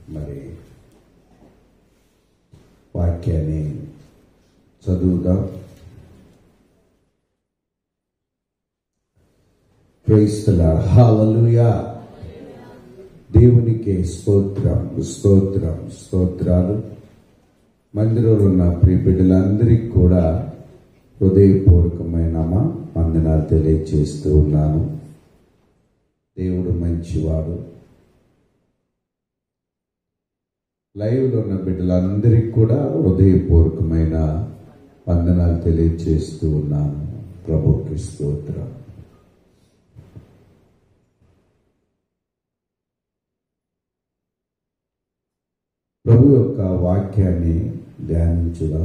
మరి వాక్యాన్ని చదువుదాం క్రైస్తల హాలలుయా దేవునికి స్తోత్రం స్తోత్రం స్తోత్రాలు మందిరంలో ఉన్న ప్రియ బిడ్డలందరికీ కూడా హృదయపూర్వకమైన మా వందనాలు తెలియజేస్తూ ఉన్నాను దేవుడు మంచివాడు లైవ్లో ఉన్న బిడ్డలందరికీ కూడా హృదయపూర్వకమైన వందనాలు తెలియజేస్తూ ఉన్నాను ప్రభుకి స్తోత్రం ప్రభు యొక్క వాక్యాన్ని ధ్యానించుదాం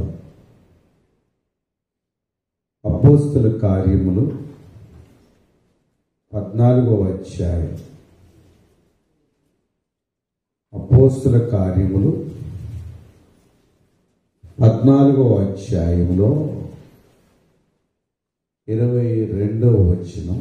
అపోస్తుల కార్యములు పద్నాలుగవ అధ్యాయం అపోస్తుల కార్యములు పద్నాలుగవ అధ్యాయంలో ఇరవై రెండవ వచనం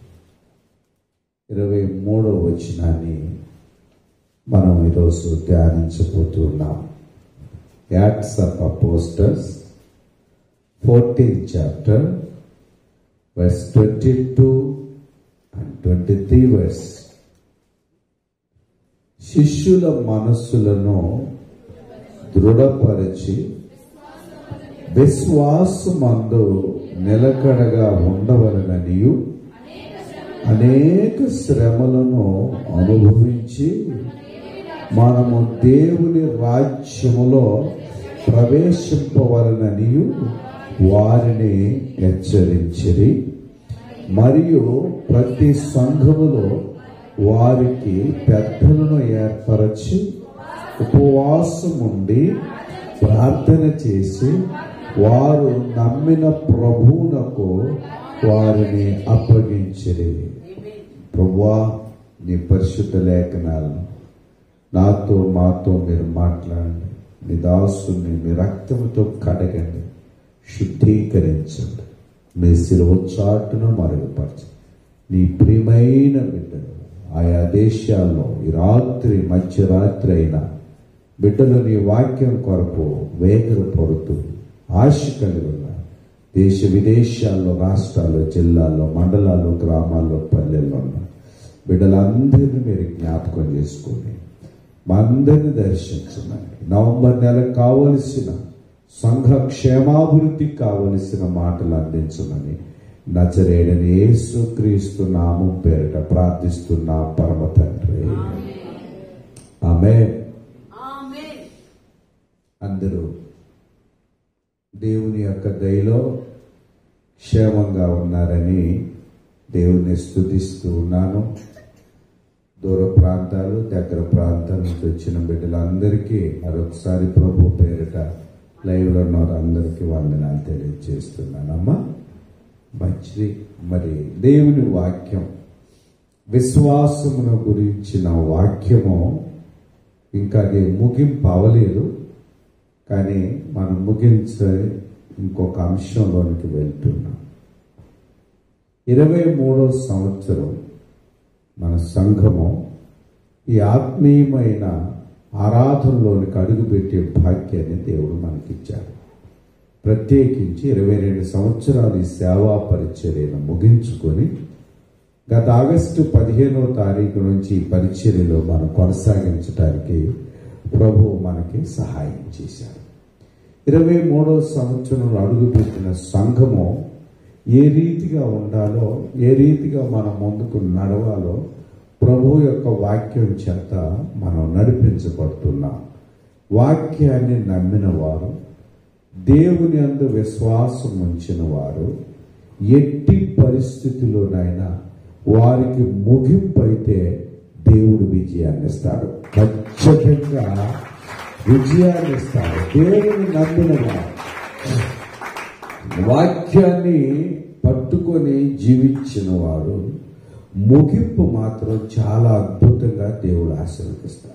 ఇరవై మూడవ వచనాన్ని మనం ఈరోజు ధ్యానించబోతున్నాం Acts of apostles fourteen chapter verse twenty two and twenty three verse శిష్యుల మనస్సులను దృఢపరిచి విశ్వాసమందు నిలకడగా ఉండవలననియు అనేక శ్రమలను అనుభవించి మనము దేవుని రాజ్యములో ప్రవేశింపవలననియు వారిని హెచ్చరించిరి మరియు ప్రతి సంఘములో వారికి పెద్దలను ఏర్పరచి ఉపవాసం ఉండి ప్రార్థన చేసి వారు నమ్మిన ప్రభువునకు వారిని అప్పగించిరి ప్రభువా నీ పరిశుద్ధ లేఖనాలను నాతో మాతో మీరు మాట్లాడండి మీ దాసుని మీ రక్తంతో కడగండి శుద్ధీకరించండి మీ శిలువ చాటును మరుగుపరచండి నీ ప్రియమైన బిడ్డలు ఆయా దేశాల్లో ఈ రాత్రి మధ్యరాత్రి అయినా బిడ్డలు నీ వాక్యం కొరకు వేగర పడుతూ ఆశ కలిగి ఉన్నారు దేశ విదేశాల్లో రాష్ట్రాల్లో జిల్లాల్లో మండలాల్లో గ్రామాల్లో పల్లెల్లో ఉన్నారు బిడ్డలందరినీ మీరు జ్ఞాపకం చేసుకొని మా అందరిని దర్శించమని నవంబర్ నెలకు కావలసిన సంఘ క్షేమాభివృద్ధికి కావలసిన మాటలు అందించమని నచరేడని యేసు క్రీస్తు నామం పేరిట ప్రార్థిస్తున్నా పరమ తండ్రి ఆమె అందరూ దేవుని యొక్క దయలో క్షేమంగా ఉన్నారని దేవుని స్తుతిస్తూ ఉన్నాను దూర ప్రాంతాలు దగ్గర ప్రాంతాల నుంచి వచ్చిన బిడ్డలందరికీ మరొకసారి ప్రభు పేరిట లైవ్లో ఉన్న వారందరికీ వందనాలు తెలియజేస్తున్నానమ్మా మంచిది మరి దేవుని వాక్యం విశ్వాసమును గురించిన వాక్యము ఇంకా అది ముగింపు అవలేదు కానీ మనం ముగించే ఇంకొక అంశంలోనికి వెళ్తున్నాం ఇరవై మూడో సంవత్సరం మన సంఘము ఈ ఆత్మీయమైన ఆరాధనలోనికి అడుగుపెట్టే భాగ్యాన్ని దేవుడు మనకిచ్చాడు ప్రత్యేకించి ఇరవై రెండు సంవత్సరాలు ఈ సేవా పరిచర్యను ముగించుకొని గత ఆగస్టు పదిహేనో తారీఖు నుంచి ఈ పరిచర్యలో మనం కొనసాగించడానికి ప్రభు మనకి సహాయం చేశాడు ఇరవై మూడో సంవత్సరంలో అడుగుపెట్టిన సంఘము ఏ రీతిగా ఉండాలో ఏ రీతిగా మనం ముందుకు నడవాలో ప్రభు యొక్క వాక్యం చేత మనం నడిపించబడుతున్నాం వాక్యాన్ని నమ్మిన వారు దేవుని అందు విశ్వాసం ఉంచిన వారు ఎట్టి పరిస్థితిలోనైనా వారికి ముగింపు అయితే దేవుడు విజయాన్ని ఇస్తాడు ఖచ్చితంగా విజయాన్ని ఇస్తాడు దేవుని నమ్మిన వారు వాక్యాన్ని పట్టుకొని జీవించిన వాడు ముగింపు మాత్రం చాలా అద్భుతంగా దేవుడు ఆశీర్వదిస్తాడు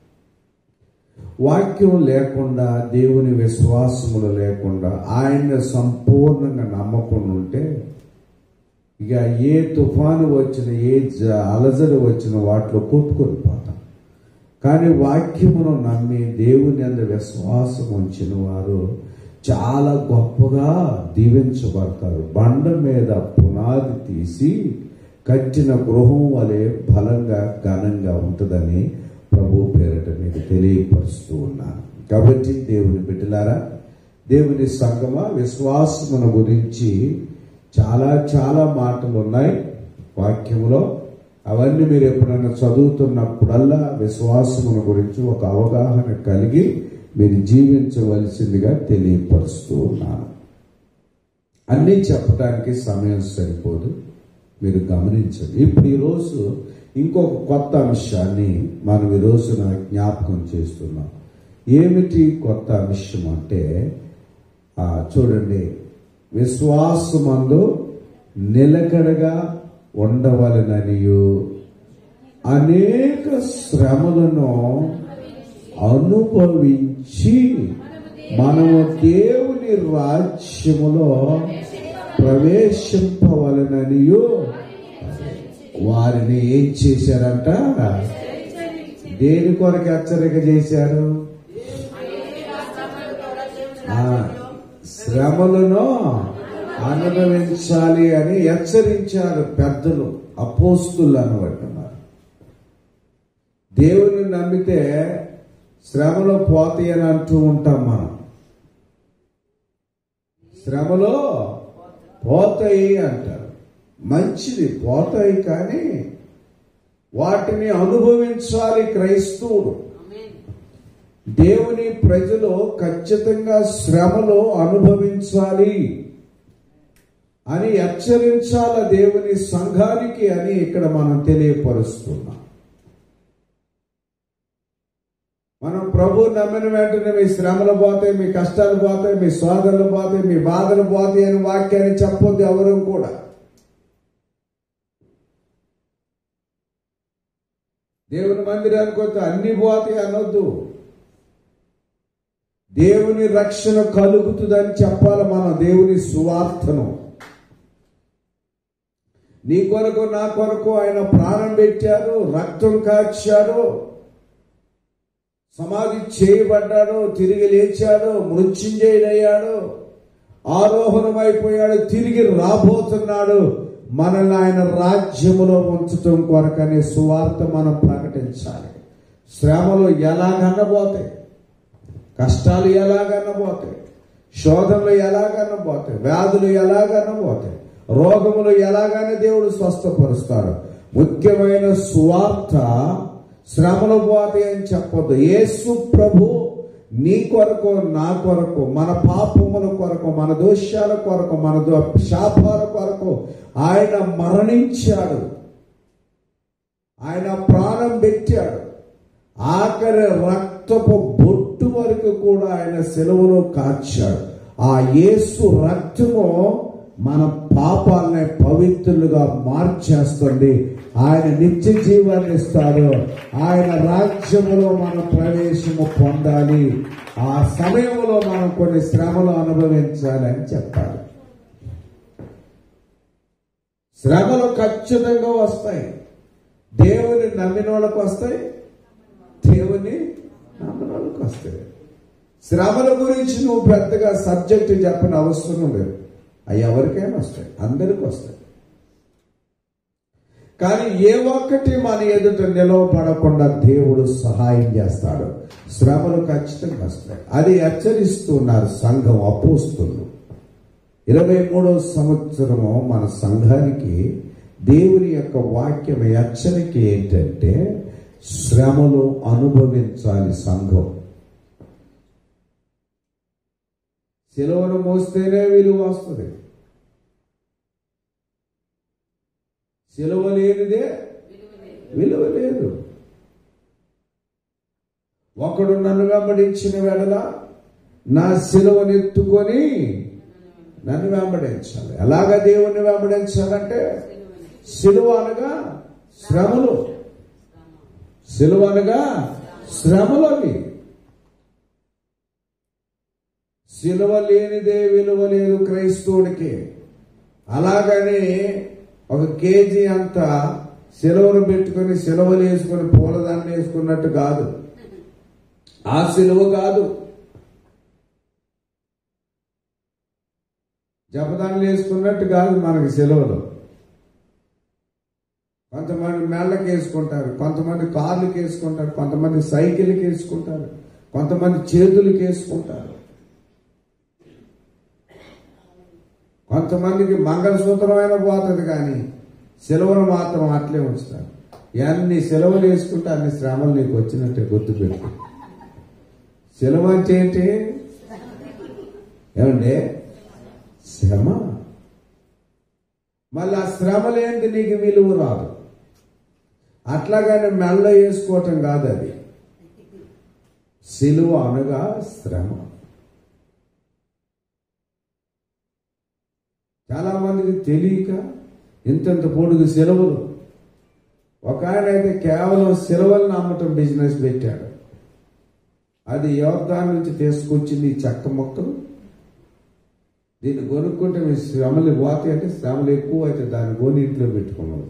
వాక్యం లేకుండా దేవుని విశ్వాసములు లేకుండా ఆయన సంపూర్ణంగా నమ్మకుండా ఉంటే ఇక ఏ తుఫాను వచ్చిన ఏ జ- అలజడి వచ్చిన వాటిలో కొట్టుకొని పోతాం కానీ వాక్యమును నమ్మి దేవుని అందు విశ్వాసం ఉంచిన వారు చాలా గొప్పగా దీవించబడతారు బండ మీద పునాది తీసి కట్టిన గృహం వలె బలంగా ఘనంగా ఉంటుందని ప్రభు పేరట మీకు తెలియపరుస్తూ ఉన్నాను కాబట్టి దేవుని బిడ్డలారా దేవుని సంగమ విశ్వాసమును గురించి చాలా చాలా మాటలు ఉన్నాయి వాక్యంలో అవన్నీ మీరు ఎప్పుడైనా చదువుతున్నప్పుడల్లా విశ్వాసమును గురించి ఒక అవగాహన కలిగి మీరు జీవించవలసిందిగా తెలియపరుస్తూ ఉన్నాను అన్నీ చెప్పడానికి సమయం సరిపోదు మీరు గమనించండి ఇప్పుడు ఈరోజు ఇంకొక కొత్త అంశాన్ని మనం ఈ రోజున జ్ఞాపకం చేస్తున్నాం ఏమిటి కొత్త అంశం అంటే ఆ, చూడండి విశ్వాసమందు నిలకడగా ఉండవలననియు అనేక శ్రమలను అనుభవించి మనము దేవుని రాజ్యములో ప్రవేశింపవలననియు వారిని ఏం చేశారంట దేని కొరకు హెచ్చరిక చేశారు ఆ, శ్రమలను అనుభవించాలి అని హెచ్చరించారు పెద్దలు అపోస్తులు అనబడుతున్నారు దేవుని నమ్మితే శ్రమలో పోతాయి అని అంటూ ఉంటాం మనం శ్రమలో పోతాయి అంటారు మంచిది పోతాయి కానీ వాటిని అనుభవించాలి క్రైస్తవుడు దేవుని ప్రజలు ఖచ్చితంగా శ్రమలో అనుభవించాలి అని హెచ్చరించాల దేవుని సంఘానికి అని ఇక్కడ మనం తెలియపరుస్తున్నాం మనం ప్రభు నమ్మిన వెంటనే మీ శ్రమలు పోతాయి మీ కష్టాలు పోతాయి మీ సోదరులు పోతాయి మీ బాధలు పోతాయి అని వాక్యాన్ని చెప్పొద్దు ఎవరు కూడా దేవుని మందిరానికి వస్తే అన్ని పోతాయి అనొద్దు దేవుని రక్షణ కలుగుతుందని చెప్పాలి మనం దేవుని సువార్తను నీ కొరకు నా కొరకు ఆయన ప్రాణం పెట్టాడు రక్తం కాచాడు సమాధి చేయబడ్డాడు తిరిగి లేచాడు మృత్యుంజయుడయ్యాడు ఆరోహణమైపోయాడు తిరిగి రాబోతున్నాడు మనల్ని ఆయన రాజ్యములో ఉంచటం కొరకనే సువార్త మనం ప్రకటించాలి శ్రమలు ఎలాగన్నబోతాయి కష్టాలు ఎలాగన్నబోతాయి శోధనలు ఎలాగన్నబోతాయి వ్యాధులు ఎలాగన్నబోతాయి రోగములు ఎలాగని దేవుడు స్వస్థపరుస్తాడు ముఖ్యమైన సువార్త శ్రమలు పోతాయి అని చెప్పొద్దు యేసు ప్రభు నీ కొరకు నా కొరకు మన పాపముల కొరకు మన దోషాల కొరకు మన దో- శాపాల కొరకు ఆయన మరణించాడు ఆయన ప్రాణం పెట్టాడు ఆఖరి రక్తపు బొట్టు వరకు కూడా ఆయన సెలవులో కార్చాడు ఆ యేసు రక్తము మన పాపాలని పవిత్రులుగా మార్చేస్తుంది ఆయన నిత్య జీవాన్ని ఇస్తాడు ఆయన రాజ్యములో మన ప్రవేశము పొందాలి ఆ సమయంలో మనం కొన్ని శ్రమలు అనుభవించాలి అని చెప్పాలి శ్రమలు ఖచ్చితంగా వస్తాయి దేవుని నమ్మిన వాళ్ళకు వస్తాయి దేవుని నమ్మిన వాళ్ళకు వస్తాయి శ్రమల గురించి నువ్వు పెద్దగా సబ్జెక్ట్ చెప్పని అవసరం లేదు అవి ఎవరికైనా వస్తాయి అందరికి వస్తాయి కానీ ఏ ఒక్కటి మన ఎదుట నిలవబడకుండా దేవుడు సహాయం చేస్తాడు శ్రమలు ఖచ్చితంగా వస్తాయి అది హెచ్చరిస్తున్నారు సంఘం అపోస్తులు ఇరవై మూడవ సంవత్సరము మన సంఘానికి దేవుని యొక్క వాక్యం హెచ్చరిక ఏంటంటే శ్రమలు అనుభవించాలి సంఘం సెలవును మోస్తేనే విలువ వస్తుంది సెలవు లేనిదే విలువ లేదు ఒకడు నన్ను వెంబడించిన వెడల నా సిలువను ఎత్తుకొని నన్ను వెంబడించాలి ఎలాగ దేవుణ్ణి వెంబడించాలంటే సిలువ అనగా శ్రమలు సిలువ అనగా శ్రమలు అవి సిలువ లేనిదే విలువ లేదు క్రైస్తవుడికి అలాగని ఒక కేజీ అంత సిలువను పెట్టుకొని సిలువలు వేసుకొని పూలదండ వేసుకున్నట్టు కాదు ఆ సిలువ కాదు జపదానులు వేసుకున్నట్టు కాదు మనకి సెలవులు కొంతమంది మెళ్ళకి వేసుకుంటారు కొంతమంది కార్లకు వేసుకుంటారు కొంతమంది సైకిల్కి వేసుకుంటారు కొంతమంది చేతులకి వేసుకుంటారు కొంతమందికి మంగళసూత్రం అయినా పోతుంది కానీ సెలవులు మాత్రం అట్లే ఉంచుతారు ఎన్ని సెలవులు వేసుకుంటే అన్ని శ్రమలు నీకు వచ్చినట్టే గుర్తుపెట్టు సెలవు అంటే ఏంటి ఏమండి శ్రమ మళ్ళీ ఆ శ్రమ లేనిది నీకు విలువ రాదు అట్లాగానే మెల్ల వేసుకోవటం కాదు అది సిలువ అనగా శ్రమ చాలా మందికి తెలియక ఇంతంత పొడుగు సెలవులు ఒక ఆయన అయితే కేవలం సెలవులను అమ్మటం బిజినెస్ పెట్టాడు అది యోర్దాన్ నుంచి తీసుకొచ్చింది ఈ చెక్క మొక్కలు దీన్ని కొనుక్కుంటే మీ శ్రమలు పోతాయి అంటే శ్రమలు ఎక్కువ అయితే దాన్ని కొని ఇంట్లో పెట్టుకున్నాం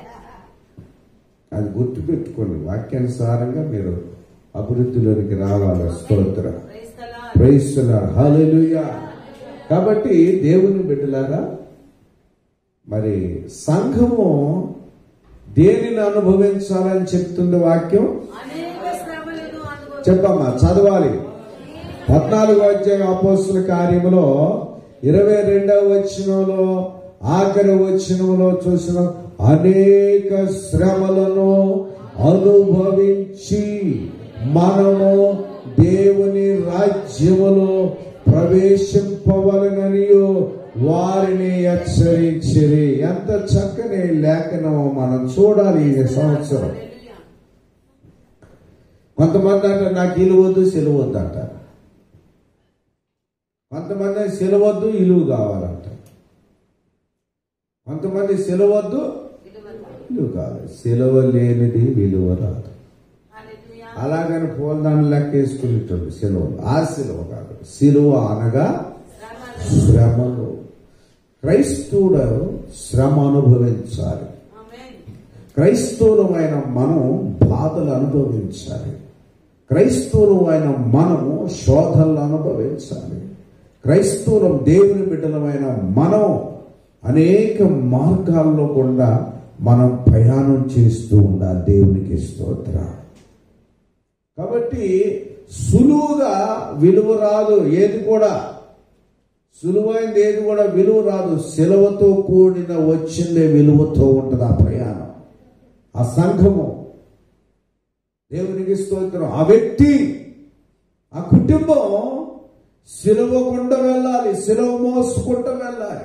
అది గుర్తు పెట్టుకోండి వాక్యానుసారంగా మీరు అభివృద్ధిలోనికి రావాలి స్తోత్ర ప్రైస్తుల హల్లెలూయా కాబట్టి దేవుని బిడ్డలారా మరి సంఘము దేనిని అనుభవించాలని చెప్తుంది వాక్యం అనేక శ్రమలను అనుభవించి చెప్పమ్మా చదవాలి పద్నాలుగో అధ్యాయం అపోస్తుల కార్యములో ఇరవై రెండవ వచనంలో ఆఖరి వచనంలో చూసిన అనేక శ్రమలను అనుభవించి మనము దేవుని రాజ్యములో ప్రవేశింపవలననియో వారిని హెచ్చరించిరి ఎంత చక్కని లేఖనమో మనం చూడాలి ఈ సంవత్సరం కొంతమంది అంటారు నాకు ఇల్లు వద్దు సెలవు వద్దు అంటారు కొంతమంది సెలవద్దు ఇలువ కావాలంట కొంతమంది సెలవద్దు ఇలువ కావాలి సెలవు లేనిది విలువ రాదు హల్లెలూయా. అలాగని పూలదాన్ని లెక్క వేసుకునేటోళ్ళు సెలవులు ఆ సెలవు కాదు సిలువ అనగా శ్రమలు. శ్రమలు క్రైస్తవుడు శ్రమ అనుభవించాలి ఆమేన్. క్రైస్తవులమైన మనం బాధలు అనుభవించాలి క్రైస్తవులమైన మనము శోధనలు అనుభవించాలి క్రైస్తవులం దేవుని బిడ్డలమైన మనం అనేక మార్గాల్లో గుండా మనం ప్రయాణం చేస్తూ ఉండాలి దేవునికి స్తోత్ర కాబట్టి సులువుగా విలువ రాదు ఏది కూడా సులువైంది ఏది కూడా విలువ రాదు సెలవుతో కూడిన వచ్చిందే విలువతో ఉంటుంది ఆ ప్రయాణం ఆ సంఘము దేవునికి స్తోత్రం ఆ వ్యక్తి ఆ కుటుంబం సిలువ గుండా వెళ్ళాలి సిలువ మోసుకుంటూ వెళ్ళాలి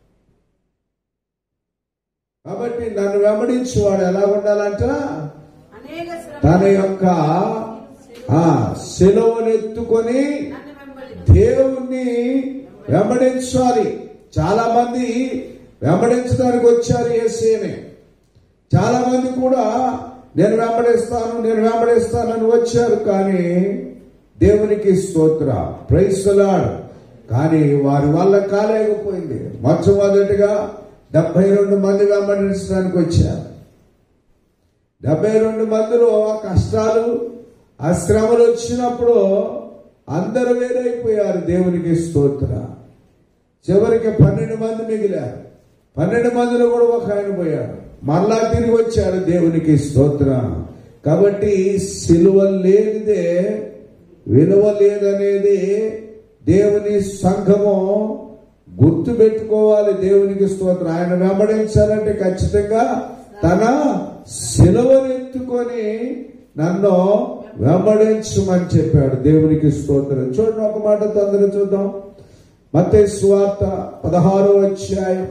కాబట్టి నన్ను వెంబడించి వాడు ఎలా ఉండాలంట అనేక తన శ్రమలు యొక్క ఆ సిలువను ఎత్తుకొని నన్ను వెంబడించు. దేవుణ్ణి వెంబడించాలి చాలా మంది వెంబడించడానికి వచ్చారు ఏసీని చాలా మంది కూడా నేను వెంబడిస్తాను నేను వెంబడిస్తానని వచ్చారు కానీ దేవునికి స్తోత్ర ప్రైస్తలాడు కానీ వారి వల్ల కాలేకపోయింది మొట్టమొదటిగా డెబ్బై రెండు మంది వెంబడించడానికి వచ్చారు డెబ్బై రెండు మందిలో ఆ కష్టాలు ఆ శ్రమలు వచ్చినప్పుడు అందరూ వేరైపోయారు దేవునికి స్తోత్ర చివరికి పన్నెండు మంది మిగిలారు పన్నెండు మందిలో కూడా ఒక ఆయన పోయాడు మరలా తిరిగి వచ్చారు దేవునికి స్తోత్ర కాబట్టి సిలువ లేనిదే విలువ లేదనేది దేవుని సంఘము గుర్తు పెట్టుకోవాలి దేవునికి స్తోత్రం ఆయన వెంబడించాలంటే ఖచ్చితంగా తన సిలువను ఎత్తుకొని నన్ను వెంబడించమని చెప్పాడు దేవునికి స్తోత్రం చూడండి ఒక మాట తొందర చూద్దాం మత్తయి సువార్త పదహారో అధ్యాయం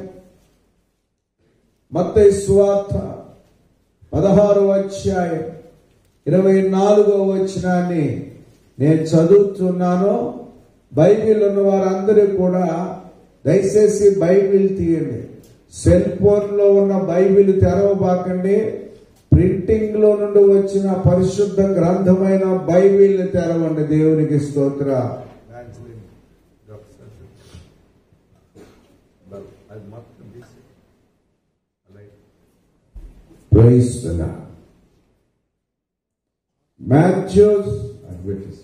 మత్తయి సువార్త పదహారో అధ్యాయం ఇరవై నాలుగో వచనాన్ని నేను చదువుతున్నాను బైబిల్ ఉన్న వారందరూ కూడా దయచేసి బైబిల్ తీయండి సెల్ ఫోన్ లో ఉన్న బైబిల్ తెరవబాకండి ప్రింటింగ్ లో నుండి వచ్చిన పరిశుద్ధ గ్రంథమైన బైబిల్ తెరవండి దేవునికి స్తోత్ర గ్రహిస్తున్నా మాథ్యూస్ అడ్వర్టైజ్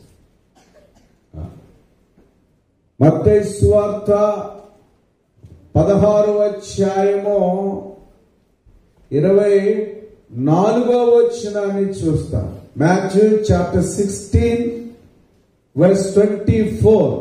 మత్తయి స్వార్త పదహారు అధ్యాయము ఇరవై నాలుగో వచ్చినాన్ని చూస్తాం Matthew chapter sixteen verse twenty four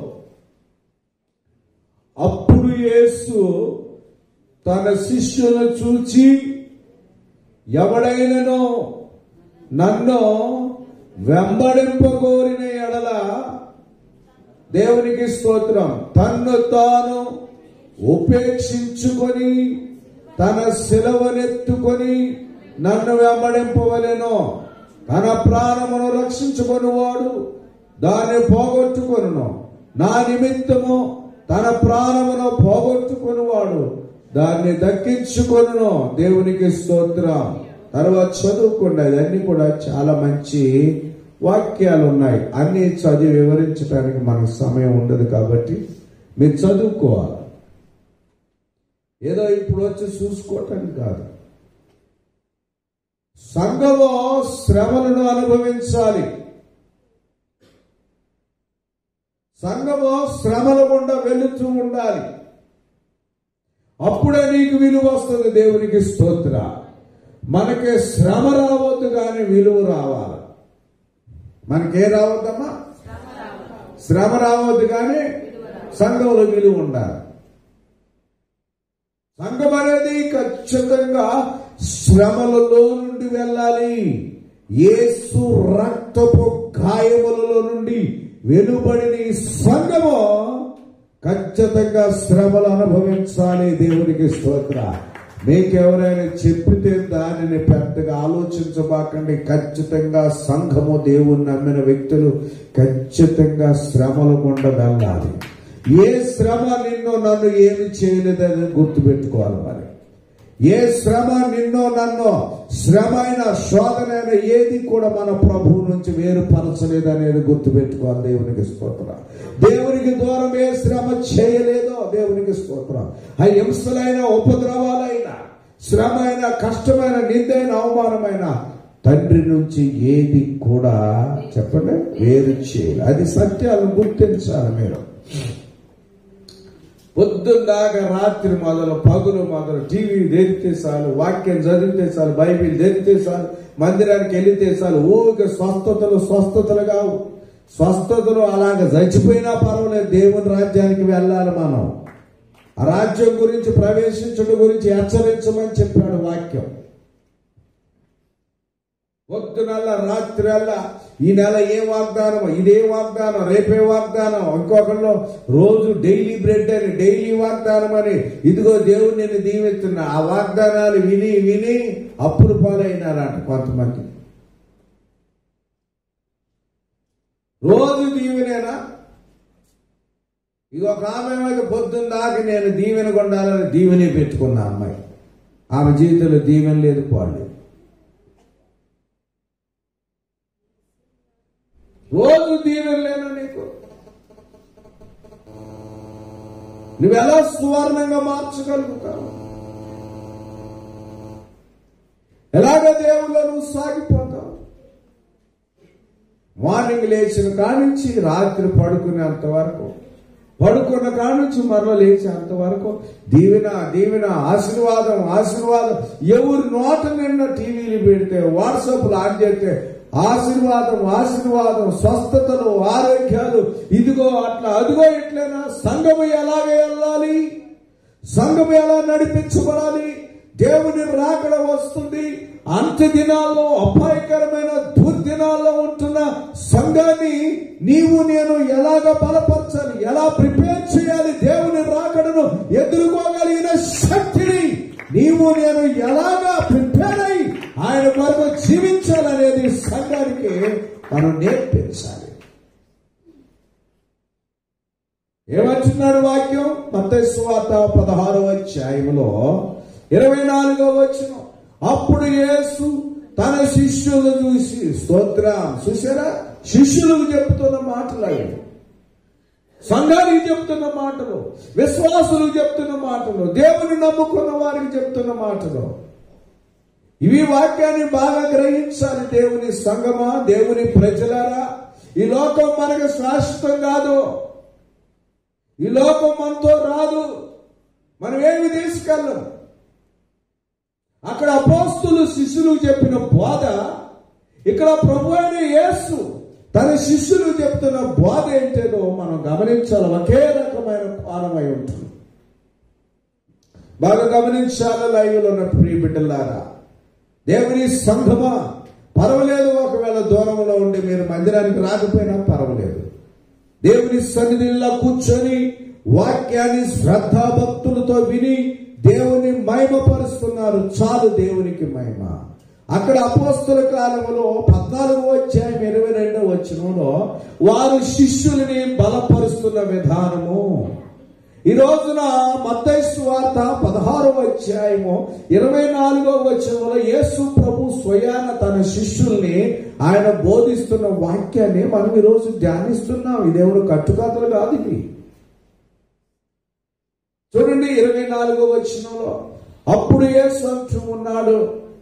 అప్పుడు యేసు తన శిష్యులను చూచి ఎవడైనను నన్ను వెంబడింపగోరిన ఎడల దేవునికి స్తోత్రం తన్ను తాను ఉపేక్షించుకొని తన శిలవనెత్తుకొని నన్ను వెంబడింపవలెను తన ప్రాణమును రక్షించుకొని వాడు దాన్ని పోగొట్టుకొనును నా నిమిత్తము తన ప్రాణమును పోగొట్టుకొని వాడు దాన్ని దక్కించుకొనును దేవునికి స్తోత్రం తర్వాత చదువుకోండి అదన్నీ కూడా చాలా మంచి వాక్యాలు ఉన్నాయి అన్ని చదివి వివరించడానికి మనకు సమయం ఉండదు కాబట్టి మీరు చదువుకోవాలి ఏదో ఇప్పుడు వచ్చి చూసుకోవటానికి కాదు సంఘము శ్రమలను అనుభవించాలి సంఘము శ్రమల గుండా వెళుతూ ఉండాలి అప్పుడే నీకు విలువ వస్తుంది దేవునికి స్తోత్ర మనకి శ్రమ రావద్దు కానీ విలువ రావాలి మనకే రావద్దమ్మా శ్రమ రావద్దు కానీ సంఘంలో విలువ ఉండాలి సంఘం అనేది ఖచ్చితంగా శ్రమలలో నుండి వెళ్ళాలి యేసు రక్తపు గాయములలో నుండి వెలుబడిన ఈ సంఘము ఖచ్చితంగా శ్రమలు అనుభవించాలి దేవునికి స్తోత్ర మీకెవరైనా చెప్పితే దానిని పెద్దగా ఆలోచించబాకండి ఖచ్చితంగా సంఘము దేవుని నమ్మిన వ్యక్తులు ఖచ్చితంగా శ్రమల గుండా వెళ్ళాలి ఏ శ్రమ నిన్ను నన్ను ఏమి చేయలేదని గుర్తుపెట్టుకోవాలి మరి ఏ శ్రమ నిన్నో నన్నో శ్రమ అయిన శోధనైన ఏది కూడా మన ప్రభువు నుంచి వేరుపరచలేదు అనేది గుర్తుపెట్టుకోవాలి దేవునికి స్తోత్రం దేవునికి దూరం ఏ శ్రమ చేయలేదో దేవునికి స్తోత్రం ఆ హింసలైన ఉపద్రవాలైన శ్రమ అయిన కష్టమైన నిందైన అవమానమైన తండ్రి నుంచి ఏది కూడా చెప్పండి వేరు చేయాలి అది సత్యాలను గుర్తించాలి మీరు పొద్దున్నాక రాత్రి మొదలు పగులు మొదలు టీవీ తెరితే చాలు వాక్యం చదివితే చాలు బైబిల్ తెరితే చాలు మందిరానికి వెళితే చాలు ఊరికే స్వస్థతలు స్వస్థతలు కావు స్వస్థతలు అలాగ చచ్చిపోయినా పర్వాలేదు దేవుని రాజ్యానికి వెళ్ళాలి మనం ఆ రాజ్యం గురించి ప్రవేశించడం గురించి హెచ్చరించమని చెప్పాడు వాక్యం పొద్దునల్లా రాత్రి అల్లా ఈ నెల ఏ వాగ్దానం ఇదే వాగ్దానం రేపే వాగ్దానం ఇంకొకళ్ళు రోజు డైలీ బ్రెడ్ అని డైలీ వాగ్దానం అని ఇదిగో దేవుడు నేను దీవిస్తున్నా ఆ వాగ్దానాలు విని విని అప్పులు పాలైనారంట కొంతమంది రోజు దీవెనేనా ఇది ఒక ఆమె పొద్దున్న దాకా నేను దీవెన కొండాలని దీవెనే పెట్టుకున్నా అమ్మాయి ఆమె జీవితంలో దీవెన లేదు పాడలేదు రోజు దీవెన లేనా నీకు నువ్వెలా సువర్ణంగా మార్చగలుగుతావు ఎలాగ దేవుళ్ళో నువ్వు సాగిపోతావు మార్నింగ్ లేచిన కానించి రాత్రి పడుకునేంత వరకు పడుకున్న కానుంచి మరల లేచేంత వరకు దీవెన దీవెన ఆశీర్వాదం ఆశీర్వాదం ఎవరు నోట నిన్న టీవీలు పెడితే వాట్సాప్లు ఆన్ చేస్తే ఆశీర్వాదం ఆశీర్వాదం స్వస్థతలు ఆరోగ్యాలు ఇదిగో అట్లా అదిగో ఇట్లైనా సంఘము ఎలాగే వెళ్ళాలి సంఘము ఎలా నడిపించబడాలి దేవుని రాకడ వస్తుంది అంత్య దినాల్లో అపాయకరమైన దుర్దినాల్లో ఉంటున్న సంఘాన్ని నీవు నేను ఎలాగ బలపరచాలి ఎలా ప్రిపేర్ చేయాలి దేవుని రాకడను ఎదుర్కోగలిగిన శక్తిని నీవు నేను ఎలాగా ప్రిపేర్ అయి ఆయన కొరకు జీవించాలనేది సంఘానికి మనం నేర్పించాలి ఏమంటున్నాడు వాక్యం మతస్వాత పదహారో అధ్యాయంలో ఇరవై నాలుగో వచ్చిన అప్పుడు యేసు తన శిష్యులు చూసి స్తోత్రం చూసారా శిష్యులకు చెప్తున్న మాటలు అవి సంఘానికి చెప్తున్న మాటలు విశ్వాసులకు చెప్తున్న మాటలు దేవుని నమ్ముకున్న వారికి చెప్తున్న మాటలు ఇవి వాక్యాన్ని బాగా గ్రహించాలి దేవుని సంగమా దేవుని ప్రజలారా ఈ లోకం మనకు శాశ్వతం కాదు ఈ లోకం మనతో రాదు మనం ఏమి తీసుకెళ్ళం అక్కడ అపోస్తులు శిష్యులు చెప్పిన బోధ ఇక్కడ ప్రభు అయిన యేసు తన శిష్యులు చెప్తున్న బోధ ఏంటేదో మనం గమనించాలి ఒకే రకమైన పానమై ఉంటుంది బాగా గమనించాలి లైవ్లో ఉన్న ప్రియ బిడ్డలారా దేవుని సంఘమా పర్వాలేదు ఒకవేళ దూరంలో ఉండి మీరు మందిరానికి రాకపోయినా పర్వాలేదు దేవుని సన్నిధిలో కూర్చొని వాక్యాన్ని శ్రద్ధాభక్తులతో విని దేవుని మహిమపరుస్తున్నారు చాలు దేవునికి మహిమ అక్కడ అపోస్తుల కాలంలో పద్నాలుగో అధ్యాయం ఇరవై రెండో వచనంలో వారు శిష్యుల్ని బలపరుస్తున్న విధానము ఈ రోజున మత్తైసు వార్త పదహారవ అధ్యాయము ఇరవై నాలుగో వచనంలో యేసు ప్రభు స్వయాన తన శిష్యుల్ని ఆయన బోధిస్తున్న వాక్యాన్ని మనం ఈరోజు ధ్యానిస్తున్నాం ఇదేవుడు కట్టుకథలు కాదు ఇది చూడండి ఇరవై నాలుగో వచనంలో అప్పుడు యేసు అంటూ ఉన్నాడు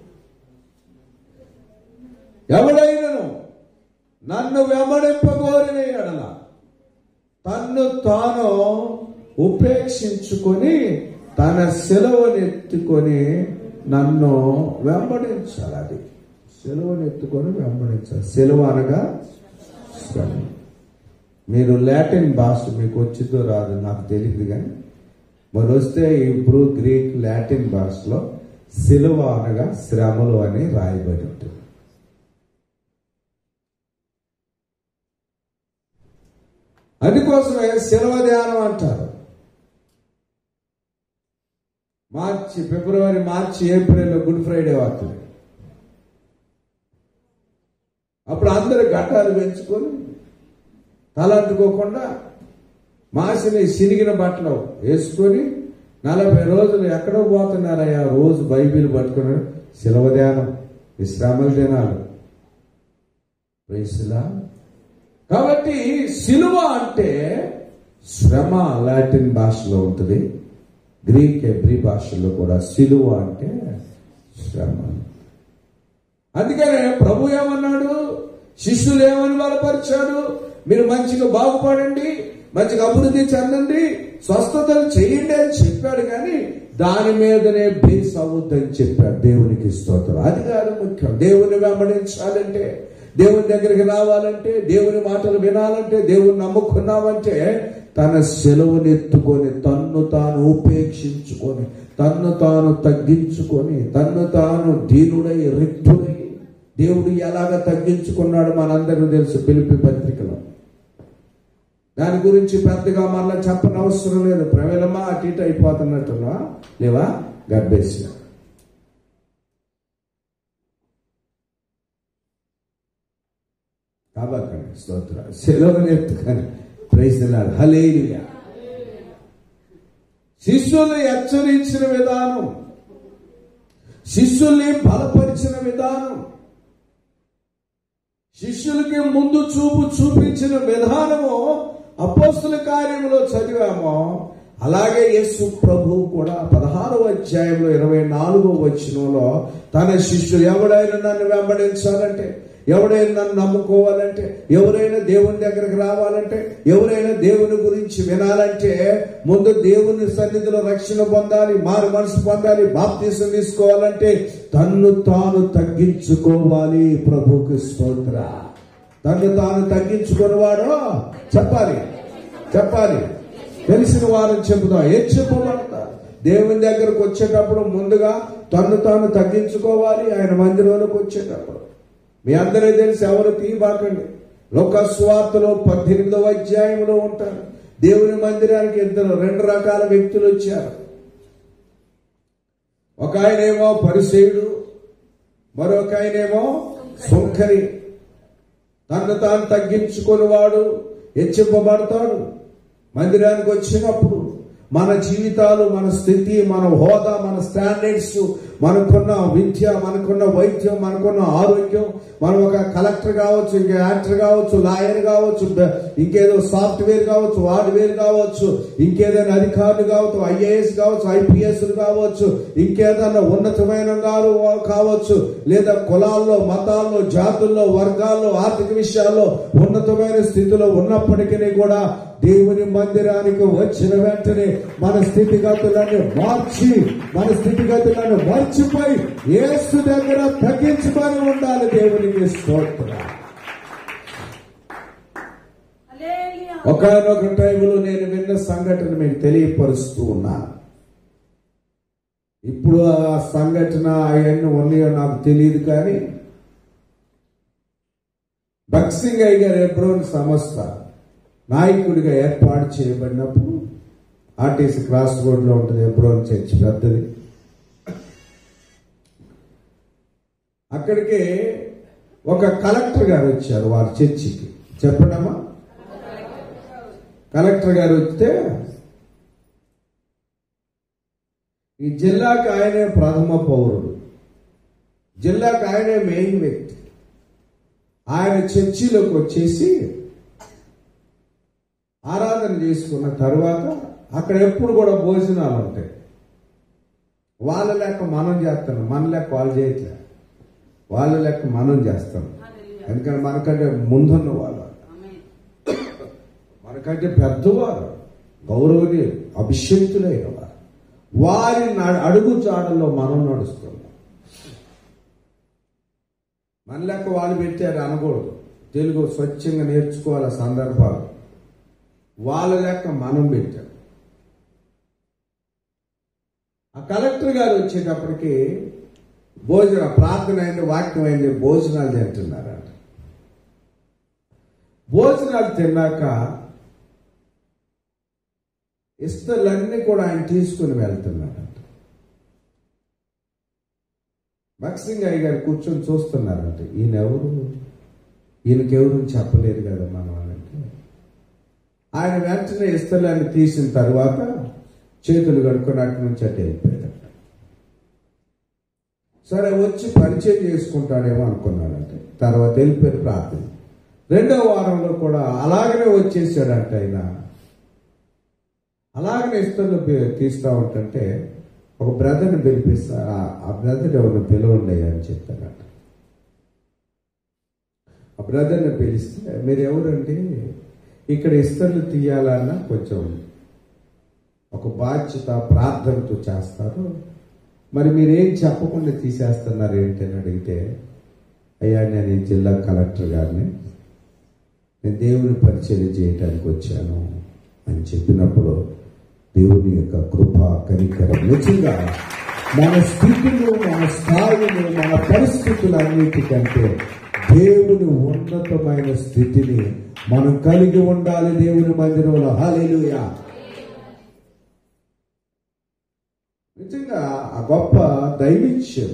ఎవడైనను నన్ను వెంబడింపగోరిన ఎడల తన్ను తాను ఉపేక్షించుకొని తన సెలవునెత్తుకొని నన్ను వెంబడించాలి అది సెలవునెత్తుకొని వెంబడించాలి సెలవు అనగా శ్రమ మీరు లాటిన్ భాష మీకు వచ్చిందో రాదు నాకు తెలియదు కానీ మరి వస్తే ఇప్పుడు గ్రీక్ లాటిన్ భాషలో సిలువ అనగా శ్రమలు అని రాయబడి ఉంటుంది అందుకోసమే శిలవ ధ్యానం అంటారు మార్చి ఫిబ్రవరి మార్చి ఏప్రిల్ గుడ్ ఫ్రైడే వస్తుంది అప్పుడు అందరు గడ్డాలు పెంచుకొని తలంటుకోకుండా మాసిని సిరిగిన బట్టలు వేసుకొని నలభై రోజులు ఎక్కడో పోతున్నారయ్యా రోజు బైబిల్ పట్టుకున్నాడు శిలవ ధ్యానం విశ్రామల దినాలు ప్రైస్లా కాబట్టి సిలువ అంటే శ్రమ లాటిన్ భాషలో ఉంటుంది గ్రీక్ ఎబ్రి భాషలో కూడా సిలువ అంటే శ్రమ అందుకనే ప్రభు ఏమన్నాడు శిష్యులు ఏమని బలపరిచాడు మీరు మంచిగా బాగుపడండి మంచిగా అభివృద్ధి చెందండి స్వస్థతలు చేయండి అని చెప్పాడు కానీ దాని మీదనే బేస్ అవ్వద్దని చెప్పాడు దేవునికి స్తోత్రం అది కాదు ముఖ్యం దేవుని వెంబడించాలంటే దేవుని దగ్గరికి రావాలంటే దేవుని మాటలు వినాలంటే దేవుని నమ్ముకున్నామంటే తన సెలవునెత్తుకొని తన్ను తాను ఉపేక్షించుకొని తన్ను తాను తగ్గించుకొని తన్ను తాను దీనుడై రిక్తుడై దేవుడు ఎలాగ తగ్గించుకున్నాడు మనందరూ తెలుసు పిలిపి పత్రికలో దాని గురించి పెద్దగా మళ్ళీ చెప్పనవసరం లేదు ప్రవేలమ్మా అటు ఇటు అయిపోతున్నట్టున్నా లేవా గర్భేసి కాబక్కండి స్తోత్ర సెలవుని ఎత్తుకొని ప్రైజ్లాడు హలేలుయా శిష్యుల్ని హెచ్చరించిన విధానం శిష్యుల్ని బలపరిచిన విధానం శిష్యులకి ముందు చూపు చూపించిన విధానము అపోస్తుల కార్యంలో చదివామో అలాగే యేసు ప్రభు కూడా పదహారవ అధ్యాయంలో ఇరవై నాలుగో వచనంలో తన శిష్యులు ఎవడైనా నన్ను వెంబడించాలంటే ఎవడైనా నన్ను నమ్ముకోవాలంటే ఎవరైనా దేవుని దగ్గరికి రావాలంటే ఎవరైనా దేవుని గురించి వినాలంటే ముందు దేవుని సన్నిధిలో రక్షణ పొందాలి మారు మనసు పొందాలి బాప్తీసం తీసుకోవాలంటే తన్ను తాను తగ్గించుకోవాలి ప్రభుకి స్తోత్ర తన్ను తాను తగ్గించుకునేవాడో చెప్పాలి చెప్పాలి తెలిసిన వారని చెబుతాం ఏం చెప్పబడతా దేవుని దగ్గరకు వచ్చేటప్పుడు ముందుగా తన్ను తాను తగ్గించుకోవాలి ఆయన మందిరంలోకి వచ్చేటప్పుడు మీ అందరూ తెలిసి ఎవరు తీయబాకండి లోక స్వార్తలో పద్దెనిమిదవ అధ్యాయంలో ఉంటారు దేవుని మందిరానికి ఇద్దరు రెండు రకాల వ్యక్తులు వచ్చారు ఒక ఆయనేమో పరిసేయుడు మరొక ఆయనేమో సుంకరి తను తాను తగ్గించుకునేవాడు హెచ్చింపబడతాడు మందిరానికి వచ్చినప్పుడు మన జీవితాలు మన స్థితి మన హోదా మన స్టాండర్డ్స్ మనకున్న విద్య మనకున్న వైద్యం మనకున్న ఆరోగ్యం మనం ఒక కలెక్టర్ కావచ్చు ఇంకా యాక్టర్ కావచ్చు లాయర్ కావచ్చు బ- ఇంకేదో సాఫ్ట్వేర్ కావచ్చు హార్డ్వేర్ కావచ్చు ఇంకేదైనా అధికారులు కావచ్చు ఐఏఎస్ కావచ్చు ఐపీఎస్ కావచ్చు ఇంకేదైనా ఉన్నతమైన గారు కావచ్చు లేదా కులాల్లో మతాల్లో జాతుల్లో వర్గాల్లో ఆర్థిక విషయాల్లో ఉన్నతమైన స్థితిలో ఉన్నప్పటికీ కూడా దేవుని మందిరానికి వచ్చిన వెంటనే మన స్థితిగతులను మార్చి మన స్థితిగతులను మర్చిపోయి యేసు దగ్గర తగ్గించుకొని ఉండాలి దేవునికి స్తోత్రం హల్లెలూయా. ఒకనొక టైంలో నేను విన్న సంఘటన మీకు తెలియపరుస్తూ ఉన్నాను ఇప్పుడు ఆ సంఘటన అవన్నీ ఉన్నాయో నాకు తెలియదు కానీ బక్సింగ్ అయ్య గారు ఎబ్రోన్ సంస్థ నాయకుడిగా ఏర్పాటు చేయబడినప్పుడు ఆర్టీసీ క్రాస్ రోడ్ లో ఉంటుంది ఎబ్రోన్ చర్చ్ పెద్దది అక్కడికి ఒక కలెక్టర్ గారు వచ్చారు వారి చర్చికి చెప్పండమ్మా కలెక్టర్ గారు వస్తే ఈ జిల్లాకు ఆయనే ప్రథమ పౌరుడు జిల్లాకు ఆయనే మెయిన్ వ్యక్తి ఆయన చర్చిలోకి వచ్చేసి ఆరాధన చేసుకున్న తర్వాత అక్కడ ఎప్పుడు కూడా భోజనాలు ఉంటాయి వాళ్ళ లెక్క మనం చేస్తాం మన లెక్క వాళ్ళు చేయట్లే వాళ్ళ లెక్క మనం చేస్తాం హల్లెలూయా. ఎందుకంటే మనకంటే ముందున్న వాళ్ళు ఆమేన్. మనకంటే పెద్దవారు గౌరవనీయులు అభిషక్తులైన వారు వారి న- అడుగు చాడల్లో మనం నడుస్తున్నాం మన లెక్క వాళ్ళు పెట్టారు అనకూడదు తెలుగు స్వచ్ఛంగా నేర్చుకోవాలి ఆ సందర్భాలు వాళ్ళ లెక్క మనం పెట్టాం ఆ కలెక్టర్ గారు వచ్చేటప్పటికి భోజన ప్రార్థన అయింది వాక్యం అయింది భోజనాలు తింటున్నారంట భోజనాలు తిన్నాక ఇస్తలన్నీ కూడా ఆయన తీసుకుని వెళ్తున్నాడంట బక్సింగ్ అయ్య గారు కూర్చొని చూస్తున్నారంట ఈయన ఎవరు ఈయనకెవరు చెప్పలేదు కదా మనం అంటే ఆయన వెంటనే ఇస్తలాన్ని తీసిన తర్వాత చేతులు కడుక్కొని అటు నుంచి అటు వెళ్ళిపోయాడు సరే వచ్చి పరిచయం చేసుకుంటాడేమో అనుకున్నాడంటే తర్వాత వెళ్ళిపోయి ప్రార్థన రెండో వారంలో కూడా అలాగనే వచ్చేసాడంట ఆయన అలాగనే ఇస్తలు తీస్తా ఉంటుంటే ఒక బ్రదర్ని పిలిపిస్తా ఆ- ఆ బ్రదర్ ఎవరిని పిలవండి అని చెప్పారట ఆ బ్రదర్ని పిలిస్తే మీరు ఎవరంటే ఇక్కడ ఇస్తర్లు తీయాలన్నా కొంచెం ఒక బాధ్యత ప్రార్థనతో చేస్తారు మరి మీరేం చెప్పకుండా తీసేస్తున్నారు ఏంటి అని అడిగితే అయ్యా నేను ఈ జిల్లా కలెక్టర్ గారిని నేను దేవుని పరిచయం చేయడానికి వచ్చాను అని చెప్పినప్పుడు దేవుని యొక్క కృప కనికరం నిజంగా మన స్థితులు మన స్థాయిలు మన పరిస్థితులన్నిటికంటే దేవుని ఉన్నతమైన స్థితిని మనం కలిగి ఉండాలి దేవుని మందిరంలో హాలేలుయా నిజంగా ఆ గొప్ప దైవిత్యం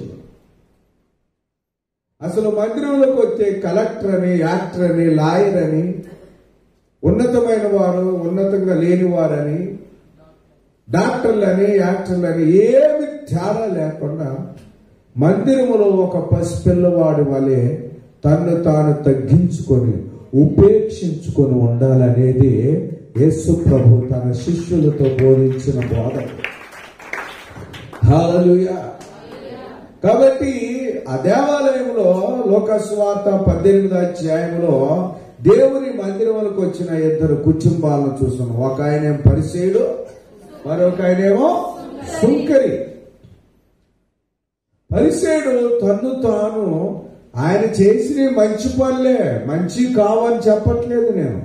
అసలు మందిరంలోకి వచ్చే కలెక్టర్ అని యాక్టర్ అని లాయర్ అని ఉన్నతమైన వారు ఉన్నతంగా లేని వారని డాక్టర్లని యాక్టర్లని ఏమి తేడా లేకుండా మందిరములో ఒక పసిపిల్లవాడి వలె తన్ను తాను తగ్గించుకొని ఉపేక్షించుకొని ఉండాలనేది యేసు ప్రభు తన శిష్యులతో బోధించిన బోధ హల్లెలూయా కాబట్టి ఆ దేవాలయంలో లోకస్వార్త పద్దెనిమిది అధ్యాయంలో దేవుని మందిరములకు వచ్చిన ఇద్దరు కుటుంబాలను చూస్తున్నాం ఒక ఆయన పరిసేయుడు మరొక ఆయనేమో సుంకరి పరిసేయుడు తన్ను తాను ఆయన చేసిన మంచి పనులే మంచి కావని చెప్పట్లేదు నేను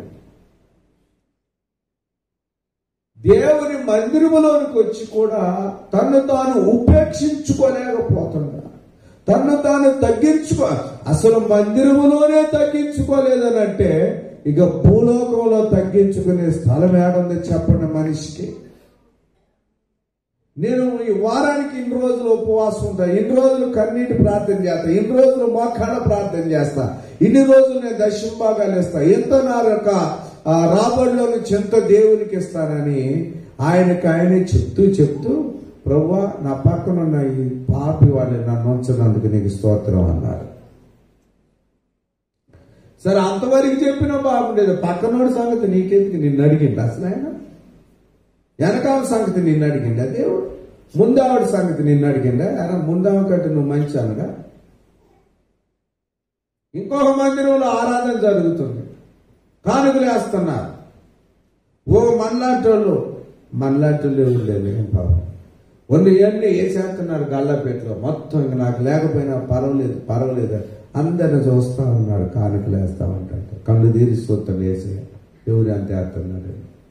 దేవుని మందిరములోనికి వచ్చి కూడా తన్ను తాను ఉపేక్షించుకోలేకపోతున్నా తన్ను తాను తగ్గించుకో అసలు మందిరములోనే తగ్గించుకోలేదని అంటే ఇక భూలోకంలో తగ్గించుకునే స్థలం ఏడుంది చెప్పండి మనిషికి నేను ఈ వారానికి ఇన్ని రోజులు ఉపవాసం ఉంటా ఇన్ని రోజులు కన్నీటి ప్రార్థన చేస్తా ఇన్ని రోజులు మోకాళ్ళ ప్రార్థన చేస్తా ఇన్ని రోజులు నేను దశం భాగాలు ఇస్తా ఎంత నా యొక్క ఆ, రాబడిలో నుంచి ఎంత దేవునికి ఇస్తానని ఆయనకి ఆయనే చెప్తూ చెప్తూ ప్రభువా నా పక్కన ఉన్న ఈ పాపి వాళ్ళని నన్ను ఉంచినందుకు నీకు స్తోత్రం అన్నారు సరే అంతవరకు చెప్పినా బాగుండేది పక్కనోడి సంగతి నీకెందుకు నిన్ను అడిగింది అసలు ఆయన వెనకాల సంగతి నిన్ను అడిగిందా దేవుడు ముందావిడ సంగతి నిన్ను అడిగిందా ఆయన ముందావ కంటే నువ్వు మంచి అనగా ఇంకొక మందిరంలో ఆరాధన జరుగుతుంది కానుకలు వేస్తున్నారు ఓ మనలాంటి వాళ్ళు మనలాంటి వాళ్ళు ఎవరు లేదు ఏం పాపం వాళ్ళు ఇవన్నీ వేసేస్తున్నారు గల్లాపేటలో మొత్తం ఇంక నాకు లేకపోయినా పర్వాలేదు పర్వాలేదు అందరిని చూస్తా ఉన్నాడు కానుకలు వేస్తా ఉంటాడు కళ్ళు తీరి సూత్రం వేసి ఎవరు అంత వేస్తున్నాడు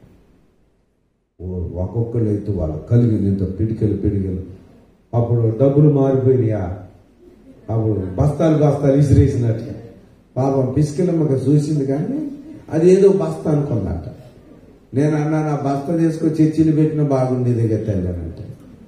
ఓ ఒక్కొక్కళ్ళు అయితే వాళ్ళు కలిగింది ఇంత పిడికెలు పిడికెలు అప్పుడు డబ్బులు మారిపోయినాయా అప్పుడు బస్తాలు బస్తాలు విసిరేసినట్టు పాపం పిసికిలమ్మక చూసింది కానీ అది ఏదో బస్తా అనుకున్నట్ట నేను అన్నా నా బస్తా తీసుకొని చర్చిలు పెట్టిన బాగుండేది తెల్లానంటే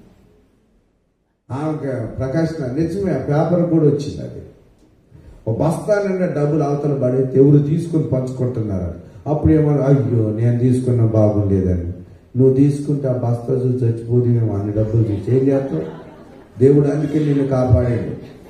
ఆమెకి ప్రకాష్ నిజమే ఆ పేపర్ కూడా వచ్చింది అది ఓ బస్తా నిండా డబ్బులు అవతల పడి ఎవరు తీసుకుని పంచుకుంటున్నారు అప్పుడు ఏమన్నా అయ్యో నేను తీసుకున్న బాగుండేదని నువ్వు తీసుకుంటే ఆ బస్తా చూసి చచ్చిపోతే మేము అన్ని డబ్బులు చూసి ఏం చేస్తావు దేవుడు అందుకే నిన్ను కాపాడాడు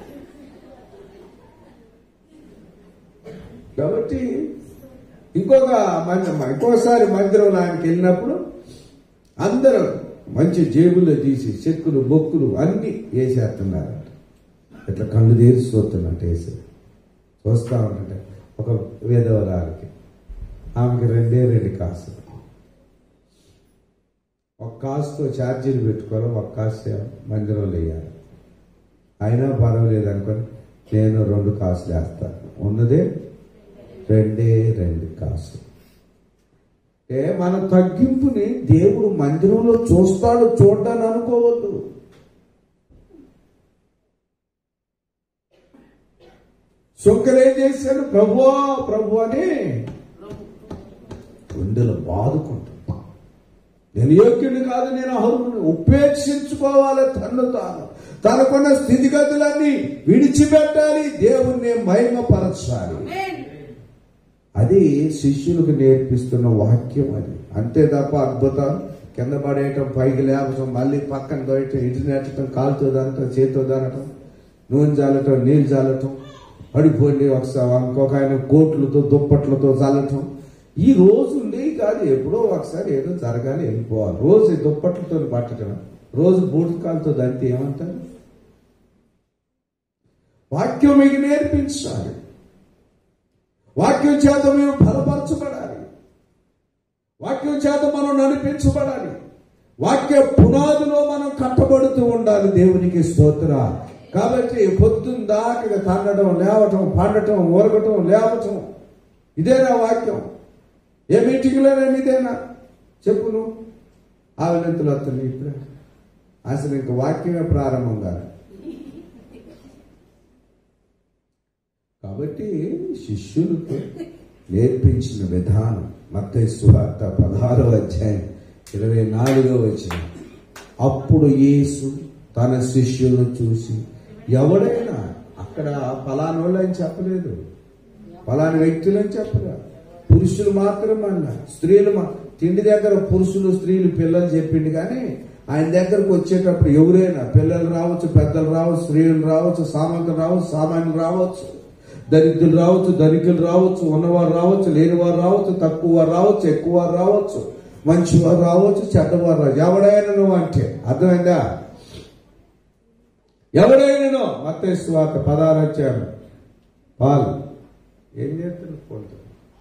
కాబట్టి ఇంకొక మంది ఇంకోసారి మందిరంలో ఆయనకి వెళ్ళినప్పుడు అందరూ మంచి జేబుల్లో తీసి చెక్కులు బొక్కులు అన్ని వేసేస్తున్నారు ఇట్లా కళ్ళు తీసి చూస్తున్నట్టు వేసి చూస్తా ఉంటే ఒక వేదవరాలకి ఆమెకి రెండే రెండు కాసులు ఒక కాసుతో ఛార్జీలు పెట్టుకోవాలి ఒక కాసు మందిరంలో వేయాలి అయినా పర్వాలేదు అనుకొని నేను రెండు కాసులు వేస్తాను ఉన్నదే రెండే రెండు కాసు ఏ మన తగ్గింపుని దేవుడు మందిరంలో చూస్తాడు చూడ్డాన్ని అనుకోవద్దు సుంకలు ఏం చేశాడు ప్రభువా ప్రభు అని గుండెలు బాదుకుంటా నేను యోగ్యుని కాదు నేను అర్హుని ఉపేక్షించుకోవాలి తన్ను తాను తనకున్న స్థితిగతులన్నీ విడిచిపెట్టాలి దేవుణ్ణి మహిమపరచాలి ఆమేన్. అది శిష్యులకు నేర్పిస్తున్న వాక్యం అది అంతే తప్ప అద్భుతం కింద పడేయటం పైకి లేపటం మళ్ళీ పక్కన దొయటం ఇటు నెట్టడం కాలుతో దానటం చేతితో దానటం నూనె జాలటం నీళ్ళు జాలటం పడిపోండి ఒకసారి ఇంకొక ఆయన కోట్లతో దుప్పట్లతో చల్లటం ఈ రోజు ఉండేవి కాదు ఎప్పుడో ఒకసారి ఏదో జరగాలి వెళ్ళిపోవాలి రోజు ఈ దుప్పట్లతో పట్టడం రోజు బూటకాలతో దంతి ఏమంటారు వాక్యం మీకు నేర్పించాలి వాక్యం చేత మేము బలపరచబడాలి వాక్యం చేత మనం నడిపించబడాలి వాక్య పునాదిలో మనం కట్టబడుతూ ఉండాలి దేవునికి స్తోత్ర కాబట్టి పొద్దున్న దాకా తన్నడం లేవటం పండటం ఊరగటం లేవటం ఇదేనా వాక్యం ఏ మీటింగ్లోనైనా ఇదేనా చెప్పు నువ్వు ఆవినంతలు వస్తున్నాయి ఇప్పుడే అసలు ఇంక వాక్యమే ప్రారంభం కాదు కాబట్టి శిష్యులకు నేర్పించిన విధానం మత్తయి సువార్త పదహారవ అధ్యాయం ఇరవై నాలుగవ వచ్చిన అప్పుడు యేసు తన శిష్యులను చూసి ఎవడైనా అక్కడ ఫలానోళ్ళు అని చెప్పలేదు ఫలాని వ్యక్తులు అని చెప్పలేదు పురుషులు మాత్రం అన్న స్త్రీలు మా తిండి దగ్గర పురుషులు స్త్రీలు పిల్లలు చెప్పిండు కానీ ఆయన దగ్గరకు వచ్చేటప్పుడు ఎవరైనా పిల్లలు రావచ్చు పెద్దలు రావచ్చు స్త్రీలు రావచ్చు సామాన్యులు రావచ్చు సామాన్యులు రావచ్చు దరిద్రులు రావచ్చు ధనికులు రావచ్చు ఉన్నవారు రావచ్చు లేనివారు రావచ్చు తక్కువ వారు రావచ్చు ఎక్కువ వారు రావచ్చు మంచివారు రావచ్చు చెడ్డవారు రావచ్చు ఎవడైనా నువ్వు అంటే అర్థమైందా ఎవడైనా మత్తయి వార్త పదాలు వచ్చాను పాలు ఏం చేస్తారు పోతారు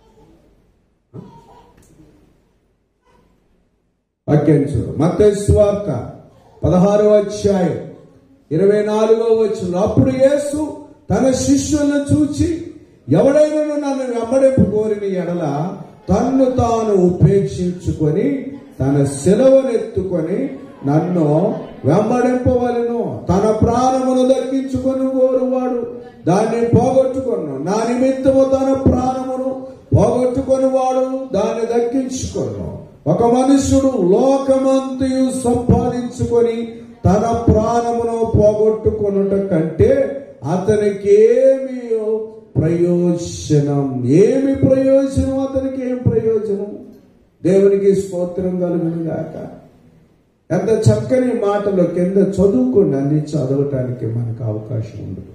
వాక్యం చూడు మత్తయి సువార్త పదహారవ అధ్యాయం ఇరవై నాలుగో వచ్చిన అప్పుడు యేసు తన శిష్యులను చూచి ఎవడైనా నన్ను వెంబడింపు కోరిన ఎడల తన్ను తాను ఉపేక్షించుకొని తన సెలవునెత్తుకొని నన్ను వెంబడింపవలను తన ప్రాణమును దక్కించుకొని కోరువాడు దాన్ని పోగొట్టుకొను నా నిమిత్తము తన ప్రాణమును పోగొట్టుకొని వాడు దాన్ని దక్కించుకొను ఒక మనుషుడు లోకమంతయు సంపాదించుకొని తన ప్రాణమును పోగొట్టుకొనుట కంటే అతనికి ఏమి ప్రయోజనం ఏమి ప్రయోజనం అతనికి ఏం ప్రయోజనం దేవునికి స్తోత్రం కలుగును గాక ఎంత చక్కని మాటలు కింద చదువుకుని అన్ని చదవటానికి మనకు అవకాశం ఉండదు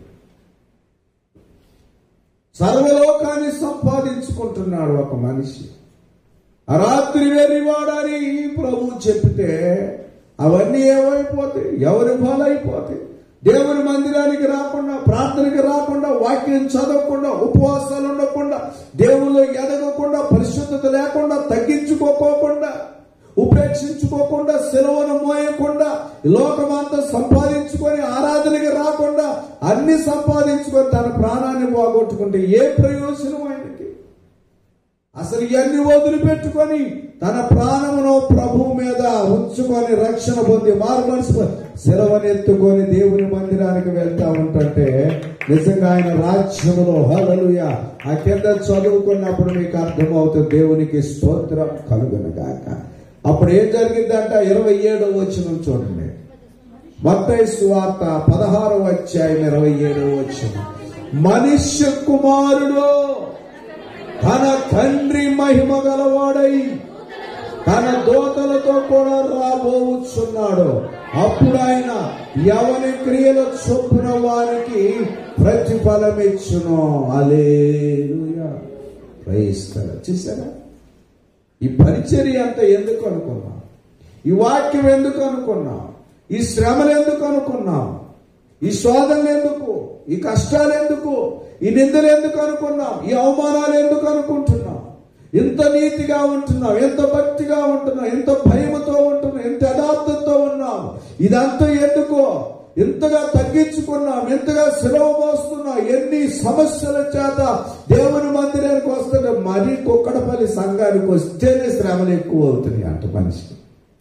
సర్వలోకాన్ని సంపాదించుకుంటున్నాడు ఒక మనిషి ఆ రాత్రి వెర్రివాడని ప్రభు చెప్తే అవన్నీ ఏమైపోతాయి ఎవరి పాలైపోతాయి దేవుని మందిరానికి రాకుండా ప్రార్థనకి రాకుండా వాక్యం చదవకుండా ఉపవాసాలు ఉండకుండా దేవుళ్ళు ఎదగకుండా పరిశుద్ధత లేకుండా తగ్గించుకోకోకుండా ఉపేక్షించుకోకుండా సెలవును మోయకుండా లోకమంతా సంపాదించుకొని ఆరాధనకి రాకుండా అన్ని సంపాదించుకొని తన ప్రాణాన్ని పోగొట్టుకుంటే ఏ ప్రయోజనం ఆయనకి అసలు ఇవన్నీ వదిలిపెట్టుకొని తన ప్రాణమును ప్రభు మీద ఉంచుకొని రక్షణ పొంది మారు మనసు సెలవునెత్తుకొని దేవుని మందిరానికి వెళ్తా ఉంటుంటే నిజంగా ఆయన రాజ్యములో హలలుయ ఆ కింద చదువుకున్నప్పుడు మీకు అర్థమవుతుంది దేవునికి స్తోత్రం కలుగునగాక అప్పుడు ఏం జరిగిందంట ఇరవై ఏడో వచ్చిన చూడండి మత్తయి సువార్త పదహారవ అధ్యాయం ఇరవై ఏడవ వచ్చిన మనుష్య కుమారుడు తన తండ్రి మహిమ గలవాడై తన దోతలతో కూడా రాబోచున్నాడు అప్పుడు ఆయన ఎవని క్రియల చొప్పున వారికి ప్రతిఫలం ఇచ్చును అలేలుయా ప్రయిస్తారు చూసారా ఈ పరిచర్య అంతా ఎందుకు అనుకున్నాం ఈ వాక్యం ఎందుకు అనుకున్నాం ఈ శ్రమలు ఎందుకు అనుకున్నాం ఈ శోధనలు ఎందుకు ఈ కష్టాలు ఎందుకు ఈ నిందలు ఎందుకు అనుకున్నాం ఈ అవమానాలు ఎందుకు అనుకుంటున్నాం ఎంత నీతిగా ఉంటున్నాం ఎంత భక్తిగా ఉంటున్నాం ఎంత భయముతో ఉంటున్నాం ఎంత యథార్థంతో ఉన్నాం ఇదంతా ఎందుకో ఎంతగా తగ్గించుకున్నాం ఎంతగా సెలవు మోస్తున్నాం ఎన్ని సమస్యల చేత దేవుని మందిరానికి వస్తుంటే మరీ కుక్కడపల్లి సంఘానికి వస్తేనే శ్రమలు ఎక్కువ అవుతున్నాయి అంట మనిషికి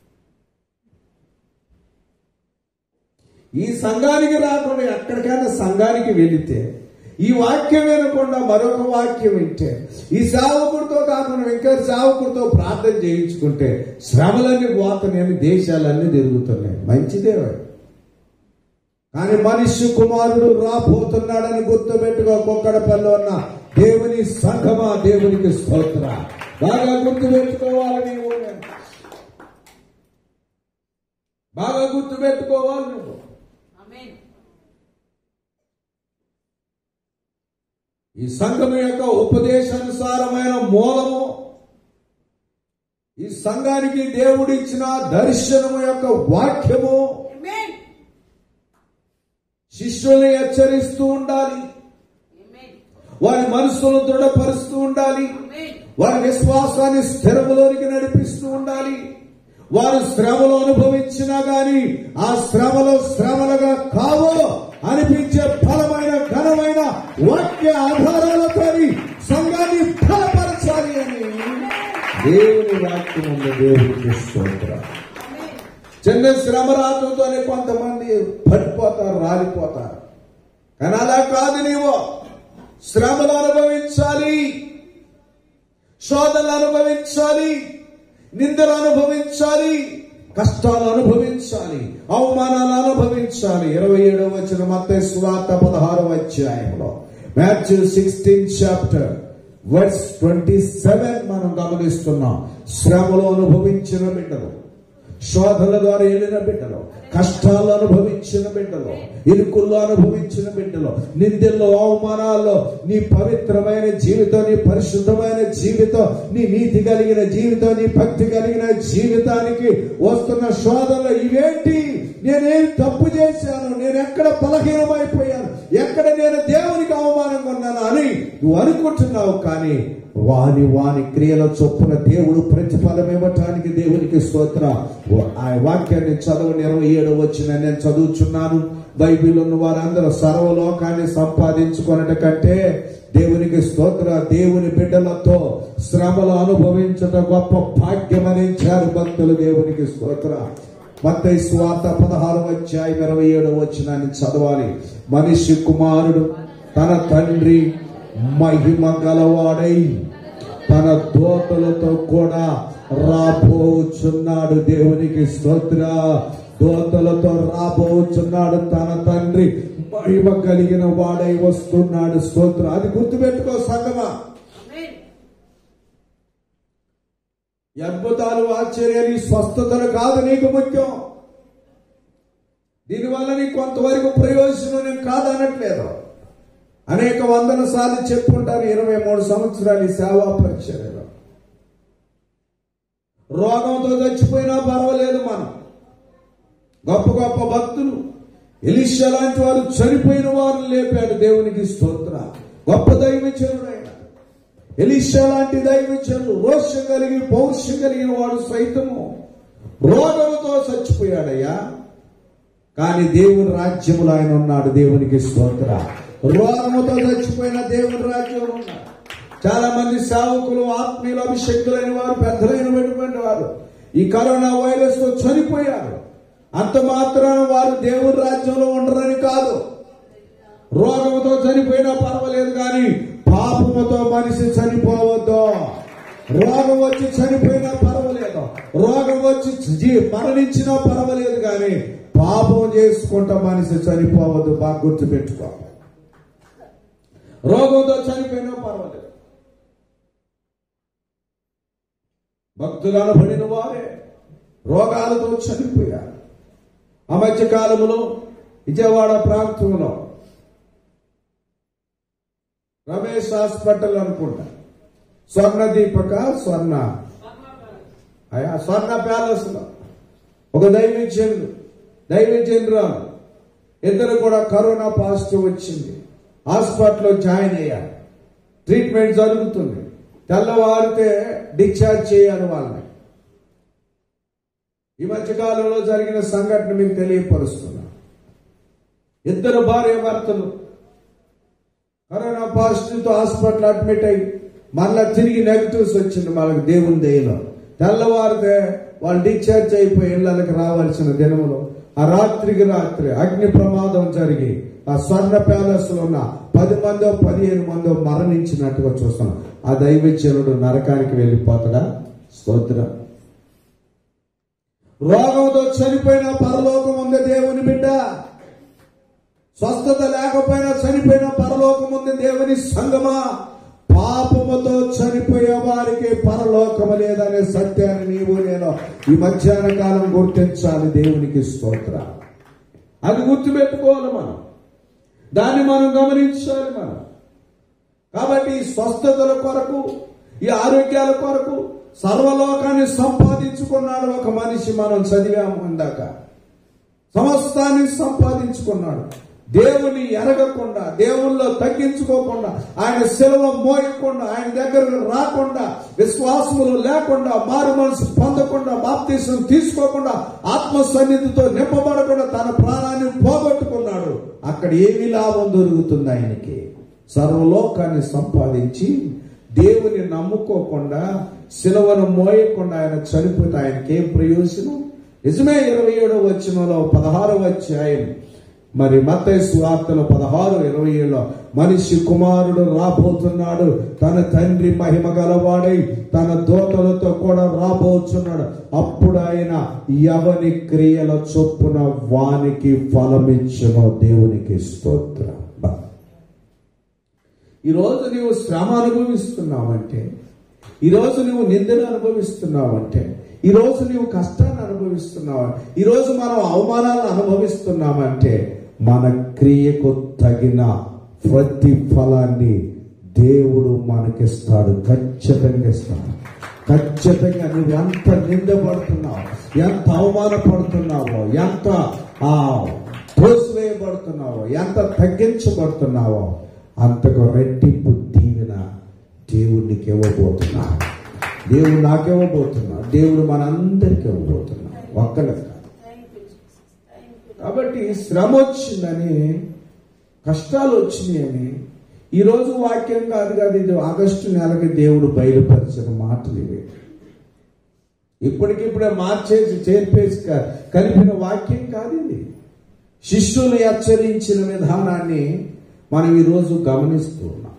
ఈ సంఘానికి రాకుండా ఎక్కడికైనా సంఘానికి వెళితే ఈ వాక్యం వినకుండా మరొక వాక్యం వింటే ఈ సేవకుడితో కాకుండా ఇంకా సేవకుడితో ప్రార్థన చేయించుకుంటే శ్రమలన్నీ పోతున్నాయని దేశాలన్నీ తిరుగుతున్నాయి మంచిదే కానీ మనిషి కుమారుడు రాబోతున్నాడని గుర్తుపెట్టుకో కుక్కడపల్లి ఉన్న దేవుని సంఘమా దేవునికి స్తోత్ర బాగా గుర్తుపెట్టుకోవాలి నీవు బాగా గుర్తుపెట్టుకోవాలి నువ్వు ఆమేన్ ఈ సంఘం యొక్క ఉపదేశానుసారమైన మూలము ఈ సంఘానికి దేవుడిచ్చిన దర్శనము యొక్క వాక్యము ఆమేన్ శిష్యుల్ని హెచ్చరిస్తూ ఉండాలి ఆమేన్ వారి మనస్సును దృఢపరుస్తూ ఉండాలి ఆమేన్ వారి విశ్వాసాన్ని స్థిరములోనికి నడిపిస్తూ ఉండాలి వారు శ్రమలు అనుభవించినా గాని ఆ శ్రమలు శ్రమలుగా కావో అనిపించే ఫలమైన ఘనమైన వాక్య ఆధారాలతో సంఘాన్ని ఫలపరచాలి అని దేవుని వాక్యం ఉంది దేవునికి స్తోత్రం ఆమేన్ చిన్న శ్రమ రాత్రుతోనే కొంతమంది పడిపోతారు రాలిపోతారు కానీ అలా కాదు నీవు శ్రమలు అనుభవించాలి శోధనలు అనుభవించాలి నిందలు అనుభవించాలి కష్టాలు అనుభవించాలి అవమానాలు అనుభవించాలి ఇరవై ఏడవ వచ్చిన మత స్వాత పదహారవ అధ్యాయంలో Matthew sixteen chapter verse twenty seven మనం గమనిస్తున్నాం శ్రమలు అనుభవించిన బిడ్డలు శోధన ద్వారా వెళ్ళిన బిడ్డలు కష్టాలు అనుభవించిన బిడ్డలు ఇరుకుల్లో అనుభవించిన బిడ్డలు నిందల్లో అవమానాల్లో నీ పవిత్రమైన జీవితం నీ పరిశుద్ధమైన జీవితం నీ నీతి కలిగిన జీవితం నీ భక్తి కలిగిన జీవితానికి వస్తున్న శోధనలు ఇవేంటి నేనేం తప్పు చేశాను నేను ఎక్కడ బలహీనమైపోయాను ఎక్కడ నేను దేవునికి అవమానంగా ఉన్నాను అని నువ్వు అనుకుంటున్నావు కానీ వాని వాని క్రియల చొప్పున దేవుడు ప్రతిఫలం ఇవ్వటానికి దేవునికి స్తోత్ర ఆ వాక్యాన్ని చదవని ఇరవై ఏడు వచ్చిన నేను చదువుచున్నాను బైబిల్ ఉన్న వారందరూ సర్వలోకాన్ని సంపాదించుకున్నట కంటే దేవునికి స్తోత్ర దేవుని బిడ్డలతో శ్రమలు అనుభవించట గొప్ప భాగ్యమనించారు భక్తులు దేవునికి స్తోత్ర మత్తయి స్వార్త పదహారు అధ్యాయం ఇరవై ఏడు వచ్చిన చదవాలి మనిషి కుమారుడు తన తండ్రి మహిమ గలవాడై తన దోతలతో కూడా రాబోచున్నాడు దేవునికి స్తోత్ర దోతలతో రాబోచున్నాడు తన తండ్రి మహిమ కలిగిన వాడై వస్తున్నాడు స్తోత్ర అది గుర్తుపెట్టుకో సంగమా ఆమేన్ ఈ అద్భుతాలు ఆశ్చర్యాలు ఈ స్వస్థతలు కాదు నీకు ముఖ్యం దీనివల్ల నీకు కొంతవరకు ప్రయోజనం నేను కాదనట్లేదు అనేక వందల సార్లు చెప్పుకుంటారు ఇరవై మూడు సంవత్సరాలు ఈ సేవా పరిచర్యలో రోగంతో చచ్చిపోయినా పర్వాలేదు మనం గొప్ప గొప్ప భక్తులు ఎలిషా లాంటి వారు చనిపోయిన వారు లేపాడు దేవునికి స్తోత్ర గొప్ప దైవచనుడైన ఎలిషా లాంటి దైవచనుడు రోషం కలిగి పౌరుషం కలిగిన వాడు సైతము రోగంతో చచ్చిపోయాడయ్యా కానీ దేవుని రాజ్యములో ఆయన ఉన్నాడు దేవునికి స్తోత్ర రోగముతో చచ్చిపోయిన దేవుని రాజ్యంలో ఉన్నాడు చాలా మంది సేవకులు ఆత్మీయులు అభిషక్తులైన వారు పెద్దలైనటువంటి వారు ఈ కరోనా వైరస్ తో చనిపోయారు అంత మాత్రాన వారు దేవుని రాజ్యంలో ఉండరని కాదు రోగముతో చనిపోయినా పర్వాలేదు కానీ పాపముతో మనిషి చనిపోవద్దు రోగం వచ్చి చనిపోయినా పర్వాలేదు రోగం వచ్చి జీ- మరణించినా పర్వాలేదు కానీ పాపం చేసుకుంటా మనిషి చనిపోవద్దు బాగా గుర్తుపెట్టుకో రోగంతో చనిపోయినా పర్వాలేదు భక్తులు అనబడిన వారే రోగాలతో చనిపోయారు ఆ మధ్య కాలంలో విజయవాడ ప్రాంతంలో రమేష్ హాస్పిటల్ అనుకుంటా స్వర్ణ దీపక స్వర్ణ అయా స్వర్ణ ప్యాలెస్ లో ఒక దైవజనుడు దైవజనురాలు ఇద్దరు కూడా కరోనా పాజిటివ్ వచ్చింది హాస్పిటల్లో జాయిన్ అయ్యారు ట్రీట్మెంట్ జరుగుతుంది తెల్లవారితే డిశ్చార్జ్ చేయాలి వాళ్ళని ఈ మధ్య కాలంలో జరిగిన సంఘటన మీకు తెలియపరుస్తున్నా ఇద్దరు భార్య భర్తలు కరోనా పాజిటివ్ తో హాస్పిటల్ అడ్మిట్ అయ్యి మళ్ళా తిరిగి నెగిటివ్స్ వచ్చింది వాళ్ళకి దేవుని దయలో తెల్లవారితే వాళ్ళు డిశ్చార్జ్ అయిపోయి ఇళ్ళకి రావాల్సిన దినములో ఆ రాత్రికి రాత్రి అగ్ని ప్రమాదం జరిగి ఆ స్వర్ణ ప్యాలెస్ లో ఉన్న పది మందో పదిహేను మందో మరణించినట్టుగా చూస్తాం ఆ దైవజనుడు నరకానికి వెళ్ళిపోతాడా స్తోత్రం రోగంతో చనిపోయిన పరలోకం ఉంది దేవుని బిడ్డ స్వస్థత లేకపోయినా చనిపోయిన పరలోకం ఉంది దేవుని సంగమా పాపముతో చనిపోయే వారికి పరలోకము లేదనే సత్యాన్ని నీవు నేను ఈ మధ్యాహ్న కాలం గుర్తించాలి దేవునికి స్తోత్ర అది గుర్తుపెట్టుకోవాలి మనం దాన్ని మనం గమనించాలి మనం కాబట్టి ఈ స్వస్థతల కొరకు ఈ ఆరోగ్యాల కొరకు సర్వలోకాన్ని సంపాదించుకున్నాడు ఒక మనిషి మనం చదివాము ఇందాక సమస్తాన్ని సంపాదించుకున్నాడు దేవుని ఎరగకుండా దేవుల్లో తగ్గించుకోకుండా ఆయన సెలవు మోయకుండా ఆయన దగ్గరకు రాకుండా విశ్వాసములు లేకుండా మారు మనసు పొందకుండా బాప్తీసం తీసుకోకుండా ఆత్మ సన్నిధితో నింపబడకుండా తన ప్రాణాన్ని పోగొట్టుకున్నాడు అక్కడ ఏమి లాభం దొరుకుతుంది ఆయనకి సర్వలోకాన్ని సంపాదించి దేవుని నమ్ముకోకుండా సిలవను మోయకుండా ఆయన చనిపోతే ఆయనకి ఏం ప్రయోజనం నిజమే ఇరవై ఏడో వచ్చినలో పదహారో అధ్యాయం మరి మత్తయి సువార్తలో పదహారు ఇరవై ఏడులో మనిషి కుమారుడు రాబోతున్నాడు తన తండ్రి మహిమ గలవాడై తన దోతలతో కూడా రాబోతున్నాడు అప్పుడు ఆయన ఎవని క్రియల చొప్పున వానికి ఫలమిచ్చును దేవునికి స్తోత్రం బా. ఈరోజు నీవు శ్రమ అనుభవిస్తున్నావంటే ఈరోజు నువ్వు నిందను అనుభవిస్తున్నావంటే ఈరోజు నీవు కష్టాన్ని అనుభవిస్తున్నావు ఈరోజు మనం అవమానాలను అనుభవిస్తున్నామంటే మన క్రియకు తగిన ప్రతిఫలాన్ని దేవుడు మనకిస్తాడు ఖచ్చితంగా ఇస్తాడు ఖచ్చితంగా నువ్వు ఎంత నిందపడుతున్నావు ఎంత అవమానపడుతున్నావో ఎంత ఆ తోసివేయబడుతున్నావో ఎంత తగ్గించబడుతున్నావో అంతకు రెట్టింపు దీవెన దేవునికి ఇవ్వబోతున్నా దేవుడు నాకివ్వబోతున్నా దేవుడు మనందరికి ఇవ్వబోతున్నా ఒక్కరికి కాదు కాబట్టి శ్రమ వచ్చిందని కష్టాలు వచ్చినాయని ఈరోజు వాక్యం కాదు కాదు ఇది ఆగస్టు నెలకి దేవుడు బయలుపరిచిన మాటలు ఇవి ఇప్పటికిప్పుడే మార్చేసి చేర్పేసి క- కలిపిన వాక్యం కాదు ఇది శిష్యులు హెచ్చరించిన విధానాన్ని మనం ఈరోజు గమనిస్తూ ఉన్నాం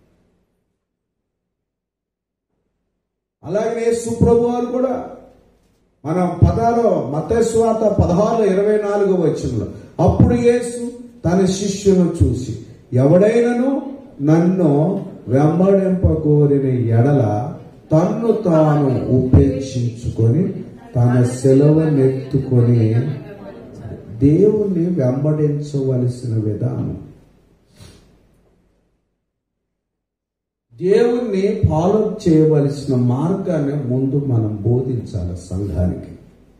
అలాగే సుప్రభు వారు కూడా మనం పదాలో మతస్వాత పదహారు ఇరవై నాలుగు వచ్చినలో అప్పుడు యేసు తన శిష్యును చూసి ఎవడైనను నన్ను వెంబడింప కోరిన ఎడల తన్ను తాను ఉపేక్షించుకొని తన సెలవునెత్తుకొని దేవుణ్ణి వెంబడించవలసిన విధానం దేవుణ్ణి ఫాలో చేయవలసిన మార్గాన్ని ముందు మనం బోధించాలి సంఘానికి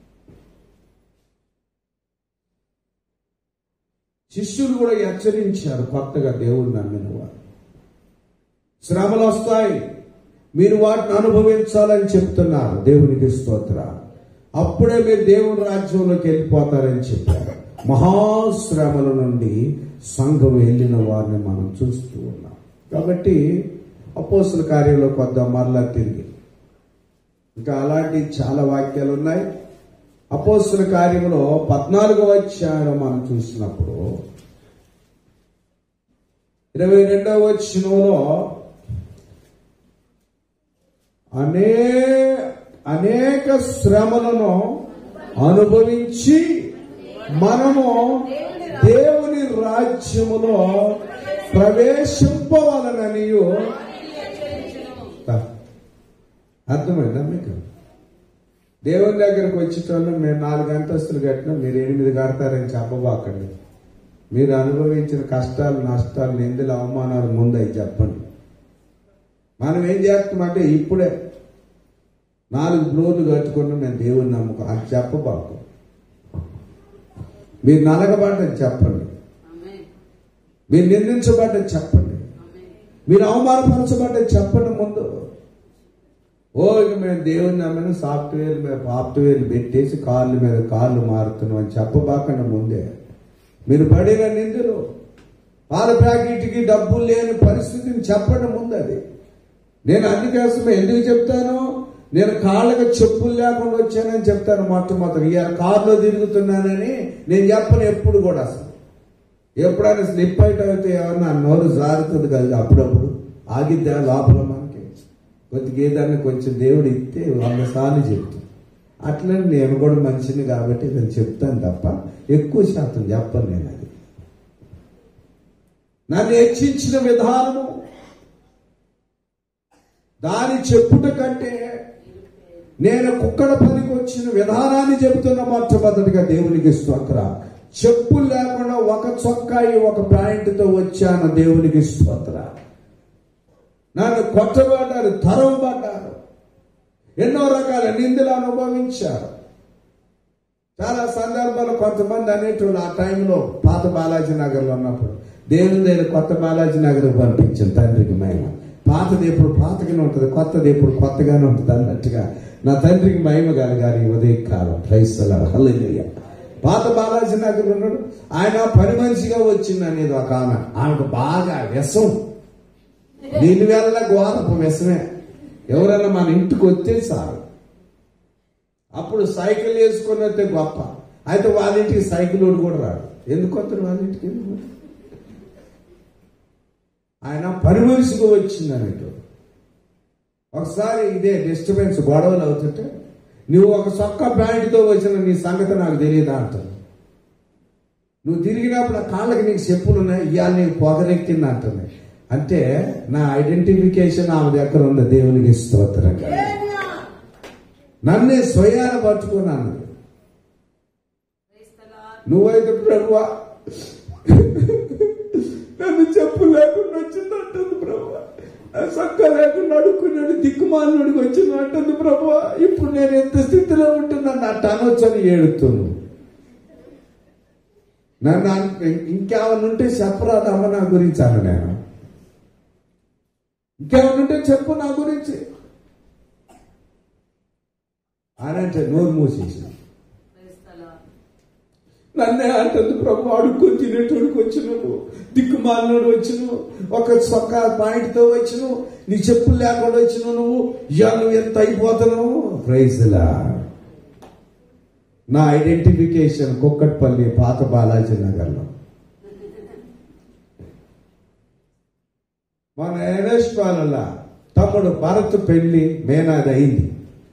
శిష్యులు కూడా హెచ్చరించారు కొత్తగా దేవుణ్ణి నమ్మిన వారు శ్రమలు వస్తాయి మీరు వాటిని అనుభవించాలని చెప్తున్నారు దేవునికి స్తోత్ర అప్పుడే మీరు దేవుని రాజ్యంలోకి వెళ్ళిపోతారని చెప్పారు మహాశ్రమల నుండి సంఘం వెళ్ళిన వారిని మనం చూస్తూ ఉన్నాం కాబట్టి అపోస్తుల కార్యంలో కొద్ద మరలా తిరిగి ఇంకా అలాంటి చాలా వాక్యాలు ఉన్నాయి అపోస్తుల కార్యంలో పద్నాలుగవ అధ్యాయంలో మనం చూసినప్పుడు ఇరవై రెండవ వచనంలో అనే అనేక శ్రమలను అనుభవించి మనము దేవుని రాజ్యములో ప్రవేశింపవలనని అర్థమైందా మీకు దేవుని దగ్గరకు వచ్చేటోళ్ళు మేము నాలుగు అంతస్తులు కట్టినా మీరు ఎనిమిది కడతారని చెప్పబాకండి మీరు అనుభవించిన కష్టాలు నష్టాలు నిందులు అవమానాలు ముందై చెప్పండి మనం ఏం చేస్తామంటే ఇప్పుడే నాలుగు ఫ్లోర్లు కట్టుకుని మేము దేవుని నమ్మకం అది చెప్పబాకు మీరు నలగబడ్డని చెప్పండి ఆమేన్ మీరు నిందించబడ్డని చెప్పండి ఆమేన్ మీరు అవమానపరచబడ్డని చెప్పండి ముందు ఓ ఇక మేము దేవుని నమ్మిన సాఫ్ట్వేర్ మీద సాఫ్ట్వేర్లు పెట్టేసి కార్ల మీద కార్లు మారుతున్నాం అని చెప్పబాకండి ముందే మీరు పడిన నిందులు పాల ప్యాకెట్కి డబ్బులు లేని పరిస్థితిని చెప్పండి ముందు అది నేను అందుకోసమే ఎందుకు చెప్తాను నేను కాళ్ళకి చెప్పులు లేకుండా వచ్చానని చెప్తాను మొట్టమొదటి ఇవాళ కారులో తిరుగుతున్నానని నేను చెప్పను ఎప్పుడు కూడా అసలు ఎప్పుడైనా స్లిప్ అయిట్ అయితే ఏమన్నా నోరు జారుతుంది కదా అప్పుడప్పుడు ఆగిద్దా లోపల మనకి కొద్దిగా ఏదన్నా కొంచెం దేవుడు ఇస్తే వంద సార్లు చెప్తాను అట్లనే నేను కూడా మనిషిని కాబట్టి నేను చెప్తాను తప్ప ఎక్కువ శాతం చెప్పను నేను అది నన్ను హెచ్చించిన విధానము దాని చెప్పుట కంటే నేను కుక్కడ పనికి వచ్చిన విధానాన్ని చెబుతున్న మొట్టమొదటిగా దేవునికి స్తోత్ర చెప్పులు లేకుండా ఒక చొక్కాయి ఒక ప్యాంటుతో వచ్చాను దేవునికి స్తోత్ర నన్ను కొట్టబడ్డారు తరవబడ్డారు ఎన్నో రకాల నిందలు అనుభవించారు చాలా సందర్భాల్లో కొంతమంది అనేటోళ్ళు ఆ టైంలో పాత బాలాజీ నగర్లో ఉన్నప్పుడు దేవుని దగ్గర కొత్త బాలాజీ నగర్ పంపించాను తండ్రికి మహిమ పాతది ఎప్పుడు పాతగానే ఉంటుంది కొత్తది ఎప్పుడు కొత్తగానే ఉంటుంది అన్నట్టుగా నా తండ్రికి మహిమ కలగాలి ఈ ఉదయకాలం క్రైస్తల హల్లెలూయా పాత బాలాజీ నగర్ ఉన్నాడు ఆయన పని మనిషిగా వచ్చింది అనేది ఒక ఆమె ఆమెకు బాగా వ్యసం దీని వల్ల ఘోరపు వ్యసమే ఎవరైనా మన ఇంటికి వస్తే చాలు అప్పుడు సైకిల్ వేసుకొని వస్తే గొప్ప అయితే వాళ్ళ ఇంటికి సైకిల్ వాడు కూడా రాడు ఎందుకు వస్తాడు వాళ్ళ ఇంటికి ఎందుకు? ఆయన పని మనిషికి వచ్చింది అన్నట్టు ఒకసారి ఇదే డిస్టర్బెన్స్ గొడవలు అవుతుంటే నువ్వు ఒక సొక్క ప్యాంటుతో వచ్చిన నీ సంగతి నాకు తెలియదా అంటాను నువ్వు తిరిగినప్పుడు ఆ కాళ్ళకి నీకు చెప్పులు ఉన్నాయి ఇవాళ నీకు పొగరెక్కింది అంటుంది అంటే నా ఐడెంటిఫికేషన్ ఆమె దగ్గర ఉంది దేవునికి స్తోత్రంగా నన్నే స్వయాన పట్టుకున్నాను ప్రైజ్ ద లార్డ్ నువ్వైతే ప్రభువా నన్ను చెప్పు లేకుండా వచ్చిందంటుంది ప్రభువా నా సక్క లేకుండా అడుక్కున్నాడు దిక్కుమాలినడికి వచ్చిందంటుంది ప్రభువా ఇప్పుడు నేను ఎంత స్థితిలో ఉంటున్నాను అట్ట అనొచ్చని ఏడుతున్నాను నన్ను అన్- ఇంకేమన్నా ఉంటే చెప్పరాదమ్మ నా గురించి అన్న నేను ఇంకేమన్నా ఉంటే చెప్పు నా గురించి అని అంటే నోరు మూసేసిన ప్రైజ్ ద లార్డ్ నన్నే అంటుంది ప్రభు అడుక్కొని తినేటోడికి వచ్చినావు దిక్కుమాలినోడు వచ్చినావు ఒక సొక్క పాయింట్తో వచ్చినావు నీ చెప్పులు లేకుండా వచ్చినావు నువ్వు ఇవాళ నువ్వు ఎంత అయిపోతున్నావు ప్రైజ్లా నా ఐడెంటిఫికేషన్ కుక్కట్పల్లి పాత బాలాజీ నగర్లో మన ఎనెస్ పాలల తమ్ముడు భరత్ పెళ్లి మేనాది అయింది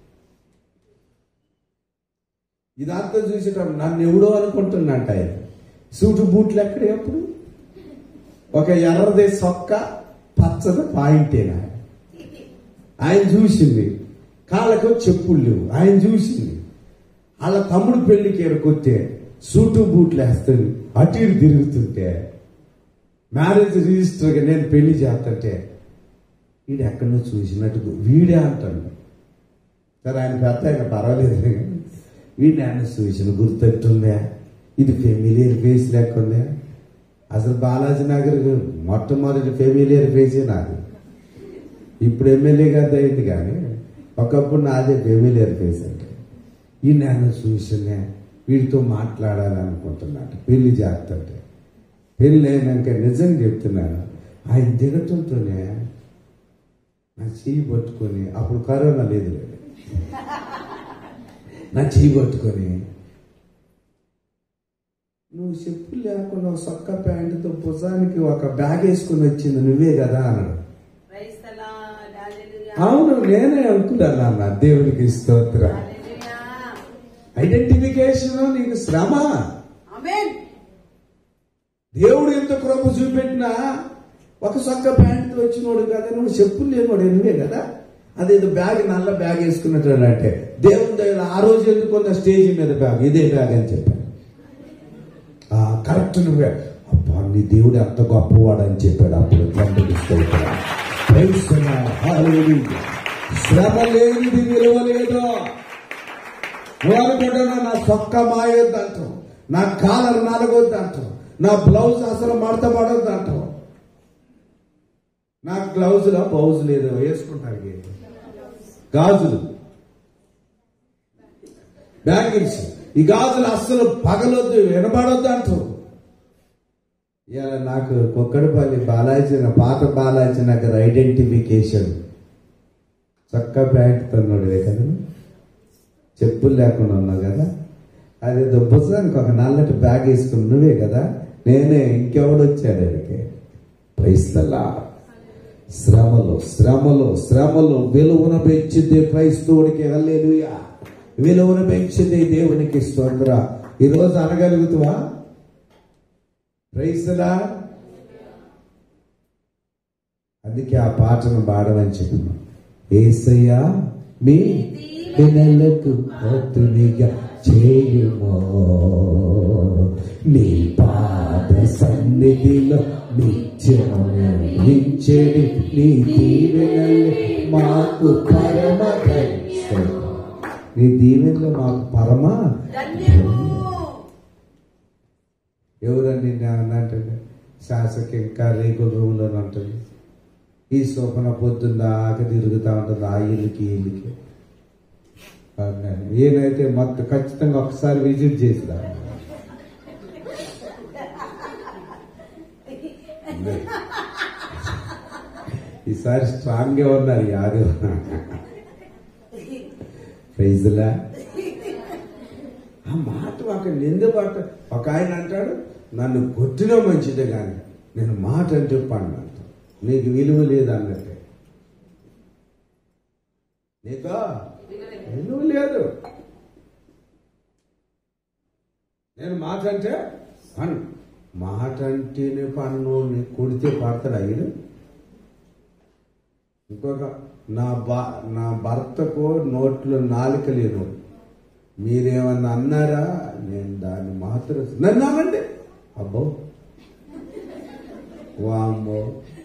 ఇదంతా చూసేటప్పుడు నన్ను ఎవడో అనుకుంటున్నట్ట ఆయన సూటు బూట్లు ఎక్కడ ఎప్పుడు ఒక ఎర్రది సొక్క పచ్చది పాయింటేనా ఆయన చూసింది కాళ్ళకు చెప్పులు లేవు ఆయన చూసింది వాళ్ళ తమ్ముడు పెళ్లికి ఎరకొస్తే సూటు బూట్లు వేస్తుంది అటు ఇటు తిరుగుతుంటే మ్యారేజ్ రిజిస్టర్గా నేను పెళ్లి చేస్తుంటే వీడు ఎక్కడో చూసినట్టు వీడే అంటాడు సరే ఆయన పెద్ద ఆయన పర్వాలేదు వీడిని ఆయన చూసిన గుర్తెట్టుందా ఇది ఫెమిలియర్ ఫేస్ లేకుందా అసలు బాలాజీ నగర్ మొట్టమొదటి ఫెమిలియర్ ఫేసే నాది ఇప్పుడు ఎమ్మెల్యే గారి అయింది కానీ ఒకప్పుడు నాదే ఫెమిలియర్ ఫేస్ అంటే ఈ నేను చూసినే వీడితో మాట్లాడాలనుకుంటున్నాడు పెళ్లి చేస్తుంటే పెళ్ళి అయినాక నిజం చెప్తున్నాను ఆయన దిగటంతోనే నా చెయ్యి పట్టుకొని అప్పుడు కరోనా లేదు లేదు నా చెయ్యి పట్టుకొని నువ్వు చెప్పులు లేకుండా ఒక సొక్క ప్యాంటుతో భుజానికి ఒక బ్యాగ్ వేసుకుని వచ్చింది నువ్వే కదా అన్నాడు ప్రైజ్ ద లార్డ్ హల్లెలూయా అవును నేనే అనుకున్నాను అన్న దేవునికి స్తోత్ర హల్లెలూయా ఐడెంటిఫికేషన్ నీకు శ్రమ ఆమేన్ దేవుడు ఎంత కృప చూపెట్టినా ఒక సొక్క ప్యాంట్ వచ్చినోడు కదా నువ్వు చెప్పులు లేనోడు నువ్వే కదా అదేదో బ్యాగ్ నల్ల బ్యాగ్ వేసుకున్నట్టు అంటే దేవుని దగ్గర ఆ రోజు ఎందుకున్న స్టేజ్ మీద బ్యాగ్ ఇదే బ్యాగ్ అని చెప్పాను ఆ, కరెక్ట్ నువ్వే అబ్బా నీ దేవుడు ఎంత గొప్పవాడు అని చెప్పాడు అప్పుడు తండ్రికి స్తోత్రం. Praise the Lord. Hallelujah. శ్రమ లేనిది విలువ లేదు నువ్వు అనుకుంటున్నా నా సొక్క మాయొద్దు అంటావు నా కాలర్ నలగొద్దు అంటావు నా బ్లౌజ్ అసలు మడత పడొద్దు అంటావు నా గ్లౌజులో బ్లౌజ్ లేదు వేసుకుంటారు ఇక. గాజులు బ్యాంగిల్స్ ఈ గాజులు అస్సలు పగలొద్దు వినబడొద్దు అంటావు ఇలా నాకు కొక్కడపల్లి బాలాజీ నా పాత బాలాజీ నాకు ఐడెంటిఫికేషన్ చక్క ప్యాంట్ తన్నాడు కదా చెప్పులు లేకుండా ఉన్నావు కదా అది దుబ్బసానికి ఒక నల్లటి బ్యాగ్ వేసుకుని నువ్వే కదా నేనే ఇంకెవడు వచ్చాడు అడిగి క్రైస్తలా శ్రమలో శ్రమలో శ్రమలో విలువను పెంచింది క్రైస్తవుడికి వెళ్ళలేదుయా విలువను పెంచింది దేవునికి స్తోత్ర ఈరోజు అనగలుగుతావా క్రైస్తలా అందుకే ఆ పాటను పాడమని చెప్పిన ఏసయ్యా మీ దినలకు హతునిగా చేయుమో నీ పాద సన్నిధిలో నిత్యమించెడి నీ దీవెనలు మాకు పరమ ధన్యం. నీ దీవెనలు మాకు పరమ ధన్యము ఎవరండి అంటే శాసకి ఇంకా రేకుల రూమ్లో ఉంటుంది ఈ సోపన పొద్దున్న ఆక తిరుగుతూ ఉంటుంది ఆ ఇల్లుకి ఈ ఇల్లుకి అన్నాను. ఈయనైతే మొత్తం ఖచ్చితంగా ఒకసారి విజిట్ చేసిరా ఈసారి స్ట్రాంగ్ గా ఉన్నారు యాదు ప్రైజ్లా ఆ మాట ఒక నింద మాట ఒక ఆయన అంటాడు నన్ను కొట్టినా మంచిదే కానీ నేను మాట అంటే పండు అంటాను నీకు విలువ లేదు అన్నట్టే నీకు విలువ లేదు నేను మాట అంటే పన్ను మాట అంటేనే పన్ను నీకు కొడితే పడతాడు అయ్యడు ఇంకొక నా బా నా భర్తకు నోట్లో నాలుక లేదు మీరేమన్నా అన్నారా నేను దాన్ని మాత్రం నన్ను అనండి అబ్బో వామ్మో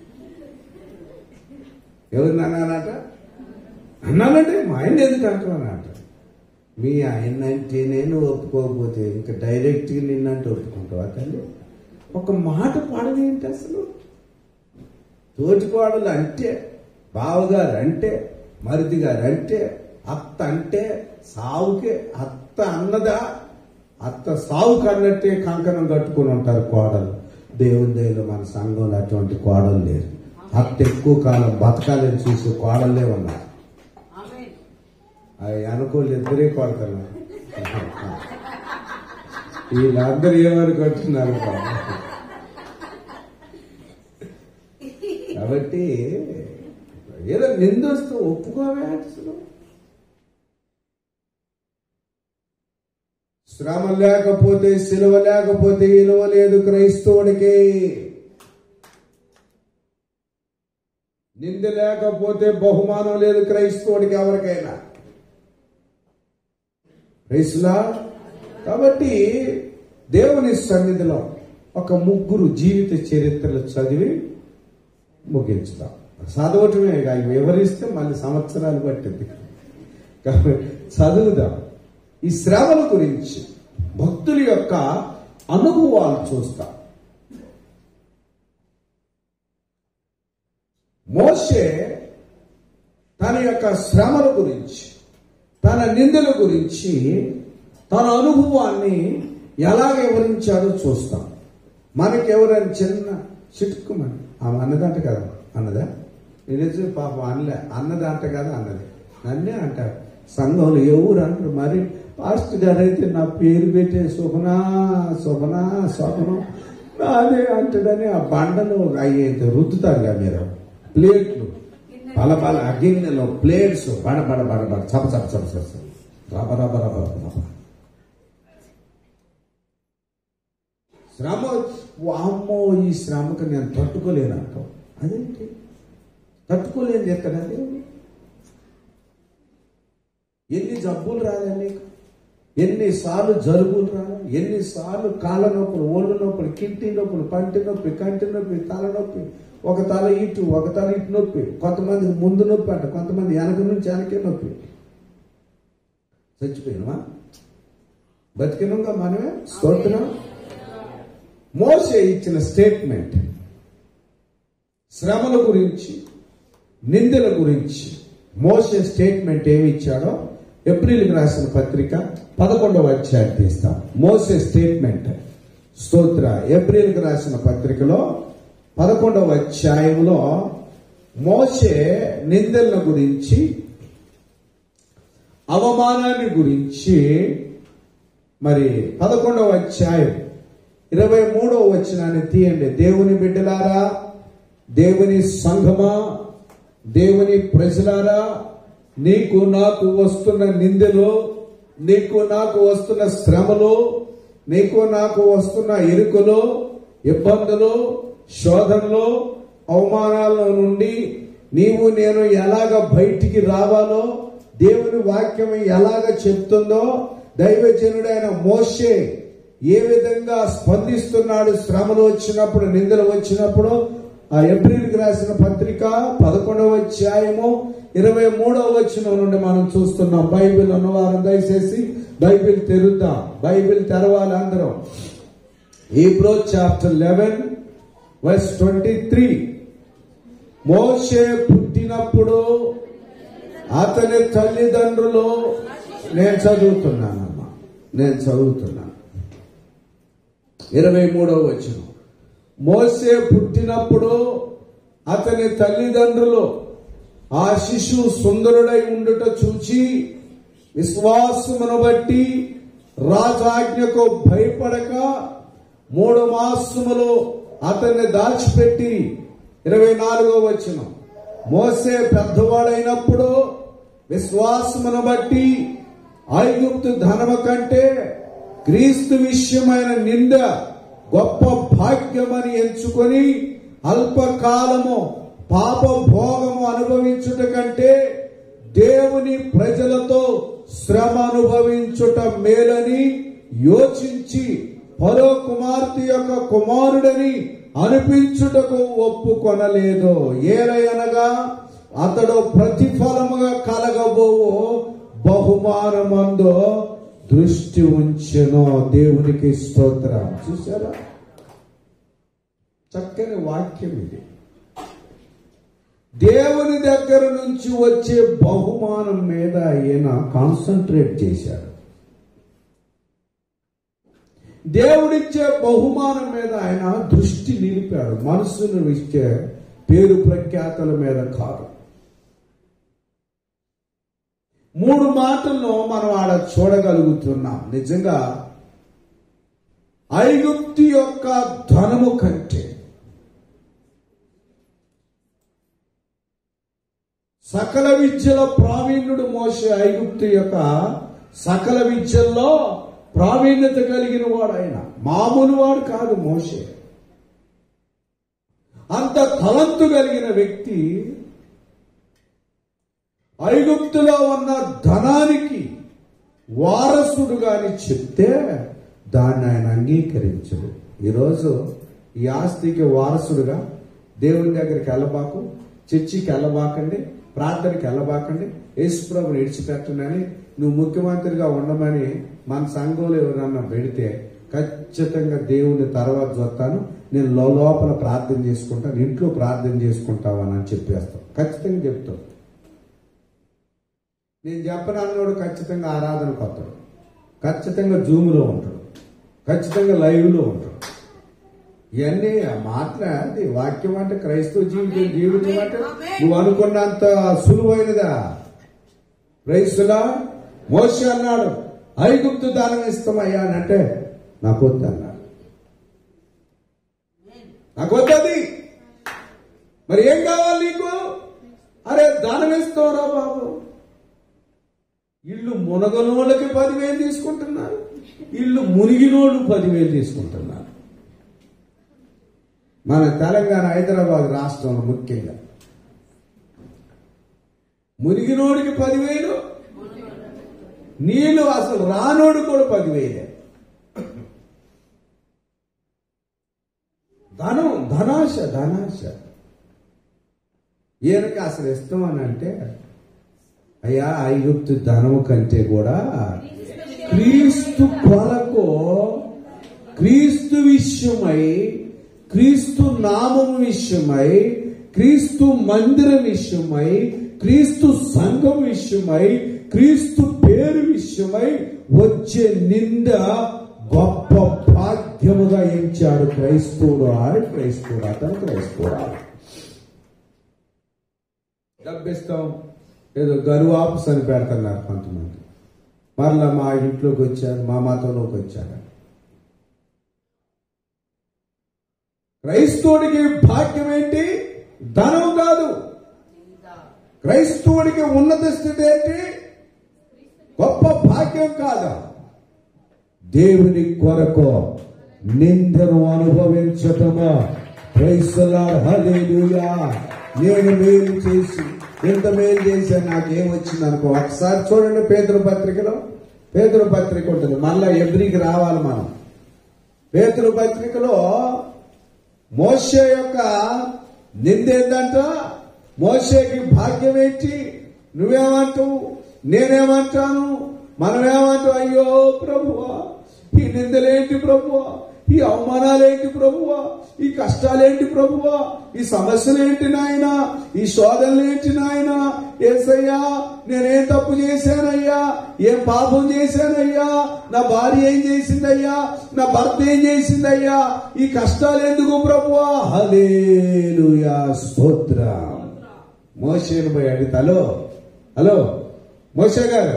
ఎవరు అన్నానట అన్నానండి మా ఆయన ఎందుకు అంటున్నానట మీ ఆయన అంటే నేను ఒప్పుకోకపోతే ఇంకా డైరెక్ట్గా నిన్నంటే ఒప్పుకుంటావా తల్లి ఒక మాట పాడవేంటి అసలు తోటికోడలు అంటే బావగారు అంటే మరిది గారు అంటే అత్త అంటే సావుకే అత్త అన్నదా అత్త సావుకు అన్నట్టే కంకణం కట్టుకుని ఉంటారు కోడలు దేవుని దయలో మన సంఘంలో అటువంటి కోడలు లేరు అత్త ఎక్కువ కాలం బతకాలని చూసి కోడలే ఉన్నారు ఆమేన్ అవి అనుకోలు ఇద్దరే కొడతారు వీళ్ళందరూ ఏమనుకుంటున్నారు పాపం. కాబట్టి ఏదో నిందొస్తూ ఒప్పుకోవే అసలు శ్రమ లేకపోతే సిలువ లేకపోతే విలువ లేదు క్రైస్తవుడికి నింద లేకపోతే బహుమానం లేదు క్రైస్తవుడికి ఎవరికైనా క్రైస్తులా కాబట్టి దేవుని సన్నిధిలో ఒక ముగ్గురు జీవిత చరిత్రలు చదివి ముగించుదాం చదవటమే కాదు వివరిస్తే మళ్ళీ సంవత్సరాలు పట్టింది కాబట్టి చదువుదాం ఈ శ్రమల గురించి భక్తుల యొక్క అనుభవాలు చూస్తాం మోషే తన యొక్క శ్రమల గురించి తన నిందల గురించి తన అనుభవాన్ని ఎలా వివరించాడో చూస్తాం మనకి ఎవరైనా చిన్న చిటుక్కుమని ఆమె అన్నదంట కదా అన్నదా నిజం పాపం అనలే అన్నదంట కదా అన్నది నన్నే అంటారు సంఘంలో ఎవరు అంటారు మరి పాస్టర్ గారు అయితే నా పేరు పెట్టే శుభనా శుభనా శోభనం నాదే అంటాడని ఆ బండలు అయ్యేది రుద్దుతారు కదా మీరు ప్లేట్లు పల పల గిన్నెలో ప్లేట్స్ బడ బడ బడ బడ చప చప చప చప చప. రబ రబ రబ రబ రబ. శ్రమ అమ్మో ఈ శ్రమకు నేను తట్టుకోలేను అంటాం అదేంటి తట్టుకోలేని ఎక్కడ ఎన్ని జబ్బులు రాలే నీకు ఎన్నిసార్లు జలుబులు రాలే ఎన్నిసార్లు కాళ్ళ నొప్పులు ఒళ్ళు నొప్పులు కింటి నొప్పులు పంటి నొప్పి కంటి నొప్పి తల నొప్పి ఒక తల ఇటు ఒక తల ఇటు నొప్పి కొంతమంది ముందు నొప్పి అంట కొంతమంది వెనక నుంచి వెనకే నొప్పి చచ్చిపోయినవా బతికినంగా మనమే స్తోత్రం మోసే ఇచ్చిన స్టేట్మెంట్ శ్రమల గురించి నిందల గురించి మోసే స్టేట్మెంట్ ఏమి ఇచ్చాడో ఏప్రిల్కి రాసిన పత్రిక పదకొండవ అధ్యాయం తీస్తాం మోసే స్టేట్మెంట్ స్తోత్ర ఏప్రిల్కి రాసిన పత్రికలో పదకొండవ అధ్యాయంలో మోసే నిందల గురించి అవమానాన్ని గురించి మరి పదకొండవ అధ్యాయం ఇరవై మూడవ వచనాన్ని తీయండి దేవుని బిడ్డలారా దేవుని సంఘమా దేవుని ప్రజలారా నీకు నాకు వస్తున్న నిందలు నీకు నాకు వస్తున్న శ్రమలు నీకు నాకు వస్తున్న ఇరుకులు ఇబ్బందులు శోధనలు అవమానాల నుండి నీవు నేను ఎలాగ బయటికి రావాలో దేవుని వాక్యం ఎలాగ చెప్తుందో దైవజనుడైన మోషే ఏ విధంగా స్పందిస్తున్నాడు శ్రమలు వచ్చినప్పుడు నిందలు వచ్చినప్పుడు ఆ ఏప్రిల్కి రాసిన పత్రిక పదకొండవ అధ్యాయము ఇరవై మూడవ వచనం నుండి మనం చూస్తున్నాం బైబిల్ ఉన్నవారం దయచేసి బైబిల్ తెరుద్దాం బైబిల్ తెరవాలి అందరం Hebrews chapter eleven verse twenty three మోషే పుట్టినప్పుడు అతని తల్లిదండ్రులు నేను చదువుతున్నానమ్మా నేను చదువుతున్నాను ఇరవై మూడవ వచనం మోసే పుట్టినప్పుడు అతని తల్లిదండ్రులు ఆ శిశువు సుందరుడై ఉండుట చూచి విశ్వాసమును బట్టి రాజాజ్ఞకు భయపడక మూడు మాసములు అతన్ని దాచిపెట్టి ఇరవై నాలుగో వచనం మోసే పెద్దవాడైనప్పుడు విశ్వాసమును బట్టి ఐగుప్తు ధనము కంటే క్రీస్తు విషయమైన నింద గొప్ప భాగ్యమని ఎంచుకొని అల్పకాలము పాప భోగము అనుభవించుట కంటే దేవుని ప్రజలతో శ్రమ అనుభవించుట మేలని యోచించి పరో కుమార్తె యొక్క కుమారుడని అనిపించుటకు ఒప్పుకొనలేదు ఏలయనగా అతడు ప్రతిఫలముగా కలగబోవు బహుమానమందో దృష్టి ఉంచెను దేవునికి స్తోత్రం చూసారా చక్కని వాక్యం ఇది దేవుని దగ్గర నుంచి వచ్చే బహుమానం మీద ఈయన కాన్సన్ట్రేట్ చేశాడు దేవుడిచ్చే బహుమానం మీద ఆయన దృష్టి నిలిపాడు మనసును ఇచ్చే పేరు ప్రఖ్యాతల మీద కాదు మూడు మాటల్లో మనం ఆడ చూడగలుగుతున్నాం నిజంగా ఐగుప్తి యొక్క ధనము కంటే సకల విద్యలో ప్రావీణ్యుడు మోసే ఐగుప్తు యొక్క సకల విద్యల్లో ప్రావీణ్యత కలిగిన వాడు ఆయన మామూలు వాడు కాదు మోసే అంత తలంతు కలిగిన వ్యక్తి ఐగుప్తులో ఉన్న ధనానికి వారసుడుగా అని చెప్తే దాన్ని ఆయన అంగీకరించడు ఈరోజు ఈ ఆస్తికి వారసుడుగా దేవుని దగ్గరికి వెళ్ళబాకు చర్చికి వెళ్ళబాకండి ప్రార్థనకి వెళ్ళబాకండి యేసుప్రభుని విడిచిపెట్టనని నువ్వు ముఖ్యమంత్రిగా ఉండమని మన సంఘంలో ఎవరన్నా పెడితే ఖచ్చితంగా దేవుని తర్వాత చూస్తాను నేను లో- లోపల ప్రార్థన చేసుకుంటాను ఇంట్లో ప్రార్థన చేసుకుంటావని అని చెప్పేస్తాను ఖచ్చితంగా చెప్తాను నేను చెప్పనన్నోడు ఖచ్చితంగా ఆరాధనకు వస్తాడు ఖచ్చితంగా జూమ్లో ఉంటాడు ఖచ్చితంగా లైవ్లో ఉంటాడు ఇవన్నీ మాట్లాడి వాక్యం అంటే క్రైస్తవ జీవితం జీవితం అంటే నువ్వు అనుకున్నంత సులువైనదా క్రైస్తులా మోస అన్నాడు ఐగుప్తు దానం ఇస్తామయ్యా అని అంటే నాకు వద్దు అన్నాడు నాకు వద్దది మరి ఏం కావాలి నీకు అరే దానం ఇస్తావురా బాబు ఇల్లు మునగనోళ్ళకి పదివేలు తీసుకుంటున్నారు ఇల్లు మునిగినోళ్ళు పదివేలు తీసుకుంటున్నారు మన తెలంగాణ హైదరాబాద్ రాష్ట్రంలో ముఖ్యంగా మునిగినోడికి పదివేలు నీళ్లు అసలు రానోడు కూడా పదివేలే ధనం ధనాశ ధనాశ ఈయనకి అసలు ఇష్టం అని అంటే అయ్యా ఐగుప్తు ధనం కంటే కూడా క్రీస్తు కొరకు క్రీస్తు విషయమై క్రీస్తు నామం విషయమై క్రీస్తు మందిరం విషయమై క్రీస్తు సంఘం విషయమై క్రీస్తు పేరు విషయమై వచ్చే నింద గొప్ప భాగ్యముగా ఎంచాడు క్రైస్తవుడు ఆడు క్రైస్తవుడు అతను క్రైస్తవుడు డబ్బిస్తాం ఏదో గరువాపస్ అని పెడుతున్నారు కొంతమంది మరలా మా ఇంట్లోకి వచ్చారు మా మతంలోకి వచ్చారు క్రైస్తవుడికి భాగ్యం ఏంటి ధనం కాదు క్రైస్తవుడికి ఉన్నత స్థితి ఏంటి గొప్ప భాగ్యం కాదు దేవుని కొరకు నిందను అనుభవించటమా క్రైస్తలాడ్ హల్లెలూయా నేను మేలు చేసి ఎంత మేలు చేశాను నాకేం వచ్చింది అనుకో ఒకసారి చూడండి పేదల పత్రికలో పేదల పత్రిక ఉంటుంది మళ్ళా ఎబ్రికి రావాలి మనం పేదల పత్రికలో మోషే యొక్క నిందేందంట మోషేకి భాగ్యం ఏంటి నువ్వేమంటావు నేనేమంటాను మనమేమంటావు అయ్యో ప్రభువా ఈ నిందలేంటి ప్రభువా ఈ అవమానాలేంటి ప్రభువా ఈ కష్టాలేంటి ప్రభువా ఈ సమస్యలేంటి నాయన ఈ శోధనలేంటి నాయన ఏసయ్యా నేనేం తప్పు చేశానయ్యా ఏం పాపం చేశానయ్యా నా భార్య ఏం చేసిందయ్యా నా భర్త ఏం చేసిందయ్యా ఈ కష్టాలు ఎందుకు ప్రభువా హలేలుయా స్తోత్రం మోసేను పోయి అడిగితే హలో హలో మోసే గారు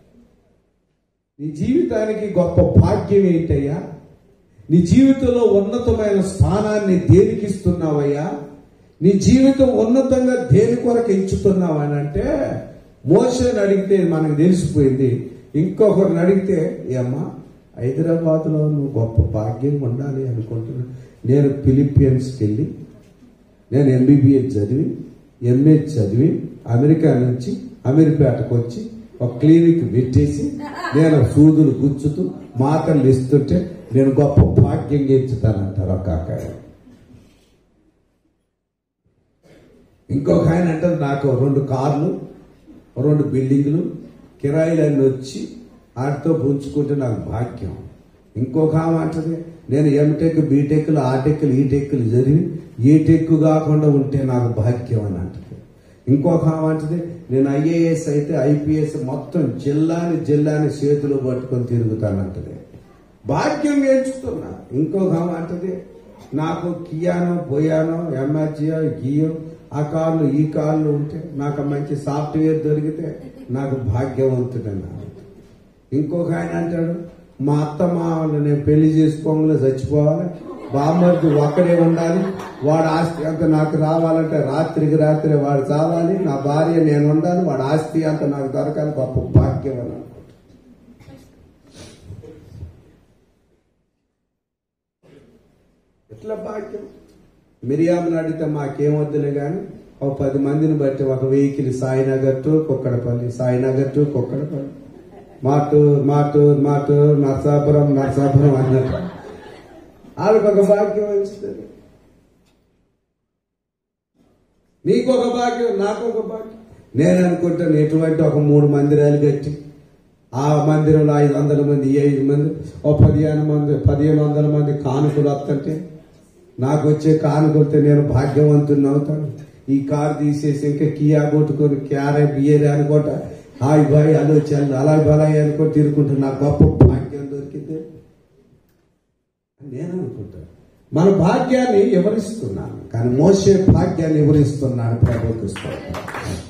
నీ జీవితానికి గొప్ప భాగ్యం ఏంటయ్యా నీ జీవితంలో ఉన్నతమైన స్థానాన్ని దేనికి ఇస్తున్నావయ్యా నీ జీవితం ఉన్నతంగా దేని కొరకు ఎంచుతున్నావు అని అంటే మోసని అడిగితే మనకు తెలిసిపోయింది ఇంకొకరిని అడిగితే ఏమ్మా హైదరాబాద్లో నువ్వు గొప్ప భాగ్యం ఉండాలి అనుకుంటున్నా నేను ఫిలిపియన్స్కి వెళ్ళి నేను ఎంబీబీఎస్ చదివి ఎంఏ చదివి అమెరికా నుంచి అమీర్పేటకు వచ్చి ఒక క్లినిక్ పెట్టేసి నేను సూదులు గుచ్చుతూ మాటలు ఇస్తుంటే నేను గొప్ప భాగ్యం గెలుచుతానంటారు ఒక కాకాయ ఇంకొక ఆయన అంటారు నాకు రెండు కార్లు రెండు బిల్డింగ్లు కిరాయిలన్నీ వచ్చి వాటితో పుంజుకుంటే నాకు భాగ్యం ఇంకొక ఆమె అంటది నేను ఎంటెక్ బీటెక్లు ఆటెక్లు ఈటెక్లు చదివి ఏ టెక్ కాకుండా ఉంటే నాకు భాగ్యం అని అంటది ఇంకొక ఆమె అంటది నేను ఐఏఎస్ అయితే ఐపీఎస్ మొత్తం జిల్లాని జిల్లాని చేతులు పట్టుకొని తిరుగుతానంటది భాగ్యం ఎంచుతున్నా ఇంకొక ఆమె అంటది నాకు కియానో బొయానో ఎంఆర్జియో గియో ఆ కార్లు ఈ కార్లు ఉంటే నాకు మంచి సాఫ్ట్వేర్ దొరికితే నాకు భాగ్యవంతుడన్నా ఇంకొక ఆయన అంటాడు మా అత్త మామలు నేను పెళ్లి చేసుకోగానే చచ్చిపోవాలి బామ్మర్ది ఒక్కడే ఉండాలి వాడు ఆస్తి అంత నాకు రావాలంటే రాత్రికి రాత్రి వాడు చావాలి నా భార్య నేను ఉండాలి వాడు ఆస్తి అంత నాకు దొరకాలి గొప్ప భాగ్యం అని అనుకుంటా. ఎట్లా భాగ్యం మిరియామును అడిగితే మాకేం వద్దులే కానీ ఒక పది మందిని బట్టి ఒక vehicle Sainagar to Kukkadapalli Sainagar to Kukkadapalli Matur Matur Matur Narsapuram Narsapuram అన్నట్టు వాళ్ళకి ఒక భాగ్యం ఇస్తుంది నీకు ఒక భాగ్యం నాకు ఒక భాగ్యం నేను అనుకుంటాను ఎటువంటి ఒక మూడు మందిరాలు కట్టి ఆ మందిరంలో ఐదు వందల మంది ఈ ఐదు మంది ఓ పదిహేను మంది పదిహేను వందల మంది కానుకలు వస్తుంటే నాకు వచ్చే కానుకలతో నేను భాగ్యవంతుని అవుతాను ఈ కారు తీసేసి ఇంకా కియా కొట్టుకొని క్యారే బియ్యరే అనుకోట హాయ్ బాయ్ అలో చల్ అలా బలాయి అనుకో తిరుగుకుంటా నాకు గొప్ప భాగ్యం దొరికింది నేను అనుకుంటాను మన భాగ్యాన్ని వివరిస్తున్నాను కానీ మోసే భాగ్యాన్ని వివరిస్తున్నాను ప్రభుత్వ స్తోత్రం.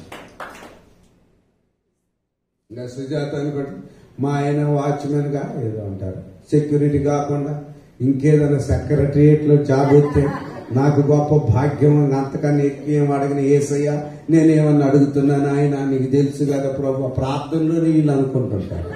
ఇంకా సుజాత అనుకోండి మా ఆయన వాచ్మెన్ గా ఏదో అంటారు సెక్యూరిటీ కాకుండా ఇంకేదైనా సెక్రటరియట్ లో జాబ్ వస్తే నాకు గొప్ప భాగ్యం అంతకన్నా ఎక్కువ ఏం అడగని ఏసయ్యా నేనేమన్నా అడుగుతున్నాను ఆయన నీకు తెలుసు కదా ప్రభు ప్రార్థనలో వీళ్ళు అనుకుంటుంటారు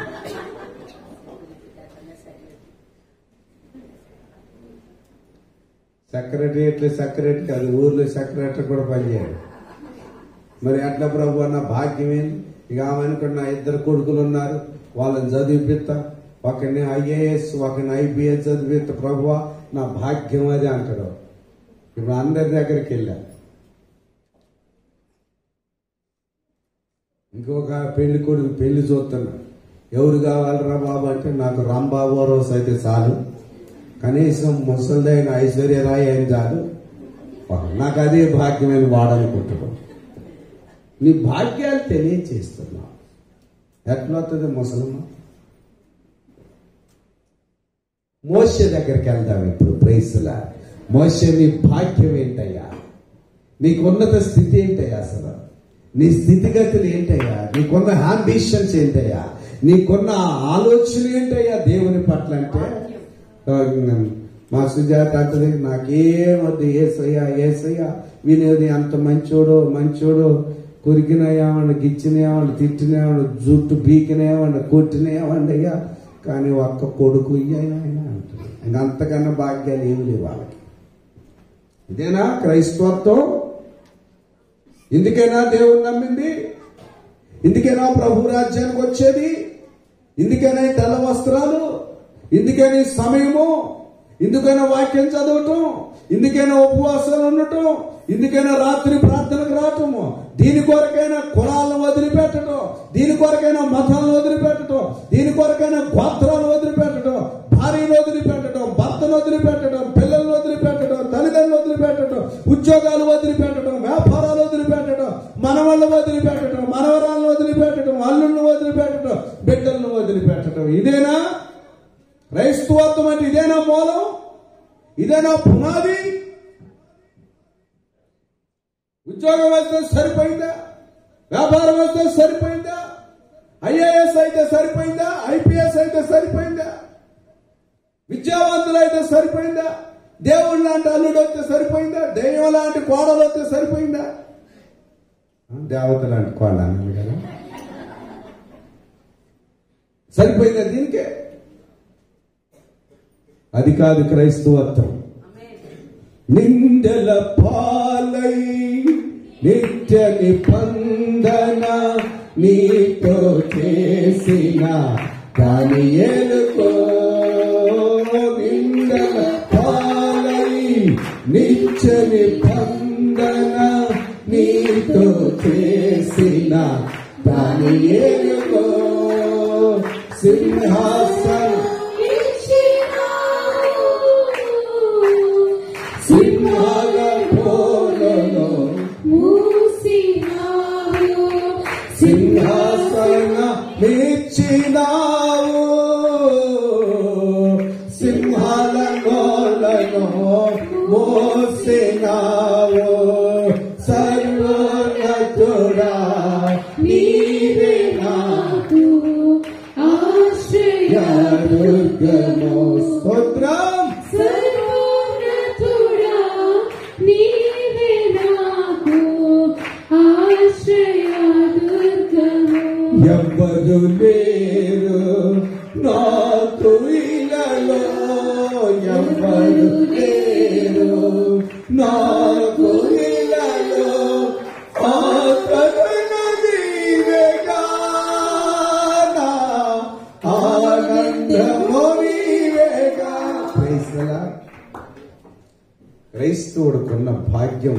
సెక్రటరియట్లో సెక్రటరీ కాదు ఊర్లో సెక్రటరీ కూడా పనిచేయడు మరి అట్లా ప్రభు అన్న భాగ్యం ఏంది ఇక ఆమె అనుకున్న నా ఇద్దరు కొడుకులు ఉన్నారు వాళ్ళని చదివిపిస్తా ఒకరిని ఐఏఎస్ ఒకరిని ఐపీఎస్ చదివిస్తా ప్రభు నా భాగ్యం అది అంటాడు ఇప్పుడు అందరి దగ్గరికి వెళ్ళా ఇంకొక పెళ్లి కొడుకు పెళ్లి చూస్తున్నా ఎవరు కావాలరా బాబు అంటే నాకు రాంబాబు రోజు అయితే చాలు కనీసం ముసలిదైన ఐశ్వర్యరాయ్ అయిన చాలు నాకు అదే భాగ్యమైన వాడనుకుంటున్నాను నీ భాగ్యాలు తెలియచేస్తున్నావు ఎట్లా అవుతుంది ముసలమ్మ మోసే దగ్గరికి వెళ్దాం ఇప్పుడు ప్రైస్లా మోసే నీ భాగ్యం ఏంటయ్యా నీకు ఉన్నత స్థితి ఏంటయ్యా అసలు నీ స్థితిగతులు ఏంటయ్యా నీకున్న అంబిషన్స్ ఏంటయ్యా నీకున్న ఆలోచన ఏంటయ్యా దేవుని పట్ల అంటే ఆ, మా సుజాత అంటది నాకేం వద్దు ఏసయ్యా ఏసయ్యా వినేది అంత మంచోడు మంచోడు కొరికినయామండి గిచ్చినయామండి తిట్టినయామండి జుట్టు బీకినయామండి కొట్టినయామండి అయ్యా కానీ ఒక్క కొడుకు ఇయ్యాయన ఆయన అంటుంది ఇంకా అంతకన్నా భాగ్యాలు ఏమి లేవు వాళ్ళకి ఇదేనా క్రైస్తవత్వం ఇందుకేనా దేవుడు నమ్మింది ఇందుకేనా ప్రభు రాజ్యానికి వచ్చేది ఇందుకైనా ఈ తెల్ల వస్త్రాలు ఇందుకైనా ఈ సమయము ఇందుకైనా వాక్యం చదవటం ఇందుకైనా ఉపవాసాలు ఉండటం ఇందుకైనా రాత్రి ప్రార్థనకు రావటము దీని కొరకైనా కులాలను వదిలిపెట్టడం దీని కొరకైనా మతాలను వదిలిపెట్టడం దీని కొరకైనా గోత్రాలు వదిలిపెట్టడం భార్యను వదిలిపెట్టడం భర్తను వదిలిపెట్టడం పిల్లలను వదిలిపెట్టడం తల్లిదండ్రులు వదిలిపెట్టడం ఉద్యోగాలు వదిలిపెట్టడం వ్యాపారాలు వదిలిపెట్టడం మనవాళ్ళు వదిలిపెట్టడం మనవరాలను వదిలిపెట్టడం అల్లుళ్ళు వదిలిపెట్టడం బిడ్డలను వదిలిపెట్టడం ఇదేనా క్రైస్తవత్వం అంటే ఇదేనా మూలం ఇదేనా పునాది ఉద్యోగం వస్తే సరిపోయిందా వ్యాపారం వస్తే సరిపోయిందా ఐఏఎస్ అయితే సరిపోయిందా ఐపీఎస్ అయితే సరిపోయిందా విద్యావంతులు అయితే సరిపోయిందా దేవుడు లాంటి అల్లుడు వస్తే సరిపోయిందా దైవం లాంటి కోడలు వస్తే సరిపోయిందా దేవత లాంటి కోడ అన్నాను కదా సరిపోయిందా దీనికే అది కాదు క్రైస్తవత్వం నిందల పాలై నిత్య నిబంధన నీతో చేసిన దాని ఎలుకో నిందల పాలై నిత్య నిబంధన నీతో చేసిన దాని ఎలుకో సింహాసన సింహాల పోలలో సింహాసన మెచ్చినావు సింహాల గోలను మోసినావు సర్వోన్నతుడా నీవే నాకు దుర్గమో స్తోత్రం ఎవ్వరు లేరు నాకు ఇలలో ఎవ్వరు లేరు నాకు ఇలలో అందము నీవేగా Praise the Lord. క్రైస్తవుడికున్న భాగ్యం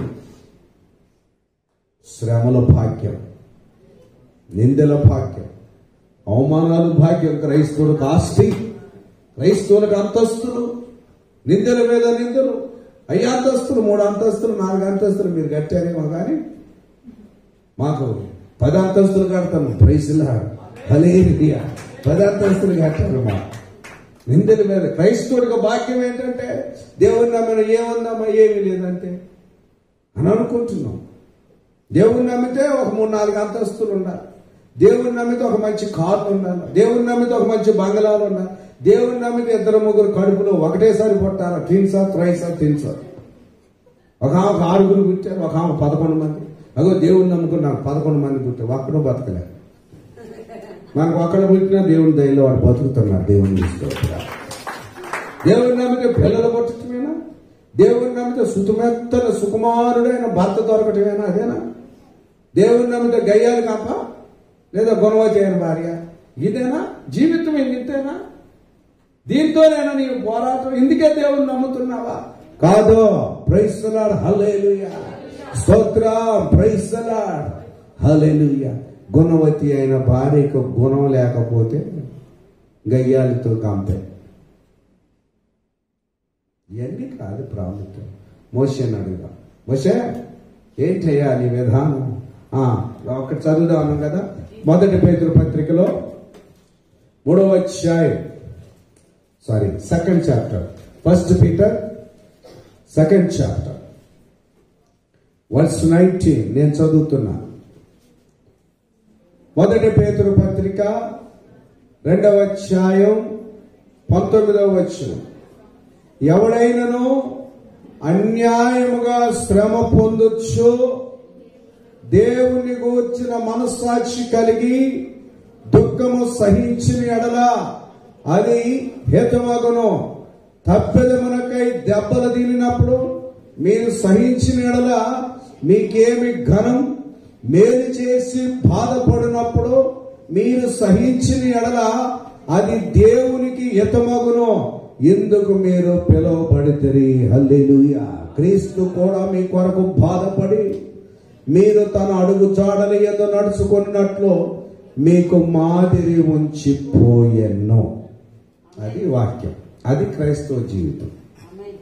శ్రమల భాగ్యం నిందల భాగ్యం అవమానాలు భాగ్యం క్రైస్తవులకు ఆస్తి క్రైస్తవులకు అంతస్తులు నిందల మీద నిందలు అయ్యి అంతస్తులు మూడు అంతస్తులు నాలుగు అంతస్తులు మీరు కట్టారేమో కానీ మాకు పది అంతస్తులు కడతాము ప్రైసులా హలేరియా పది అంతస్తులు కట్టారు మా నిందల మీద క్రైస్తవుడికి భాగ్యం ఏంటంటే దేవుని నమ్మిన ఏముందమ్మా ఏమీ లేదంటే అని అనుకుంటున్నాం దేవుని నమ్మితే ఒక మూడు నాలుగు అంతస్తులు ఉండాలి దేవుని నమ్మితే ఒక మంచి కార్లు ఉండాలి దేవుని నమ్మితే ఒక మంచి బంగళాలు ఉండాలి దేవుని నమ్మితే ఇద్దరు ముగ్గురు కడుపులో ఒకటేసారి పుట్టాలి టీన్సా త్రైసా తిన్సా ఒక ఆమె ఒక ఆరుగురు పుట్టారు ఒక ఆమె పదకొండు మంది అగో దేవుని నమ్ముకుని నాకు పదకొండు మంది పుట్టారు ఒక్కడో బతకలేదు మనకు ఒక్కడ పుట్టినా దేవుని దయలో వాడు బతుకుతున్నారు దేవుని తీసుకోవాలి దేవుని నమ్మితే పిల్లలు పుట్టటమేనా దేవుని నమ్మితే సుతుమెత్తన సుకుమారుడైన భర్త దొరకటమేనా అదేనా దేవుని నమ్మితే గయ్యాలు కాప లేదా గుణవతి అయిన భార్య ఇదేనా జీవితం ఇంతేనా దీంతోనేనా నీవు పోరాటం ఇందుకే దేవుని నమ్ముతున్నావా కాదు ప్రైస్తలాడ్ హలేలుయా స్తోత్ర ప్రైస్తలాడ్ హలేలుయా గుణవతి అయిన భార్యకు గుణం లేకపోతే గయ్యాలతో కాంపే ఇవన్నీ కాదు ప్రాముఖ్యం మోషన్ అడుగుదా మోసే ఏంటయ్యా నీ విధానం ఆ, ఒకటి చదువుదాం అన్నాం కదా మొదటి పేతురు పత్రికలో మూడవ అధ్యాయం sorry second chapter first Peter second chapter verse nineteen నేను చదువుతున్నా మొదటి పేతురు పత్రిక రెండవ అధ్యాయం పంతొమ్మిదవ వచనం ఎవడైనను అన్యాయముగా శ్రమ పొందొచ్చు దేవుని గూర్చిన మనస్సాక్షి కలిగి దుఃఖము సహించిన ఎడల అది హేతుమగును తప్పెదమునకై దెబ్బలు తినినప్పుడు మీరు సహించిన ఎడల మీకేమి ఘనం మేలు చేసి బాధపడినప్పుడు మీరు సహించిన ఎడల అది దేవునికి హితమగును ఎందుకు మీరు పిలువబడితిరి హల్లెలూయా క్రీస్తు కూడా మీ కొరకు బాధపడి మీరు తన అడుగు చాడల ఎందు నడుచుకున్నట్లు మీకు మాదిరి ఉంచిపోయెను అది వాక్యం అది క్రైస్తవ జీవితం ఆమేన్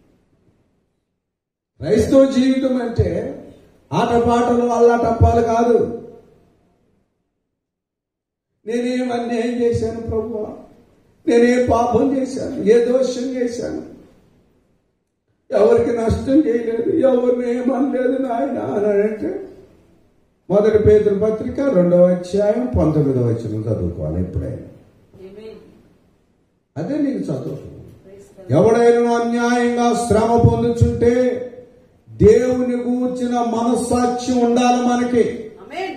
క్రైస్తవ జీవితం అంటే ఆటపాటలు అల్లాటప్పాలు కాదు నేనేం అన్యాయం చేశాను ప్రభు నేనే పాపం చేశాను ఏ దోషం చేశాను ఎవరికి నష్టం చేయలేదు ఎవరిని ఏమనలేదు నాయన అని అంటే మొదటి పేదల పత్రిక రెండవ అధ్యాయం పంతొమ్మిదవ వచ్చిన చదువుకోవాలి ఎప్పుడైనా ఆమేన్ అదే నీకు చదువు ప్రైజ్ ఎవడైనా అన్యాయంగా శ్రమ పొందుచుంటే దేవుని గూర్చిన మనస్సాక్షి ఉండాలి మనకి ఆమేన్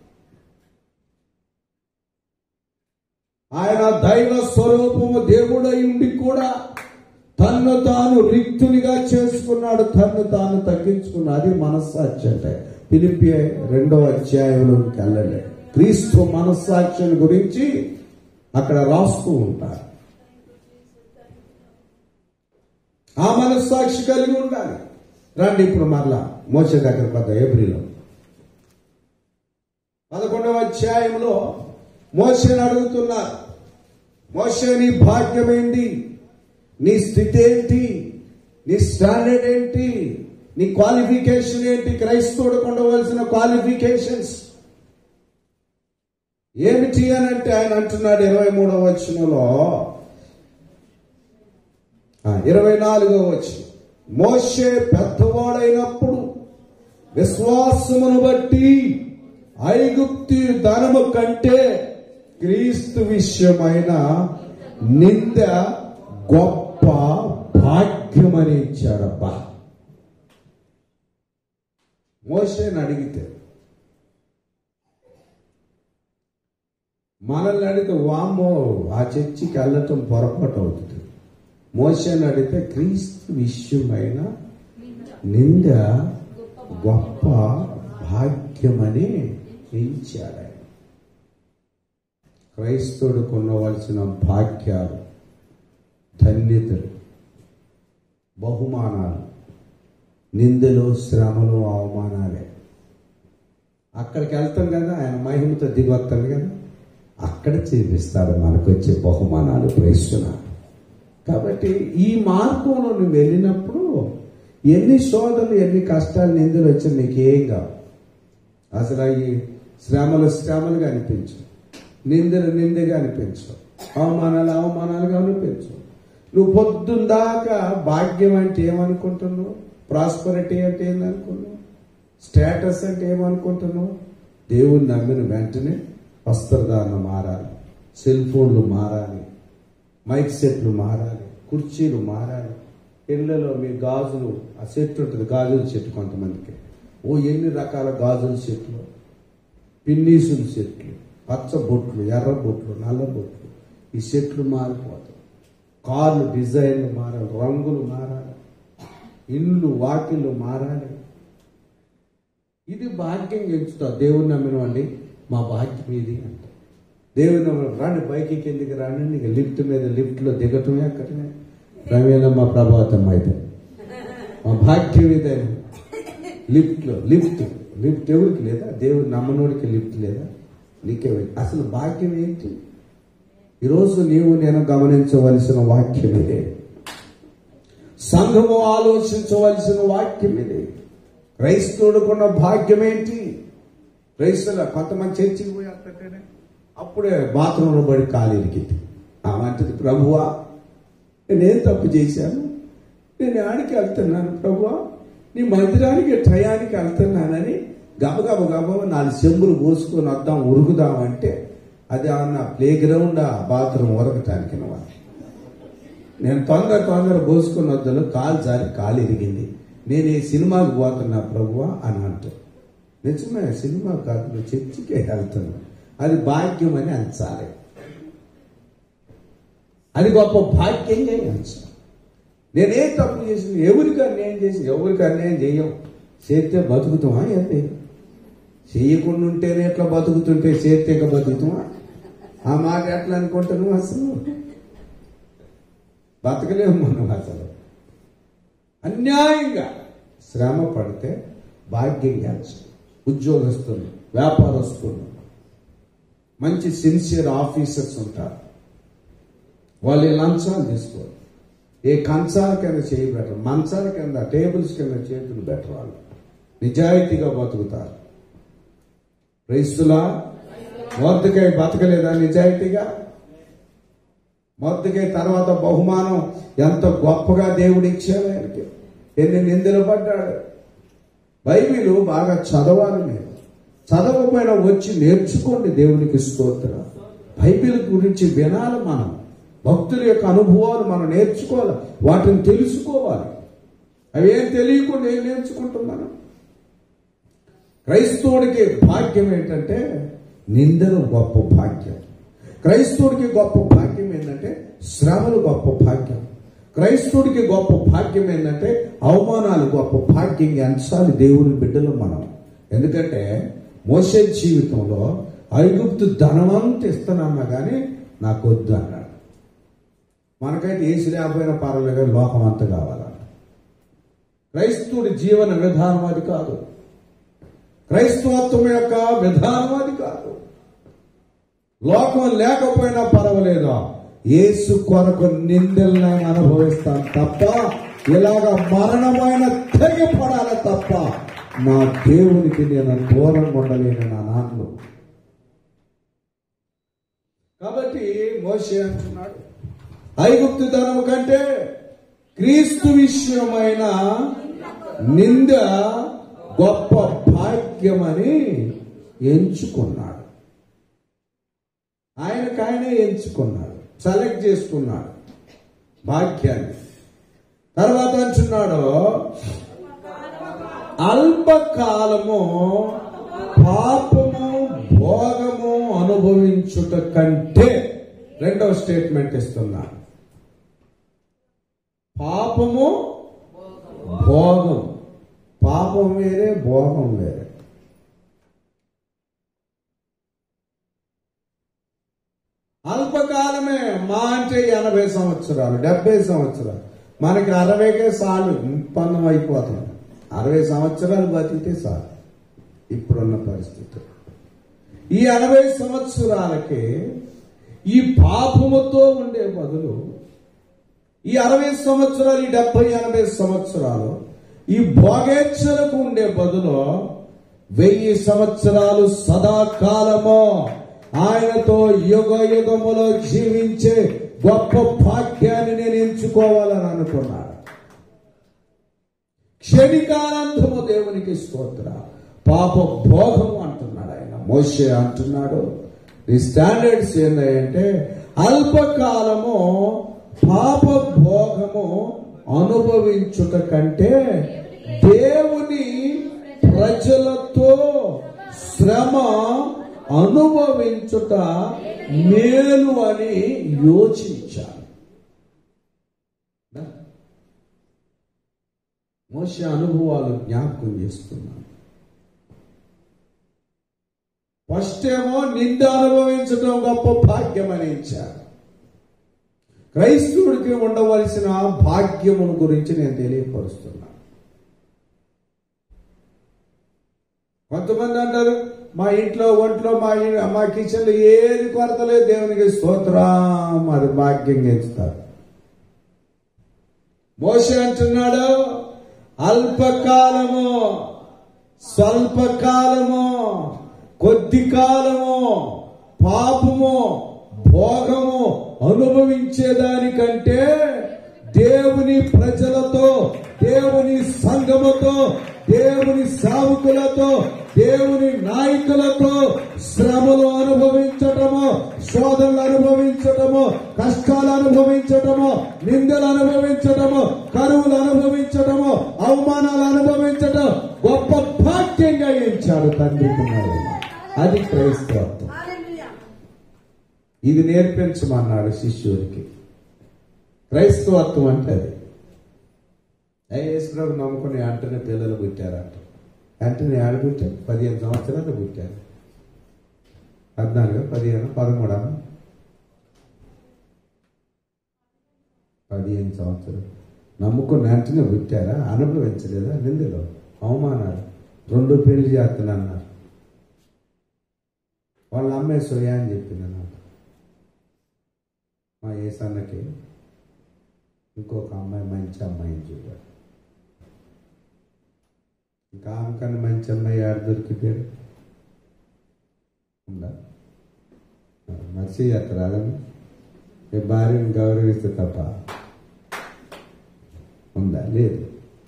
ఆయన దైవ స్వరూపము దేవుడై ఉండి కూడా తన్ను తాను రిక్తునిగా చేసుకున్నాడు తన్ను తాను తగ్గించుకున్నాడు అది మనస్సాక్షి అంటే పిలిపి రెండవ అధ్యాయంలోకి వెళ్ళండి క్రీస్తు మనస్సాక్షిని గురించి అక్కడ రాస్తూ ఉంటారు ఆ మనస్సాక్షి కలిగి ఉండాలి రండి ఇప్పుడు మరలా మోస దగ్గర పద ఏప్రిల్లో పదకొండవ అధ్యాయంలో మోసని అడుగుతున్నారు మోసే నీ భాగ్యం ఏంటి నీ స్థితి ఏంటి నీ స్టాండర్డ్ ఏంటి నీ క్వాలిఫికేషన్ ఏంటి క్రైస్తవుడికి ఉండవలసిన క్వాలిఫికేషన్స్ ఏమిటి అని అంటే ఆయన అంటున్నాడు ఇరవై మూడవ వచనంలో ఇరవై నాలుగో వచ్చిన మోషే పెద్దవాడైనప్పుడు విశ్వాసమును బట్టి ఐగుప్తి ధనము కంటే క్రీస్తు విషయమైన నింద గొప్ప భాగ్యమని ఇచ్చాడబ్బా మోషేని అడిగితే మనల్ని అడిగితే వామ్మో ఆ చర్చికి వెళ్ళటం పొరపాటు అవుతుంది మోషేని అడిగితే క్రీస్తు విషయమైన నింద గొప్ప భాగ్యమని ఎంచాడు ఆయన క్రైస్తవుడికి ఉండవలసిన భాగ్యాలు ధన్యతలు బహుమానాలు నిందలు శ్రమలు అవమానాలే అక్కడికి వెళ్తాం కదా ఆయన మహిమతో దిగి వస్తాడు కదా అక్కడ చూపిస్తాడు మనకు వచ్చే బహుమానాలు ప్రేస్తున్నారు కాబట్టి ఈ మార్గంలో నువ్వు వెళ్ళినప్పుడు ఎన్ని శోధనలు ఎన్ని కష్టాలు నిందలు వచ్చి నీకేం కావు అసలు ఈ శ్రమలు శ్రమలుగా అనిపించు నిందలు నిందగా అనిపించు అవమానాలు అవమానాలుగా అనిపించు నువ్వు పొద్దున్న దాకా భాగ్యం అంటే ఏమనుకుంటున్నావు ప్రాస్పరిటీ అంటే ఏందనుకున్నావు స్టేటస్ అంటే ఏమనుకుంటున్నావు దేవుని నమ్మిన వెంటనే వస్త్రధారణ మారాలి సెల్ ఫోన్లు మారాలి మైక్ సెట్లు మారాలి కుర్చీలు మారాలి ఇళ్లలో మీ గాజులు ఆ సెట్ ఉంటుంది గాజుల చెట్టు కొంతమందికి ఓ ఎన్ని రకాల గాజుల చెట్లు పిన్నీసుల చెట్లు పచ్చ బొట్లు ఎర్ర బొట్లు నల్ల బొట్లు ఈ చెట్లు మారిపోతాయి కార్లు డిజైన్లు మారాలి రంగులు మారాలి ఇండ్లు వాకిళ్ళు మారాలి ఇది భాగ్యం ఎంచుతా దేవుని నమ్మిన వాళ్ళి మా భాగ్యం ఇది అంట దేవుని నమ్మిన రాండి బైక్కి కిందికి రాండి ఇక లిఫ్ట్ మీద లిఫ్ట్లో దిగటమే అక్కడమే రమేణ మా ప్రభాతం అయితే మా భాగ్యం ఇదే లిఫ్ట్లో లిఫ్ట్ లిఫ్ట్ ఎవరికి లేదా దేవుడు నమ్మనోడికి లిఫ్ట్ లేదా నీకే అసలు భాగ్యం ఏంటి ఈరోజు నీవు నేను గమనించవలసిన వాక్యం ఇదే సంఘము ఆలోచించవలసిన వాక్యం ఇది క్రైస్తవుడుకున్న భాగ్యం ఏంటి క్రైస్తవుల కొంతమంది చర్చికి పోయి వస్తుంటేనే అప్పుడే బాత్రూంలో పడి కాలు ఇరికింది ఆమంటది ప్రభువా నేనేం తప్పు చేశాను నేను ఆడికి వెళ్తున్నాను ప్రభువా నీ మందిరానికి టయానికి వెళ్తున్నానని గబగబ గబగబ నాలుగు చెంబులు పోసుకొని వద్దాం ఉరుకుదాం అంటే అది అన్న ప్లే గ్రౌండ్ ఆ బాత్రూమ్ ఉరకటానికి వాళ్ళు నేను తొందర తొందర పోసుకున్న వద్దలు కాలు జారి కాలు ఇరిగింది నేను ఈ సినిమాకి పోతున్నా ప్రభువా అని అంటూ నిజమే సినిమా కాదు నువ్వు చర్చికే వెళ్తున్నా అది భాగ్యం అని అంచాలి అది గొప్ప భాగ్యంగా అంచాలి నేనేం తప్పు చేసిన ఎవరికి అన్యాయం చేసి ఎవరికి అన్యాయం చెయ్యం చేస్తే బతుకుతామా ఏంటి చెయ్యకుండా ఉంటేనే ఎట్లా బతుకుతుంటే చేస్తే ఇక బతుకుతామా ఆ మాట ఎట్లా అనుకుంటున్నావు అసలు బతకలేము మనం అసలు అన్యాయంగా శ్రమ పడితే భాగ్యంగా ఉద్యోగస్తులు వ్యాపారస్తులు మంచి సిన్సియర్ ఆఫీసర్స్ ఉంటారు వాళ్ళు ఈ లంచాలు తీసుకోరు ఏ కంచాల కింద చేయి బెటర్ మంచాల కింద టేబుల్స్ కింద చేతులు బెటర్ వాళ్ళు నిజాయితీగా బతుకుతారు రైస్తులా మొద్దకై బతకలేదా నిజాయితీగా మొద్దకై తర్వాత బహుమానం ఎంత గొప్పగా దేవుడు ఇచ్చాడు ఆయనకి ఎన్ని నిందలు పడ్డాడు బైబిల్ బాగా చదవాలి మీరు చదవకపోయినా వచ్చి నేర్చుకోండి దేవునికి స్తోత్రం బైబిల్ గురించి వినాలి మనం భక్తుల యొక్క అనుభవాలు మనం నేర్చుకోవాలి వాటిని తెలుసుకోవాలి అవేం తెలియకుండా ఏం నేర్చుకుంటాం మనం క్రైస్తవుడికి భాగ్యం ఏంటంటే నిందలు గొప్ప భాగ్యం క్రైస్తవుడికి గొప్ప భాగ్యం ఏంటంటే శ్రమలు గొప్ప భాగ్యం క్రైస్తవుడికి గొప్ప భాగ్యం ఏంటంటే అవమానాలు గొప్ప భాగ్యం ఎంచాలి దేవుని బిడ్డలు మనం ఎందుకంటే మోసే జీవితంలో ఐగుప్తు ధనవంత ఇస్తానన్నా కానీ నాకు వద్దు అన్నాడు మనకైతే ఏసి లేకపోయినా పర్వాలేదు కానీ లోకం అంతా కావాలన్న క్రైస్తవుడి జీవన విధానం అది కాదు క్రైస్తవత్వం యొక్క విధానం అది కాదు లోకం లేకపోయినా పర్వాలేదు యేసు కొరకు నిందల్ని అనుభవిస్తాను తప్ప ఇలాగ మరణమైన తెగిపడాలి తప్ప నా దేవునికి నేను దూరం ఉండలేను నా నాన్నలు కాబట్టి మోషే అంటున్నాడు ఐగుప్తు ధనము కంటే క్రీస్తు విషయమైన నింద గొప్ప భాగ్యమని ఎంచుకున్నాడు ఆయనకు ఆయనే ఎంచుకున్నాడు సెలెక్ట్ చేసుకున్నాడు భాగ్యాన్ని తర్వాత అంటున్నాడు అల్పకాలము పాపము భోగము అనుభవించుట కంటే రెండవ స్టేట్మెంట్ ఇస్తున్నాను పాపము భోగం పాపం వేరే భోగం వేరే అల్పకాలమే మా అంటే ఎనభై సంవత్సరాలు డెబ్బై సంవత్సరాలు మనకి అరవైకే సాలు పన్నం అయిపోతుంది అరవై సంవత్సరాలు బతికితే చాలు ఇప్పుడున్న పరిస్థితి ఈ అరవై సంవత్సరాలకి ఈ పాపముతో ఉండే బదులు ఈ అరవై సంవత్సరాలు ఈ డెబ్బై ఎనభై సంవత్సరాలు ఈ భోగేచ్ఛలకు ఉండే బదులు వెయ్యి సంవత్సరాలు సదాకాలము ఆయనతో యుగ యుగములో జీవించే గొప్ప భాగ్యాన్ని నేను ఎంచుకోవాలని అనుకున్నాను క్షణికానందము దేవునికి స్తోత్ర పాప భోగము అంటున్నాడు ఆయన మోషే అంటున్నాడు ఈ స్టాండర్డ్స్ ఏంటంటే అల్పకాలము పాప భోగము అనుభవించుట కంటే దేవుని ప్రజలతో శ్రమ అనుభవించుట మేలు అని యోచించాను మోస అనుభవాలు జ్ఞాపకం చేస్తున్నాను ఫస్ట్ ఏమో నింద అనుభవించడం గొప్ప భాగ్యమని ఇచ్చారు క్రైస్తవుడికి ఉండవలసిన భాగ్యమును గురించి నేను తెలియపరుస్తున్నాను కొంతమంది అంటారు మా ఇంట్లో ఒంట్లో మా ఇ- మా కిచెన్లో ఏది కొరత లేదు దేవునికి స్తోత్రం అది భాగ్యం ఎంచుతారు మోష అంటున్నాడు అల్పకాలము స్వల్పకాలము కొద్ది కాలము పాపము భోగము అనుభవించేదానికంటే దేవుని ప్రజలతో దేవుని సంఘముతో దేవుని సావుకులతో దేవుని నాయకులతో శ్రమలు అనుభవించటము శోధనలు అనుభవించటము కష్టాలు అనుభవించటము నిందలు అనుభవించటము కరువులు అనుభవించటము అవమానాలు అనుభవించటం గొప్ప భాగ్యంగా ఇచ్చాడు తండ్రి కుమారుడు. అది క్రైస్తవత్వం హల్లెలూయా ఇది నేర్పించమన్నాడు శిష్యుడికి క్రైస్తవత్వం అంటే అది యేసుప్రభు నమ్ముకుని వెంటనే పిల్లలు పుట్టారంట వెంటనే ఆడ పుట్టారు పదిహేను సంవత్సరాలు పుట్టారు పద్నాలుగు పదిహేను పదమూడు పదిహేను సంవత్సరాలు నమ్ముకుని వెంటనే పుట్టారా అనుభవించలేదా నిందులో అవమానాలు రెండు పెళ్లి చేస్తున్నారు వాళ్ళ అమ్మాయి సోయా అని చెప్పింది నాకు మా ఏసన్నకి ఇంకొక అమ్మాయి మంచి అమ్మాయిని చూడాడు ఇంకా ఆమెకన్నా మంచి అమ్మాయి ఆడ దొరికిపోయాడు ఉందా మర్చి చేస్తారు అదని మీ భార్యను గౌరవిస్తే తప్ప ఉందా లేదు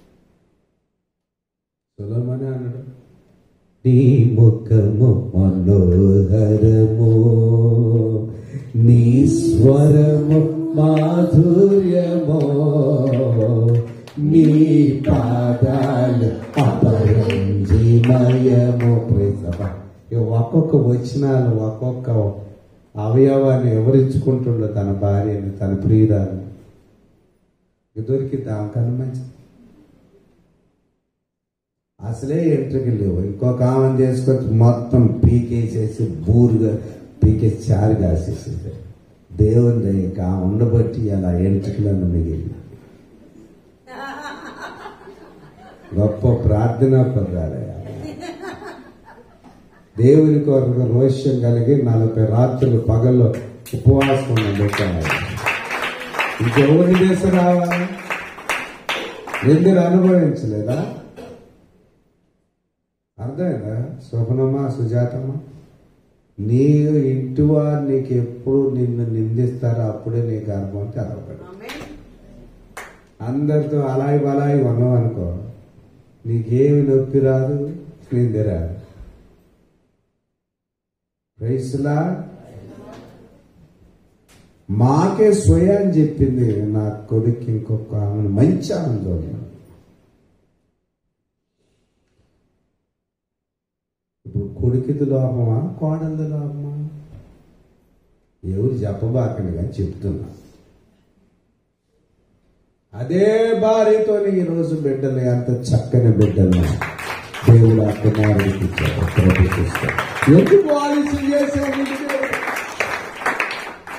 సులభమని అన్నాడు నీ ముఖము మనోహరము నీ స్వరము మాధుర్యమో నీ పాదాలు అపరంజిమయము ప్రేసభ ఇక ఒక్కొక్క వచనాలు ఒక్కొక్క అవయవాన్ని ఎవరించుకుంటుండో తన భార్యని తన ప్రియురాలని ఇక దొరికిద్ది ఆమెకన్నా మంచిది అసలే ఎంట్రుకి లేవు ఇంకొక ఆమెను చేసుకొచ్చి మొత్తం పీకేసేసి బూరుగా పీకేసి చారు కాసేసేది దేవుని దయక ఆ ఉండబట్టి అలా ఎంట్రుకలను మిగిలిన గొప్ప ప్రార్థనా పదాలయ దేవుని కొరకు రోష్యం కలిగి నలభై రాత్రులు పగల్లో ఉపవాసం ఉన్న పెట్టాలి ఇంకెవరి దేశం రావాలి ఎందుకు అనుభవించలేదా అర్థమైందా శోభనమ్మా సుజాతమ్మ నీ ఇంటివారు నీకు ఎప్పుడు నిన్ను నిందిస్తారో అప్పుడే నీ గర్భం తెరవబడి ఆమేన్ అందరితో అలాయి బలాయి ఉన్నావు అనుకో నీకేమి నొప్పి రాదు నింది రాదు ప్రైస్లా మాకే స్వయ అని చెప్పింది నా కొడుకు ఇంకొక ఆమెను మంచి ఆమెను చూడను ఇప్పుడు కొడుకుది లోపమా కోడలది లోపమా ఎవరు చెప్పబాకండి కానీ చెప్తున్నా అదే భార్యతో ఈ రోజు బిడ్డలు ఎంత చక్కని బిడ్డలు దేవుడు ఆ కుమారుడికి ఇచ్చాడు ప్రభుత్వం ఎందుకు ఆలస్యం చేశాడు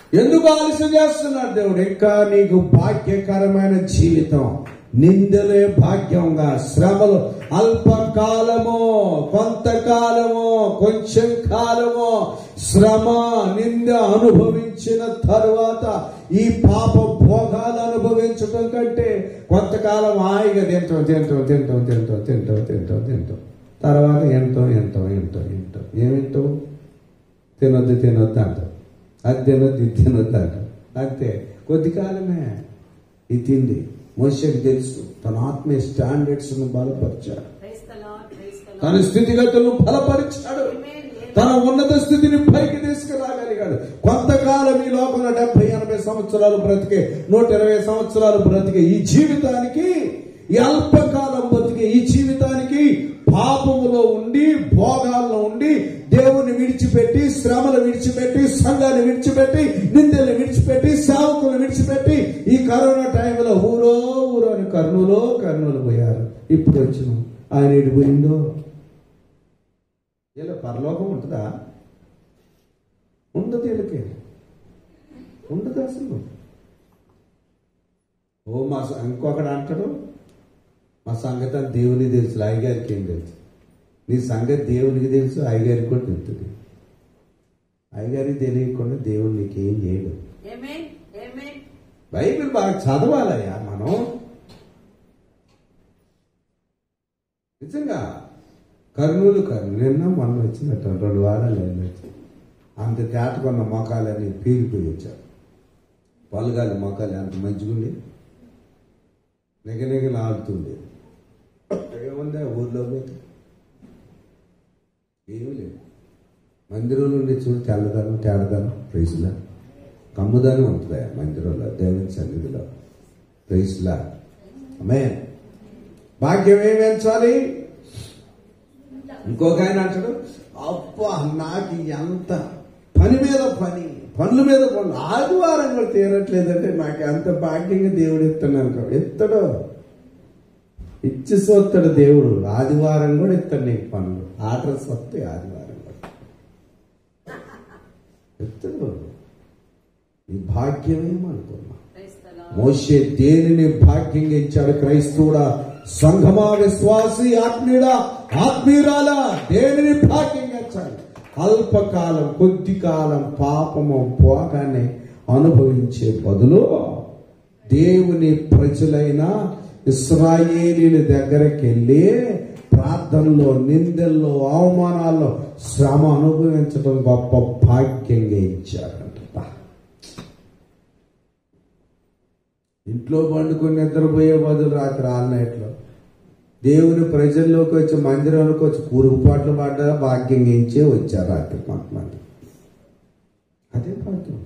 ఎందుకు ఆలస్యం చేస్తున్నాడు దేవుడు ఇంకా నీకు భాగ్యకరమైన జీవితం నిందలే భాగ్యంగా శ్రమలు అల్పకాలము కొంతకాలము కొంచెం కాలము శ్రమ నింద అనుభవించిన తరువాత ఈ పాప భోగాలు అనుభవించటం కంటే కొంతకాలం హాయిగా తింటాం తింటాం తింటాం తింటాం తింటాం తింటాం తింటాం తర్వాత ఎంతో ఎంతో ఎంతో ఎంతో ఏమింటో తినొద్దు తినొద్దు అంటాం అది తినొద్దు ఇది తినొద్దు అంటాం అంతే కొద్ది కాలమే ఇది తిండి మోసకి తెలుసు తన ఆత్మీయ స్టాండర్డ్స్ ను బలపరిచాడు Praise the Lord. Praise the Lord. తన స్థితిగతులను బలపరిచాడు Amen. తన ఉన్నత స్థితిని పైకి తీసుకురాగలిగాడు కొంతకాలం ఈ లోకంలో డెబ్బై ఎనభై సంవత్సరాలు బ్రతికే నూట ఇరవై సంవత్సరాలు బ్రతికే ఈ జీవితానికి ఈ అల్పకాలం బ్రతికే ఈ జీవితానికి పాపములో ఉండి భోగాల్లో ఉండి దేవుని విడిచిపెట్టి శ్రమలు విడిచిపెట్టి సంఘాన్ని విడిచిపెట్టి నిందలు విడిచిపెట్టి సేవకులు విడిచిపెట్టి ఈ కరోనా టైంలో ఊరో ఊరో అని కర్నూలో కర్నూలు పోయారు ఇప్పుడు వచ్చిన ఆయన ఎటు పోయిందో ఇలా పరలోకం ఉంటుందా ఉండదు వీళ్ళకి ఉండదు అసలు ఓ మా స- ఇంకొకడు అంటాడు మా సంగతి అంతా దేవునికి తెలుసు అయ్యగారికి ఏం తెలుసు నీ సంగతి దేవునికి తెలుసు అయ్యగారికి కూడా తెలుస్తుంది అయ్యగారికి తెలియకుండా దేవుడు నీకేం చేయడు Amen. Amen. బైబిల్ బాగా చదవాలయ్యా మనం నిజంగా కర్నూలు కర్నూలు నిన్న మొన్న వచ్చినట్టు రెండు వారాలు వెళ్ళొచ్చు అంత దాటుకున్న మొఖాలని పీలిపోయి వచ్చారు పలుగాలి మొఖాలు అంత మంచిగుండి నిగనిగలు ఆడుతుండే ఏముందా ఊర్లో పోతే ఏమీ లేదు మందిరంలో నుండి చూడు తెల్లదనం తేడదనం ప్రైజ్లా కమ్ముదానం ఉంటుందా మందిరంలో దేవుని సన్నిధిలో ప్రైజ్లా అమ్మే భాగ్యం ఏమి పెంచాలి ఇంకొక ఆయన అంటాడు అబ్బా నాకు ఎంత పని మీద పని పనుల మీద పనులు ఆదివారం కూడా తీరట్లేదంటే నాకు ఎంత భాగ్యంగా దేవుడు ఇస్తున్నాను అనుకో ఇస్తాడు ఇచ్చి సొత్తాడు దేవుడు ఆదివారం కూడా ఇస్తాడు నీకు పనులు ఆఖరి సొత్తే ఆదివారం కూడా ఇస్తాడు ఈ భాగ్యమేమనుకున్నా Praise the Lord. మోషే దేనిని భాగ్యంగా ఇచ్చాడు క్రైస్తవుడా సంఘమా విశ్వాసి ఆత్మీయుడా ఆత్మీయురాలా దేనిని భాగ్యంగా ఇచ్చాడు అల్పకాలం కొద్ది కాలం పాపము పోగానే అనుభవించే బదులు దేవుని ప్రజలైన ఇస్రాయేలీల దగ్గరికి వెళ్ళి ప్రార్థనలో నిందల్లో అవమానాల్లో శ్రమ అనుభవించడం గొప్ప భాగ్యంగా ఇచ్చాడంట ఇంట్లో పండుకొని నిద్రపోయే బదులు రాత్రి ఆల్ నైట్లో దేవుని ప్రజల్లోకి వచ్చి మందిరంలోకి వచ్చి కూరుగుపాట్లు పడ్డా భాగ్యం ఇచ్చే వచ్చారు రాత్రి కొంతమంది అదే భాగ్యం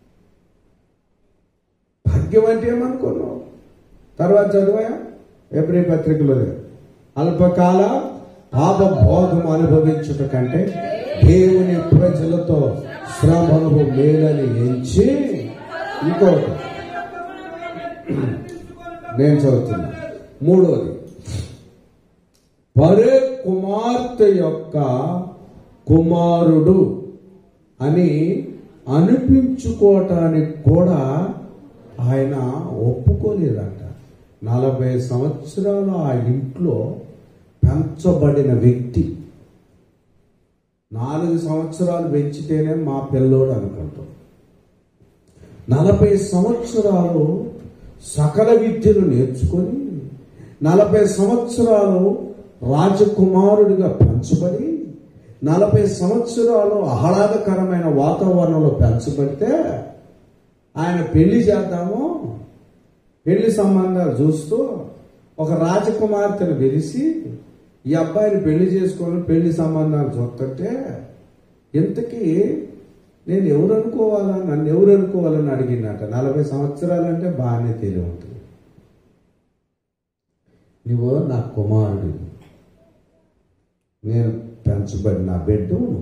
భాగ్యం అంటే ఏమనుకున్నావు తర్వాత చదివా ఎబ్రి పత్రికలో లేదు. అల్పకాల పాప భోగం అనుభవించుట కంటే దేవుని ప్రజలతో శ్రమను మేలని ఎంచి ఇంకోటి నేను చదువుతున్నా మూడోది పరే కుమార్తె యొక్క కుమారుడు అని అనిపించుకోవటానికి కూడా ఆయన ఒప్పుకోలేదంట నలభై సంవత్సరాలు ఆ ఇంట్లో పెంచబడిన వ్యక్తి నాలుగు సంవత్సరాలు పెంచితేనే మా పిల్లోడు అనుకుంటాం నలభై సంవత్సరాలు సకల విద్యలు నేర్చుకొని నలభై సంవత్సరాలు రాజకుమారుడిగా పెంచబడి నలభై సంవత్సరాలు ఆహ్లాదకరమైన వాతావరణంలో పెంచబడితే ఆయన పెళ్లి చేద్దాము పెళ్లి సంబంధాలు చూస్తూ ఒక రాజకుమార్తెను పిలిచి ఈ అబ్బాయిని పెళ్లి చేసుకొని పెళ్లి సంబంధాలు చూస్తుంటే ఇంతకీ నేను ఎవరు అనుకోవాలా నన్ను ఎవరు అనుకోవాలని అడిగినట నలభై సంవత్సరాలంటే బాగానే తెలివి ఉంటుంది నువ్వు నా కుమారుడు నేను పెంచబడి నా బిడ్డ నువ్వు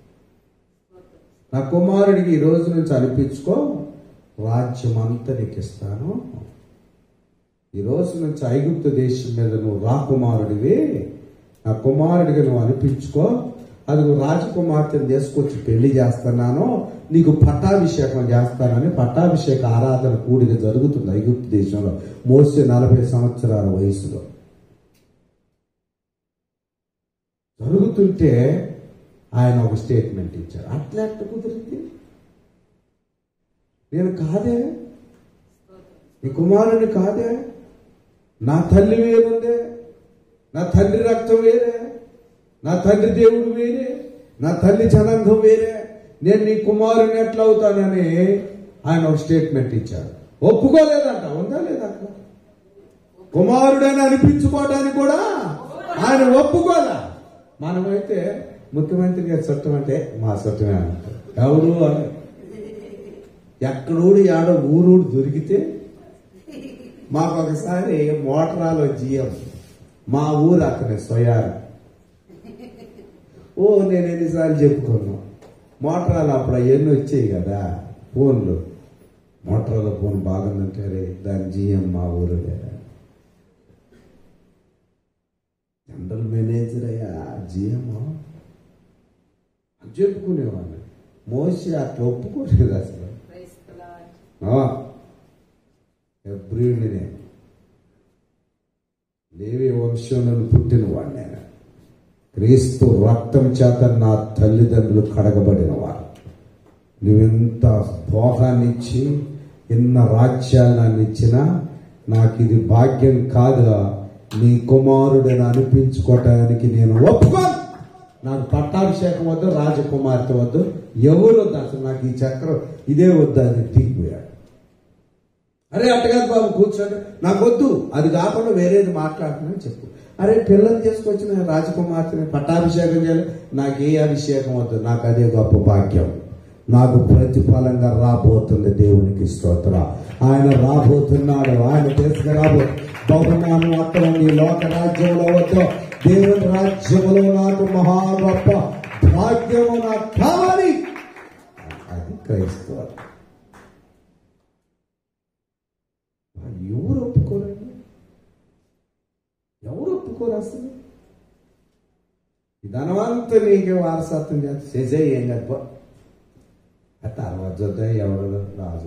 నా కుమారుడికి ఈ రోజు నుంచి అనిపించుకో రాజ్యం అంతా నీకు ఇస్తాను ఈ రోజు నుంచి ఐగుప్తు దేశం మీద నువ్వు రాకుమారుడివి నా కుమారుడిగా నువ్వు అనిపించుకో అది రాజకుమార్తెను తీసుకొచ్చి పెళ్లి చేస్తున్నాను నీకు పట్టాభిషేకం చేస్తానని పట్టాభిషేక ఆరాధన కూడిక జరుగుతుంది ఐగుప్తు దేశంలో మోసే నలభై సంవత్సరాల వయసులో జరుగుతుంటే ఆయన ఒక స్టేట్మెంట్ ఇచ్చారు అట్లా ఎట్లా కుదిరింది నేను కాదే నీ కుమారుని కాదే నా తల్లి వేరుందే నా తండ్రి రక్తం వేరే నా తండ్రి దేవుడు వేరే నా తల్లి జనాంగం వేరే నేను నీ కుమారుని ఎట్లా అవుతానని ఆయన ఒక స్టేట్మెంట్ ఇచ్చారు ఒప్పుకోలేదంట ఉందా లేదా అక్కడ కుమారుడని అనిపించుకోవడానికి కూడా ఆయన ఒప్పుకోలే మనమైతే ముఖ్యమంత్రి గారి చట్టం అంటే మా చట్టమే అంటారు ఎవరు అని ఎక్కడోడు యాడో ఊరూడు దొరికితే మాకు ఒకసారి మోటరాలో జిఎం మా ఊరు అతని సొయారు ఓ నేను ఎన్నిసార్లు చెప్పుకున్నా మోటరాలు అప్పుడు అవన్నీ వచ్చాయి కదా ఫోన్లు మోటరాల ఫోన్ బాగుందంటే రే దాని జిఎం మా ఊరు లేదా జనరల్ మేనేజర్ అయ్యా జిఎం చెప్పుకునేవాడిని మోసి అట్లా ఒప్పుకోలేదు అసలు ప్రైజ్ ద లార్డ్ ఎబ్రియుడిని లేవి వంశంలో పుట్టిన వాడిని నేను క్రీస్తు రక్తం చేత నా తల్లిదండ్రులు కడగబడిన వారు నువ్వెంత భోగాన్ని ఇచ్చి ఎన్న రాజ్యాలను ఇచ్చినా నాకు ఇది భాగ్యం కాదురా నీ కుమారుడని అనిపించుకోవటానికి నేను ఒప్పుకోను నాకు పట్టాభిషేకం వద్దు రాజకుమార్తె వద్దు ఎవరు వద్దు అసలు నాకు ఈ చక్రం ఇదే వద్దు అని దిగిపోయాడు అరే అట్టగాదు బాబు కూర్చోండి నాకు వద్దు అది కాకుండా వేరేది మాట్లాడుతున్నాను చెప్పు అరే పిల్లలు చేసుకొచ్చిన రాజకుమార్తెని పట్టాభిషేకం చేయాలి నాకు ఏ అభిషేకం వద్దు నాకు అదే గొప్ప భాగ్యం నాకు ప్రతిఫలంగా రాబోతుంది దేవునికి స్తోత్ర ఆయన రాబోతున్నాడు ఆయన తీసుకురాబో బహుమానం అక్కడ ఈ లోక రాజ్యంలో వద్దు దేవుని రాజ్యంలో నాకు మహా గొప్ప భాగ్యము నాకు కావాలి అది క్రైస్తవ ఎవరు ఒప్పుకోరండి ఎవరు ఒప్పుకోరు అసలు ఈ ధనవంతు నీకే వారసత్వం చేస్తే చేసే ఏం గొప్ప ఆ తర్వాత చూద్దాం ఎవరు రాజు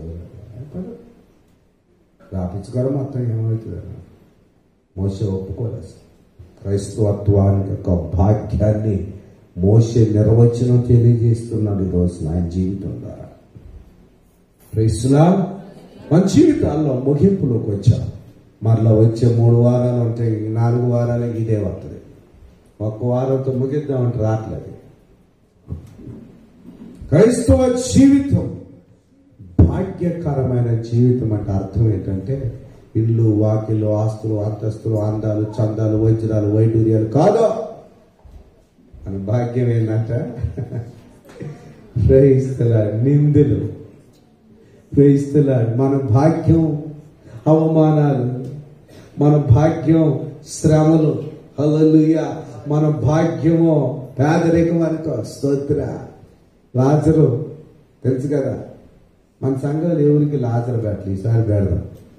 రాపించుకోవడం మొత్తం ఏమవుతుంది మోసే ఒప్పుకోలేదు అసలు. క్రైస్తవత్వానికి యొక్క భాగ్యాన్ని మోసే నిర్వచనం తెలియజేస్తున్నాడు ఈరోజు ఆయన జీవితం ద్వారా క్రైస్తులా మన జీవితాల్లో ముగింపులోకి వచ్చాం మరలా వచ్చే మూడు వారాలు ఉంటాయి ఈ నాలుగు వారాలు ఇదే వస్తుంది ఒక్క వారంతో ముగిద్దామంటే రావట్లేదు క్రైస్తవ జీవితం భాగ్యకరమైన జీవితం అంటే అర్థం ఏంటంటే ఇల్లు వాకిలు ఆస్తులు అంతస్తులు అందాలు చందాలు వజ్రాలు వైడూర్యాలు కాదు మన భాగ్యం ఏంటంటే క్రైస్తల నిందులు క్రైస్తలాడు మన భాగ్యం అవమానాలు మన భాగ్యం శ్రమలు హల్లెలూయ మన భాగ్యము పేదరికం అనుకో స్తోత్ర లాజరు తెలుసు కదా మన సంఘాలు ఎవరికి లాజరు పెట్టలు ఈసారి పెడదాం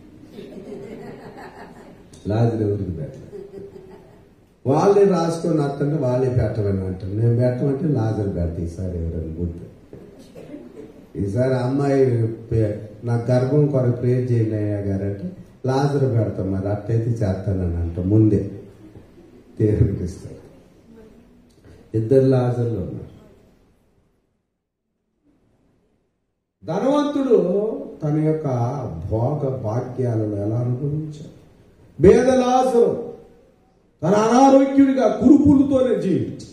లాజరు ఎవరికి పెట్టలేదు వాళ్ళే రాసుకొని అత్తంటే వాళ్ళే పెట్టమని అంటారు నేను పెట్టమంటే లాజరు పెడతా ఈసారి ఎవరైనా గుర్తు ఈసారి అమ్మాయి పే- నా గర్భం కొరకు ప్రేర్ చేయండి అయ్యా గారంటే లాజరు పెడతాం మరి అట్టయితే చేస్తానని అంట ముందే దేవునికి ఇస్తారు ఇద్దరు లాజర్లు ఉన్నారు ధనవంతుడు తన యొక్క భోగ భాగ్యాలను ఎలా అనుభవించాడు పేద లాజరు తన అనారోగ్యుడిగా కురుపులతోనే జీవించాడు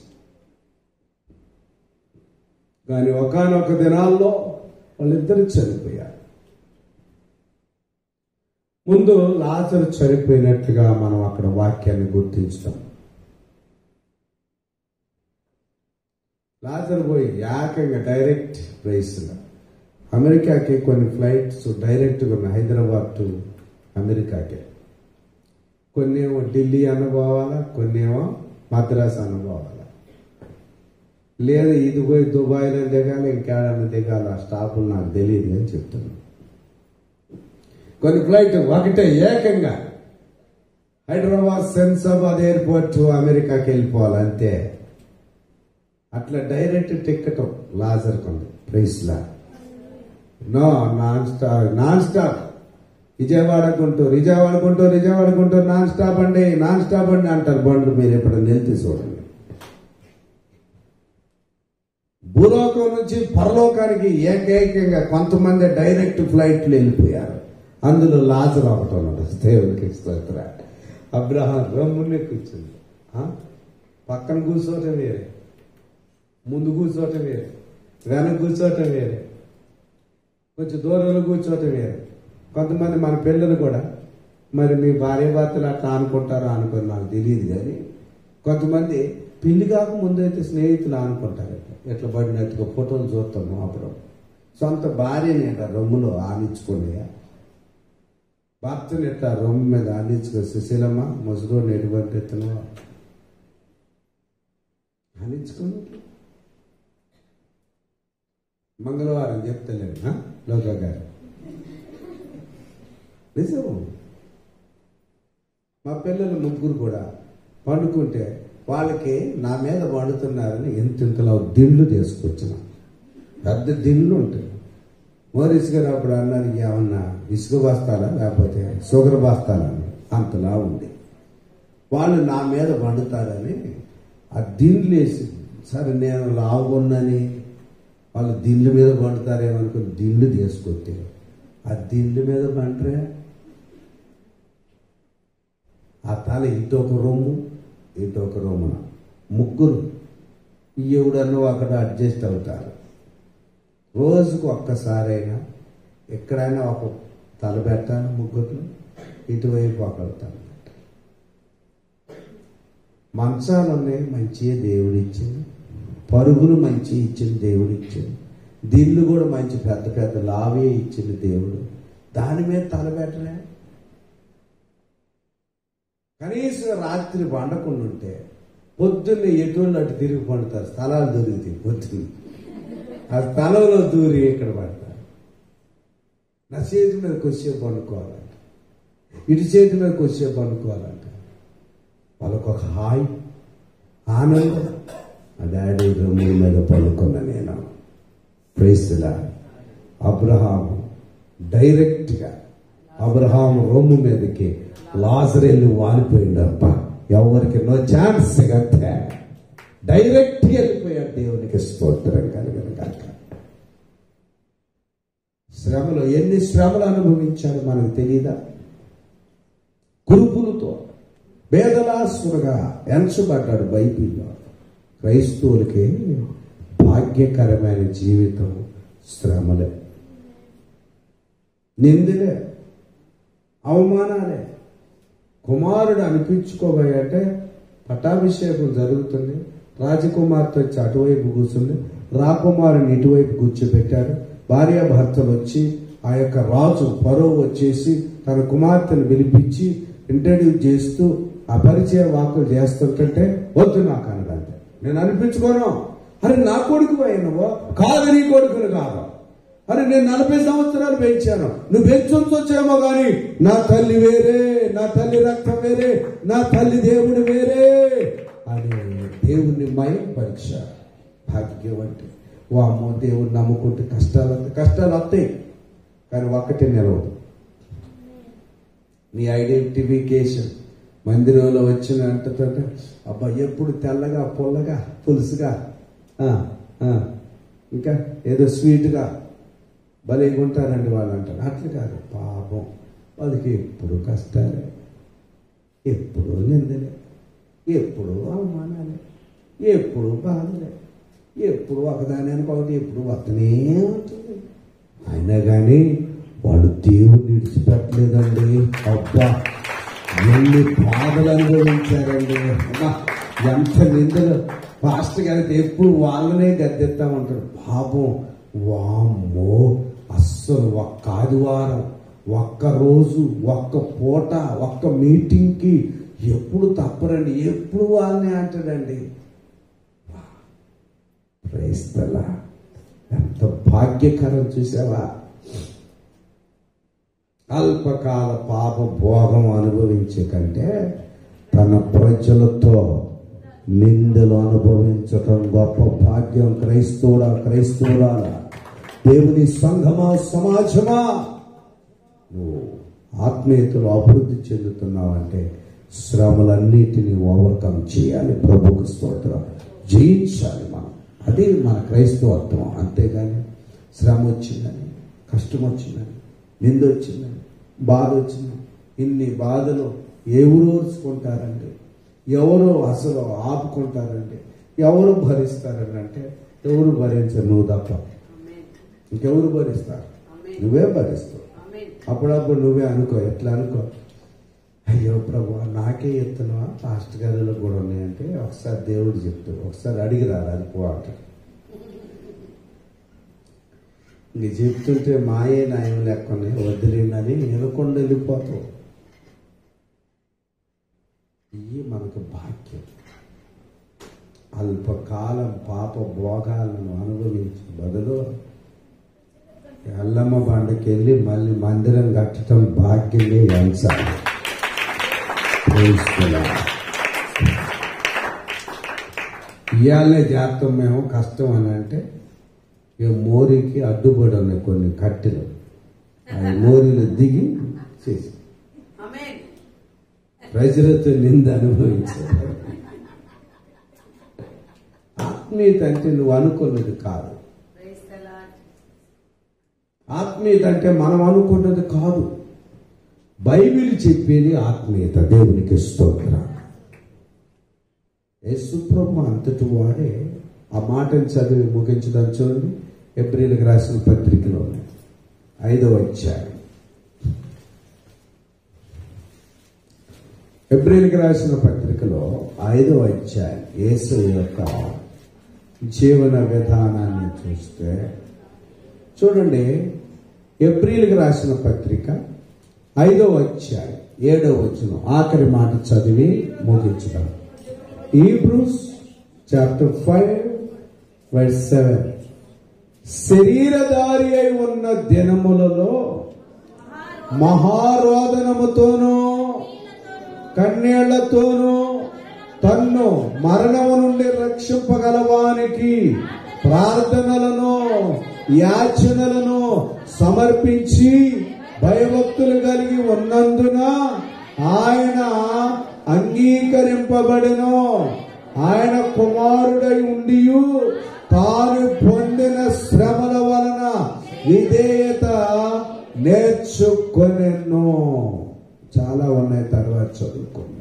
కానీ ఒకనొక దినాల్లో వాళ్ళిద్దరు చనిపోయారు ముందు లాజరు చనిపోయినట్లుగా మనం అక్కడ వాక్యాన్ని గుర్తించుతాం లాజర్ పోయి ఏకంగా డైరెక్ట్ ప్రైస్లో అమెరికాకి కొన్ని ఫ్లైట్స్ డైరెక్ట్గా ఉన్నాయి హైదరాబాద్ టు అమెరికాకి కొన్ని ఏమో ఢిల్లీ అనుభవాలా కొన్ని ఏమో మద్రాస్ అనుభవాలా లేదు ఇది పోయి దుబాయ్లో దిగాలి ఇంకేడన్నా దిగాలి ఆ స్టాపులు నాకు తెలియదు అని చెప్తున్నాను కొన్ని ఫ్లైట్ ఒకటే ఏకంగా హైదరాబాద్ సెన్సాబాద్ ఎయిర్పోర్ట్ అమెరికాకి వెళ్ళిపోవాలి అంతే అట్లా డైరెక్ట్ టికెట్ లాజర్ కొంది ప్రైస్లా no non stop non stop Vijayawada Guntur Vijayawada Guntur Vijayawada Guntur non stop అండి నాన్ స్టాప్ అండి అంటారు బండ్లు మీరు ఎప్పుడైనా వెళ్తే చూడండి భూలోకం నుంచి పరలోకానికి ఏకైకంగా కొంతమంది డైరెక్ట్ ఫ్లైట్లు వెళ్ళిపోయారు అందులో లాజర్ ఒకటి ఉన్నాడు దేవుడికి స్తోత్ర అబ్రహాం రమ్మునే కూర్చుంది ఆ? పక్కన కూర్చోవటం వేరే ముందు కూర్చోవటం వేరే వెనక కూర్చోవటం వేరే కొంచెం దూరంలో కూర్చోవటం వేరే కొంతమంది మన పిల్లలు కూడా మరి మీ భార్య భర్తలు అట్లా అనుకుంటారో అనుకోని నాకు తెలియదు కానీ కొంతమంది పెళ్లి కాక ముందు అయితే స్నేహితులు అనుకుంటారు ఇట్లా. ఎట్లా పడినట్టుగా ఫోటోలు చూస్తాము అప్పుడు సొంత భార్యని ఇట్లా రొమ్ములో ఆనించుకుని భర్తని ఇట్లా రొమ్ము మీద ఆనించుకో సుశీలమ్మ ముసుగు ఎటువంటి ఎత్తున ఆనించుకుని మంగళవారం చెప్తలేను ఆ? లోక గారు నిజం మా పిల్లలు ముగ్గురు కూడా పండుకుంటే వాళ్ళకి నా మీద వండుతున్నారని ఎంత ఇంతలో దిండ్లు తీసుకొచ్చిన పెద్ద దిండ్లు ఉంటాయి మోరీస్ గారు అప్పుడు అన్నారు ఏమన్నా ఇసుక బస్తాలా లేకపోతే షుగర్ బస్తాలా అని. అంతలా ఉంది వాళ్ళు నా మీద వండుతారని ఆ దిండ్లు వేసి సరే నేను లావుకున్నాని వాళ్ళు దిండ్ల మీద పండుతారేమనుకుని దిండ్లు తీసుకొస్తే ఆ దిండ్ల మీద పంటరే ఆ తల ఇటు ఒక రొమ్ము ఇటు ఒక రొమ్మున ముగ్గురు ఎవడన్నా అక్కడ అడ్జస్ట్ అవుతారు రోజుకు ఒక్కసారైనా ఎక్కడైనా ఒక తల పెట్టాలి ముగ్గురు ఇటువైపు ఒకరు తల పెట్టాలి మంచాలు ఉన్నాయి మంచిగా దేవుడు ఇచ్చింది పరుగులు మంచి ఇచ్చింది దేవుడు ఇచ్చింది దిల్లు కూడా మంచి పెద్ద పెద్ద లావే ఇచ్చింది దేవుడు దాని మీద తల పెట్టలే కనీసం రాత్రి పండకుండా ఉంటే పొద్దున్నే ఎటువంటి అటు తిరిగి పండుతారు స్థలాలు దొరుకుతాయి పొద్దున్న ఆ స్థలంలో దూరి ఇక్కడ పడతారు నా చేతి మీద కొద్దిసేపు పండుకోవాలంట ఇటు చేతి మీద కొద్దిసేపు పండుకోవాలంట వాళ్ళకు ఒక హాయ్ ఆనందం ఆ డాడీ రొమ్ము మీద పడుకున్న నేను ప్రైస్తులా అబ్రహాం డైరెక్ట్గా అబ్రహాం రొమ్ము మీదకి లాజరేళ్ళు వాలిపోయిండప్ప ఎవరికి నో ఛాన్స్ కట్టే డైరెక్ట్ వెళ్ళిపోయాడు దేవునికి స్తోత్రం కలిగిన కాక శ్రమలు ఎన్ని శ్రమలు అనుభవించాడు మనకు తెలియదా కురుపులతో వేదలాసురుగా ఎంచబడ్డాడు బైబిల్లో క్రైస్తవులకి భాగ్యకరమైన జీవితం శ్రమలే నిందిలే అవమానాలే కుమారుడు అనిపించుకోబోయంటే పట్టాభిషేకం జరుగుతుంది రాజకుమార్తె వచ్చి అటువైపు కూర్చుంది రాకుమారుని ఇటువైపు కూర్చోబెట్టారు భార్య భర్తలు వచ్చి ఆ యొక్క రాజు పరువు వచ్చేసి తన కుమార్తెను పిలిపించి ఇంట్రడ్యూస్ చేస్తూ అపరిచయ వాకులు చేస్తుంటే వద్దు నాకు అనదంటే నేను అనిపించుకోను అరే నా కొడుకు అయినవో కాదు నీ కొడుకును కాదు అరే నేను నలభై సంవత్సరాలు పెంచాను నువ్వు పెంచొచ్చేమో కానీ నా తల్లి వేరే నా తల్లి రక్తం వేరే నా తల్లి దేవుడు వేరే అని దేవుణ్ణి మయం పరీక్ష భాగ్యం అంటే వామ్మో దేవుడు నమ్ముకుంటే కష్టాలు వస్తాయి కష్టాలు వస్తాయి కానీ ఒక్కటే నిలవదు నీ ఐడెంటిఫికేషన్ మందిరంలో వచ్చిన అంటతో అబ్బా ఎప్పుడు తెల్లగా పొల్లగా పులుసుగా ఆ, ఆ, ఇంకా ఏదో స్వీట్గా భలేగా ఉంటారండి వాళ్ళు అంటారు అట్లా కాదు పాపం వాళ్ళకి ఎప్పుడు కష్టాలే ఎప్పుడు నిందలే ఎప్పుడు అవమానాలే ఎప్పుడు బాధలే ఎప్పుడు ఒకదాని అనుకోవద్దు ఎప్పుడు వస్తూనే ఉంటుంది అయినా కానీ వాళ్ళు దేవుడిని విడిచిపెట్టలేదండి అబ్బా ఎన్ని బాధలు అనుభవించారండి అబ్బా ఎంత నిందలు పాస్టర్ గారికి ఎప్పుడు వాళ్ళనే గద్దెత్తామంటారు పాపం వామ్మో అస్సలు ఒక్క ఆదివారం ఒక్క రోజు ఒక్క పూట ఒక్క మీటింగ్కి ఎప్పుడు తప్పరండి ఎప్పుడు వాళ్ళనే అంటాడండి క్రైస్తలా ఎంత భాగ్యకరం చూసావా అల్పకాల పాప భోగం అనుభవించే కంటే తన ప్రజలతో నిందలు అనుభవించటం గొప్ప భాగ్యం క్రైస్తవుడా క్రైస్తవురాల దేవుని సంఘమా సమాజమా నువ్వు ఆత్మీయతలో అభివృద్ధి చెందుతున్నావంటే శ్రమలన్నిటినీ ఓవర్కమ్ చేయాలి ప్రభుకు స్తోత్రం జయించాలి మనం అదే మన క్రైస్తవత్వం అంతేగాని శ్రమ వచ్చిందని కష్టం వచ్చిందని నింద వచ్చిందని బాధ వచ్చిందని ఇన్ని బాధలు ఎవరు ఓర్చుకుంటారంటే ఎవరు అసలు ఆపుకుంటారంటే ఎవరు భరిస్తారని అంటే ఎవరు భరించరు నువ్వు తప్ప Amen. ఇంకెవరు భరిస్తారు Amen. నువ్వే భరిస్తావు Amen. అప్పుడప్పుడు నువ్వే అనుకో ఎట్లా అనుకో అయ్యో ప్రభు నాకే ఎత్తునవా పాస్ట్ గారిలో కూడా ఉన్నాయంటే ఒకసారి దేవుడు చెప్తూ ఒకసారి అడిగి రాలి పో అంటాడు ఇంక చెప్తుంటే మాయే న్యాయం లేకుండా వదిలేనని వినకుండా వెళ్ళిపోతావు ఇవి మనకు భాగ్యం అల్పకాలం పాప భోగాలను అనుభవించే బదులు ఎల్లమ్మ బండకి వెళ్ళి మళ్ళీ మందిరం కట్టడం భాగ్యమే అంశాలు ఇవాళనే చేస్తాం మేము కష్టం అని అంటే ఇక మోరికి అడ్డుపడి ఉన్నాయి కొన్ని కట్టెలు ఆ మోరీలు దిగి చేసి Amen. ప్రజలతో నింద అనుభవించారు ఆత్మీయత అంటే నువ్వు అనుకున్నది కాదు Praise the Lord. ఆత్మీయత అంటే మనం అనుకున్నది కాదు బైబిల్ చెప్పేది ఆత్మీయత దేవునికి స్తోత్ర యేసుప్రభు అంతటి వాడే ఆ మాటను చదివి ముగించడం చూడండి ఏప్రిల్కి రాసిన పత్రికలో ఐదవ అధ్యాయం ఏప్రిల్కి రాసిన పత్రికలో ఐదవ అధ్యాయం యేసు యొక్క జీవన విధానాన్ని చూస్తే చూడండి ఏప్రిల్కి రాసిన పత్రిక ఐదవ అధ్యాయం ఏడవ వచ్చిన ఆఖరి మాట చదివి ముగించుదాం Hebrews chapter five verse seven శరీరధారి అయి ఉన్న దినములలో మహారోదనముతోనూ కన్నీళ్లతోనూ తన్ను మరణము నుండి రక్షింపగలవానికి ప్రార్థనలను యాచనలను సమర్పించి భయభక్తులు కలిగి ఉన్నందున ఆయన అంగీకరింపబడిను ఆయన కుమారుడై ఉండి తాను పొందిన శ్రమల వలన విధేయత నేర్చుకొనెను చాలా ఉన్నాయి తర్వాత చదువుకున్నాం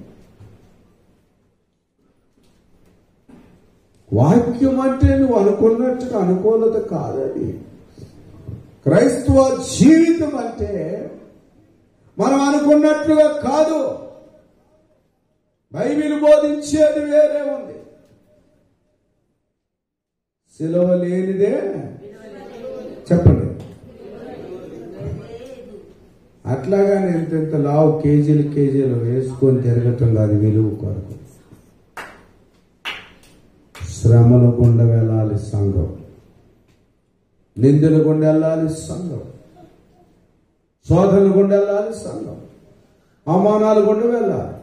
వాక్యం అంటే నువ్వు అనుకున్నట్టుగా అనుకూలత కాదది క్రైస్తవ జీవితం అంటే మనం అనుకున్నట్లుగా కాదు బైబిల్ బోధించేది వేరే ఉంది సిలువ లేనిదే చెప్పండి అట్లాగానే ఇంత లావు కేజీలు కేజీలు వేసుకొని తిరగటం కాదు విలువ కొరకు శ్రమల గుండా వెళ్ళాలి సంఘం నిందల గుండా వెళ్ళాలి సంఘం శోధనల గుండా వెళ్ళాలి సంఘం అవమానాల గుండా వెళ్ళాలి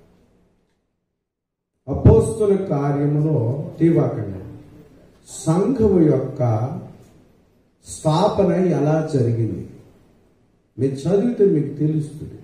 అపోస్తుల కార్యములో తీవాకండి సంఘము యొక్క స్థాపన ఎలా జరిగింది మీరు చదివితే మీకు తెలుస్తుంది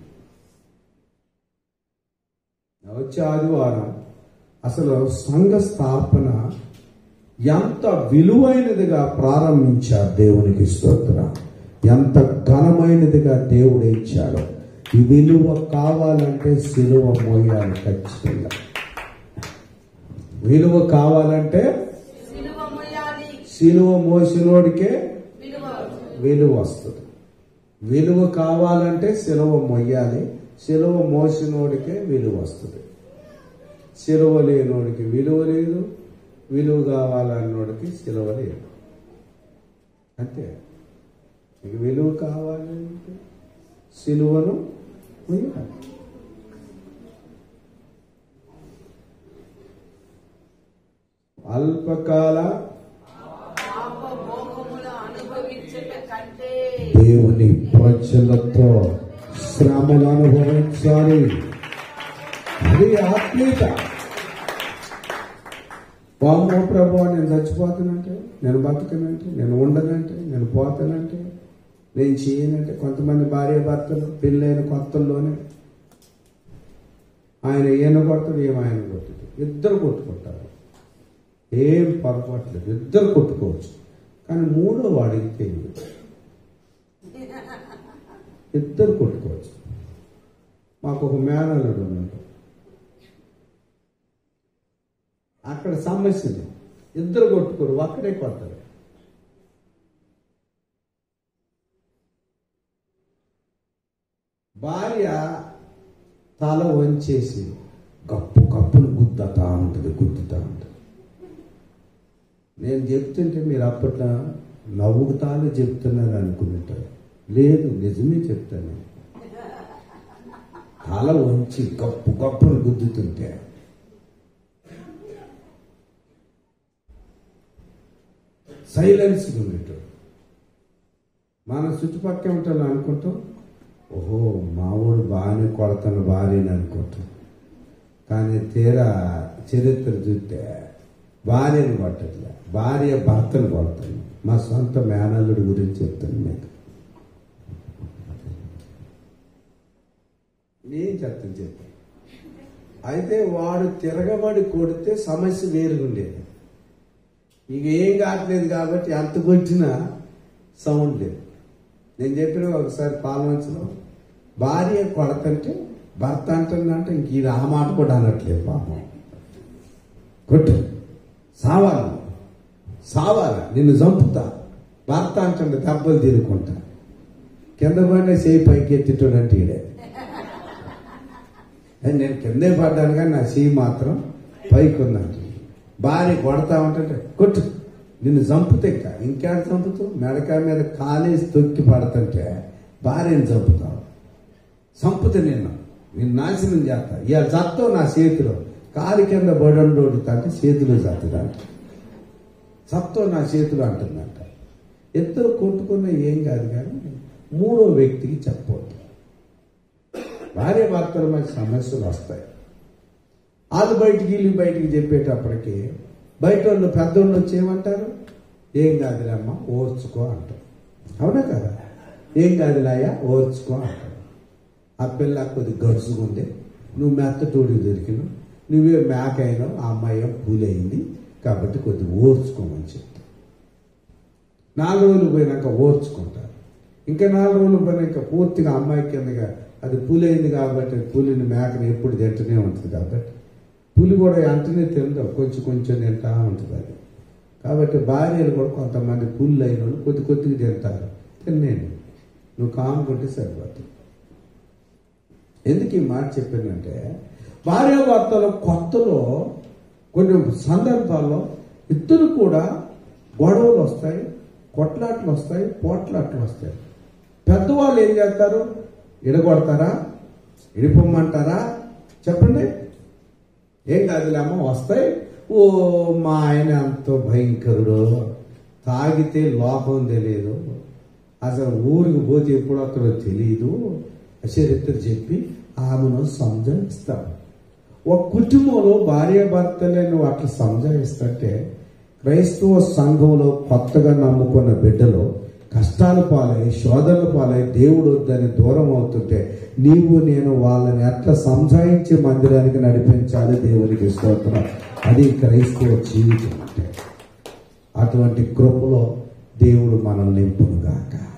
వచ్చే ఆదివారం అసలు సంఘ స్థాపన ఎంత విలువైనదిగా ప్రారంభించారు దేవునికి స్తోత్ర ఎంత ఘనమైనదిగా దేవుడు ఇచ్చాడో ఈ విలువ కావాలంటే సిలువ మోయాలి ఖచ్చితంగా విలువ కావాలంటే సిలువ మొయ్యాలి. సిలువ మోసినోడికే విలువ. విలువ వస్తుంది విలువ కావాలంటే సిలువ మొయ్యాలి సిలువ మోసినోడికే విలువ వస్తుంది సిలువ లేనోడికి విలువ లేదు విలువ కావాలన్నోడికి సిలువ లేదు అంతే మీకు విలువ కావాలంటే సిలువను మొయ్యాలి అల్పకాల పాప భోగముల అనుభవించుట కంటే దేవుని ప్రజలతో శ్రమలు అనుభవించాలి అది ఆత్మీయత వామ్మో ప్రభు నేను చచ్చిపోతానంటే నేను బతకనంటే నేను ఉండనంటే నేను పోతానంటే నేను చేయనంటే కొంతమంది భార్య భర్తలు పెళ్ళైన కొత్తల్లోనే ఆయన ఈయన కొడతాడు ఏం ఆయన కొట్టదు ఇద్దరు కొట్టుకుంటారు ఏం పొరపాట్లేదు ఇద్దరు కొట్టుకోవచ్చు కానీ మూడో వాడికి తెలియదు ఇద్దరు కొట్టుకోవచ్చు మాకు ఒక మేనల్లుడు ఉన్నాడు అక్కడ సమస్య ఉంది ఇద్దరు కొట్టుకోరు ఒక్కడే కొడతారు భార్య తల వంచేసి గప్పు గప్పును గుద్దతా ఉంటుంది గుద్దుతా ఉంటుంది నేను చెప్తుంటే మీరు అప్పట్లో నవ్వుతాను చెప్తున్నారు అనుకుంటారు లేదు నిజమే చెప్తాను తల వంచి గప్పు గప్పును గుద్దుతుంటే సైలెన్స్ ఉండేటోడు మన చుట్టుపక్కల ఉంటాను అనుకుంటాం ఓహో మావాడు బాగానే కొడతాను భార్యని అనుకుంటాం కానీ తీరా చరిత్ర చూస్తే భార్యను కొట్టట్లే భార్య భర్తను కొడతాను మా సొంత మేనల్లుడి గురించి చెప్తాను మీకు నేను చెప్తాను చెప్తాను అయితే వాడు తిరగబడి కొడితే సమస్య వేరుగుండేది ఇక ఏం కావట్లేదు కాబట్టి ఎంత కొట్టినా సౌండ్ లేదు నేను చెప్పిన ఒకసారి పాలవంచలో భార్య కొడతంటే భర్త అంటుందంటే ఇంక ఇది ఆ మాట కూడా అనట్లేదు పాపం కొట్టు సావాలి సావాల నిన్ను చంపుతా భర్త అంటుండే దెబ్బలు తిరుగుకుంటా కింద పడిన చేయి పైకి ఎత్తిటోడంటే ఈడే ఏ, నేను కిందే పడ్డాను కానీ నా చెయ్యి మాత్రం పైకి ఉందంట భార్య కొడతా ఉంటుంటే కొట్టు నిన్ను చంపుతే ఇంకా ఇంకేడ చంపుతావు మెడకాయ మీద కాలేసి తొక్కి పడుతుంటే భార్యని చంపుతావు చంపుతే నిన్ను నేను నాశనం చేస్తా ఇవాళ చస్తావు నా చేతిలో కాలి కింద బడండోడుతా అంటే చేతిలో చత్తదంట చస్తావు నా చేతిలో అంటుందంట ఇద్దరు కొట్టుకున్న ఏం కాదు కానీ మూడో వ్యక్తికి చెప్పవద్దు భార్య భర్తల మధ్య సమస్యలు వస్తాయి వాళ్ళు బయటికి వీళ్ళు బయటికి చెప్పేటప్పటికి బయట వాళ్ళు పెద్దోళ్ళు వచ్చి ఏమంటారు ఏం కాదులేమ్మా ఓర్చుకో అంటారు అవునా కదా ఏం కాదులాయా ఓర్చుకో అంటారు ఆ పిల్ల కొద్ది గడుచుకుంది నువ్వు మెత్తటోడికి దొరికినావు నువ్వే మేక అయినావు ఆ అమ్మాయి ఏమో పూలి అయింది కాబట్టి కొద్ది ఓర్చుకోమని చెప్తా నాలుగు రోజులు పోయినాక ఓర్చుకుంటారు ఇంకా నాలుగు రోజులు పోయినాక పూర్తిగా అమ్మాయి కిందగా అది పులి అయింది కాబట్టి పులిని మేకని ఎప్పుడు తింటూనే ఉంటుంది కాబట్టి పులి కూడా వెంటనే తిందాం కొంచెం కొంచెం తింటా ఉంటుంది అది కాబట్టి భార్యలు కూడా కొంతమంది పుల్లు అయిన వాళ్ళు కొద్ది కొద్దిగా తింటారు తినేయండి నువ్వు కాముకుంటే సరిపోతుంది ఎందుకు ఈ మాట చెప్పానంటే భార్య భర్తల కొత్తలో కొన్ని సందర్భాల్లో ఇద్దరు కూడా గొడవలు వస్తాయి కొట్లాట్లు వస్తాయి పోట్లాట్లు వస్తాయి పెద్దవాళ్ళు ఏం చేస్తారు ఇడగొడతారా ఇడిపోమ్మంటారా చెప్పండి ఏం కాదులేమ్మా వస్తాయి ఓ మా ఆయన ఎంతో భయంకరుడు తాగితే లోపం తెలియదు అసలు ఊరికి పోతే ఎప్పుడు అక్కడ తెలియదు చరిత్ర చెప్పి ఆమెను సంజాయిస్తాం ఒక కుటుంబంలో భార్యాభర్తలే నువ్వు అట్లా సంజాయిస్తుంటే క్రైస్తవ సంఘంలో కొత్తగా నమ్ముకున్న బిడ్డలు కష్టాల పాలై శోధనల పాలై దేవుడు వద్దని దూరం అవుతుంటే నీవు నేను వాళ్ళని ఎట్లా సంజాయించి మందిరానికి నడిపించాలి దేవునికి స్తోత్రం అది క్రైస్తవ జీవితం అంటే అటువంటి కృపలో దేవుడు మనల్ని నింపునుగాక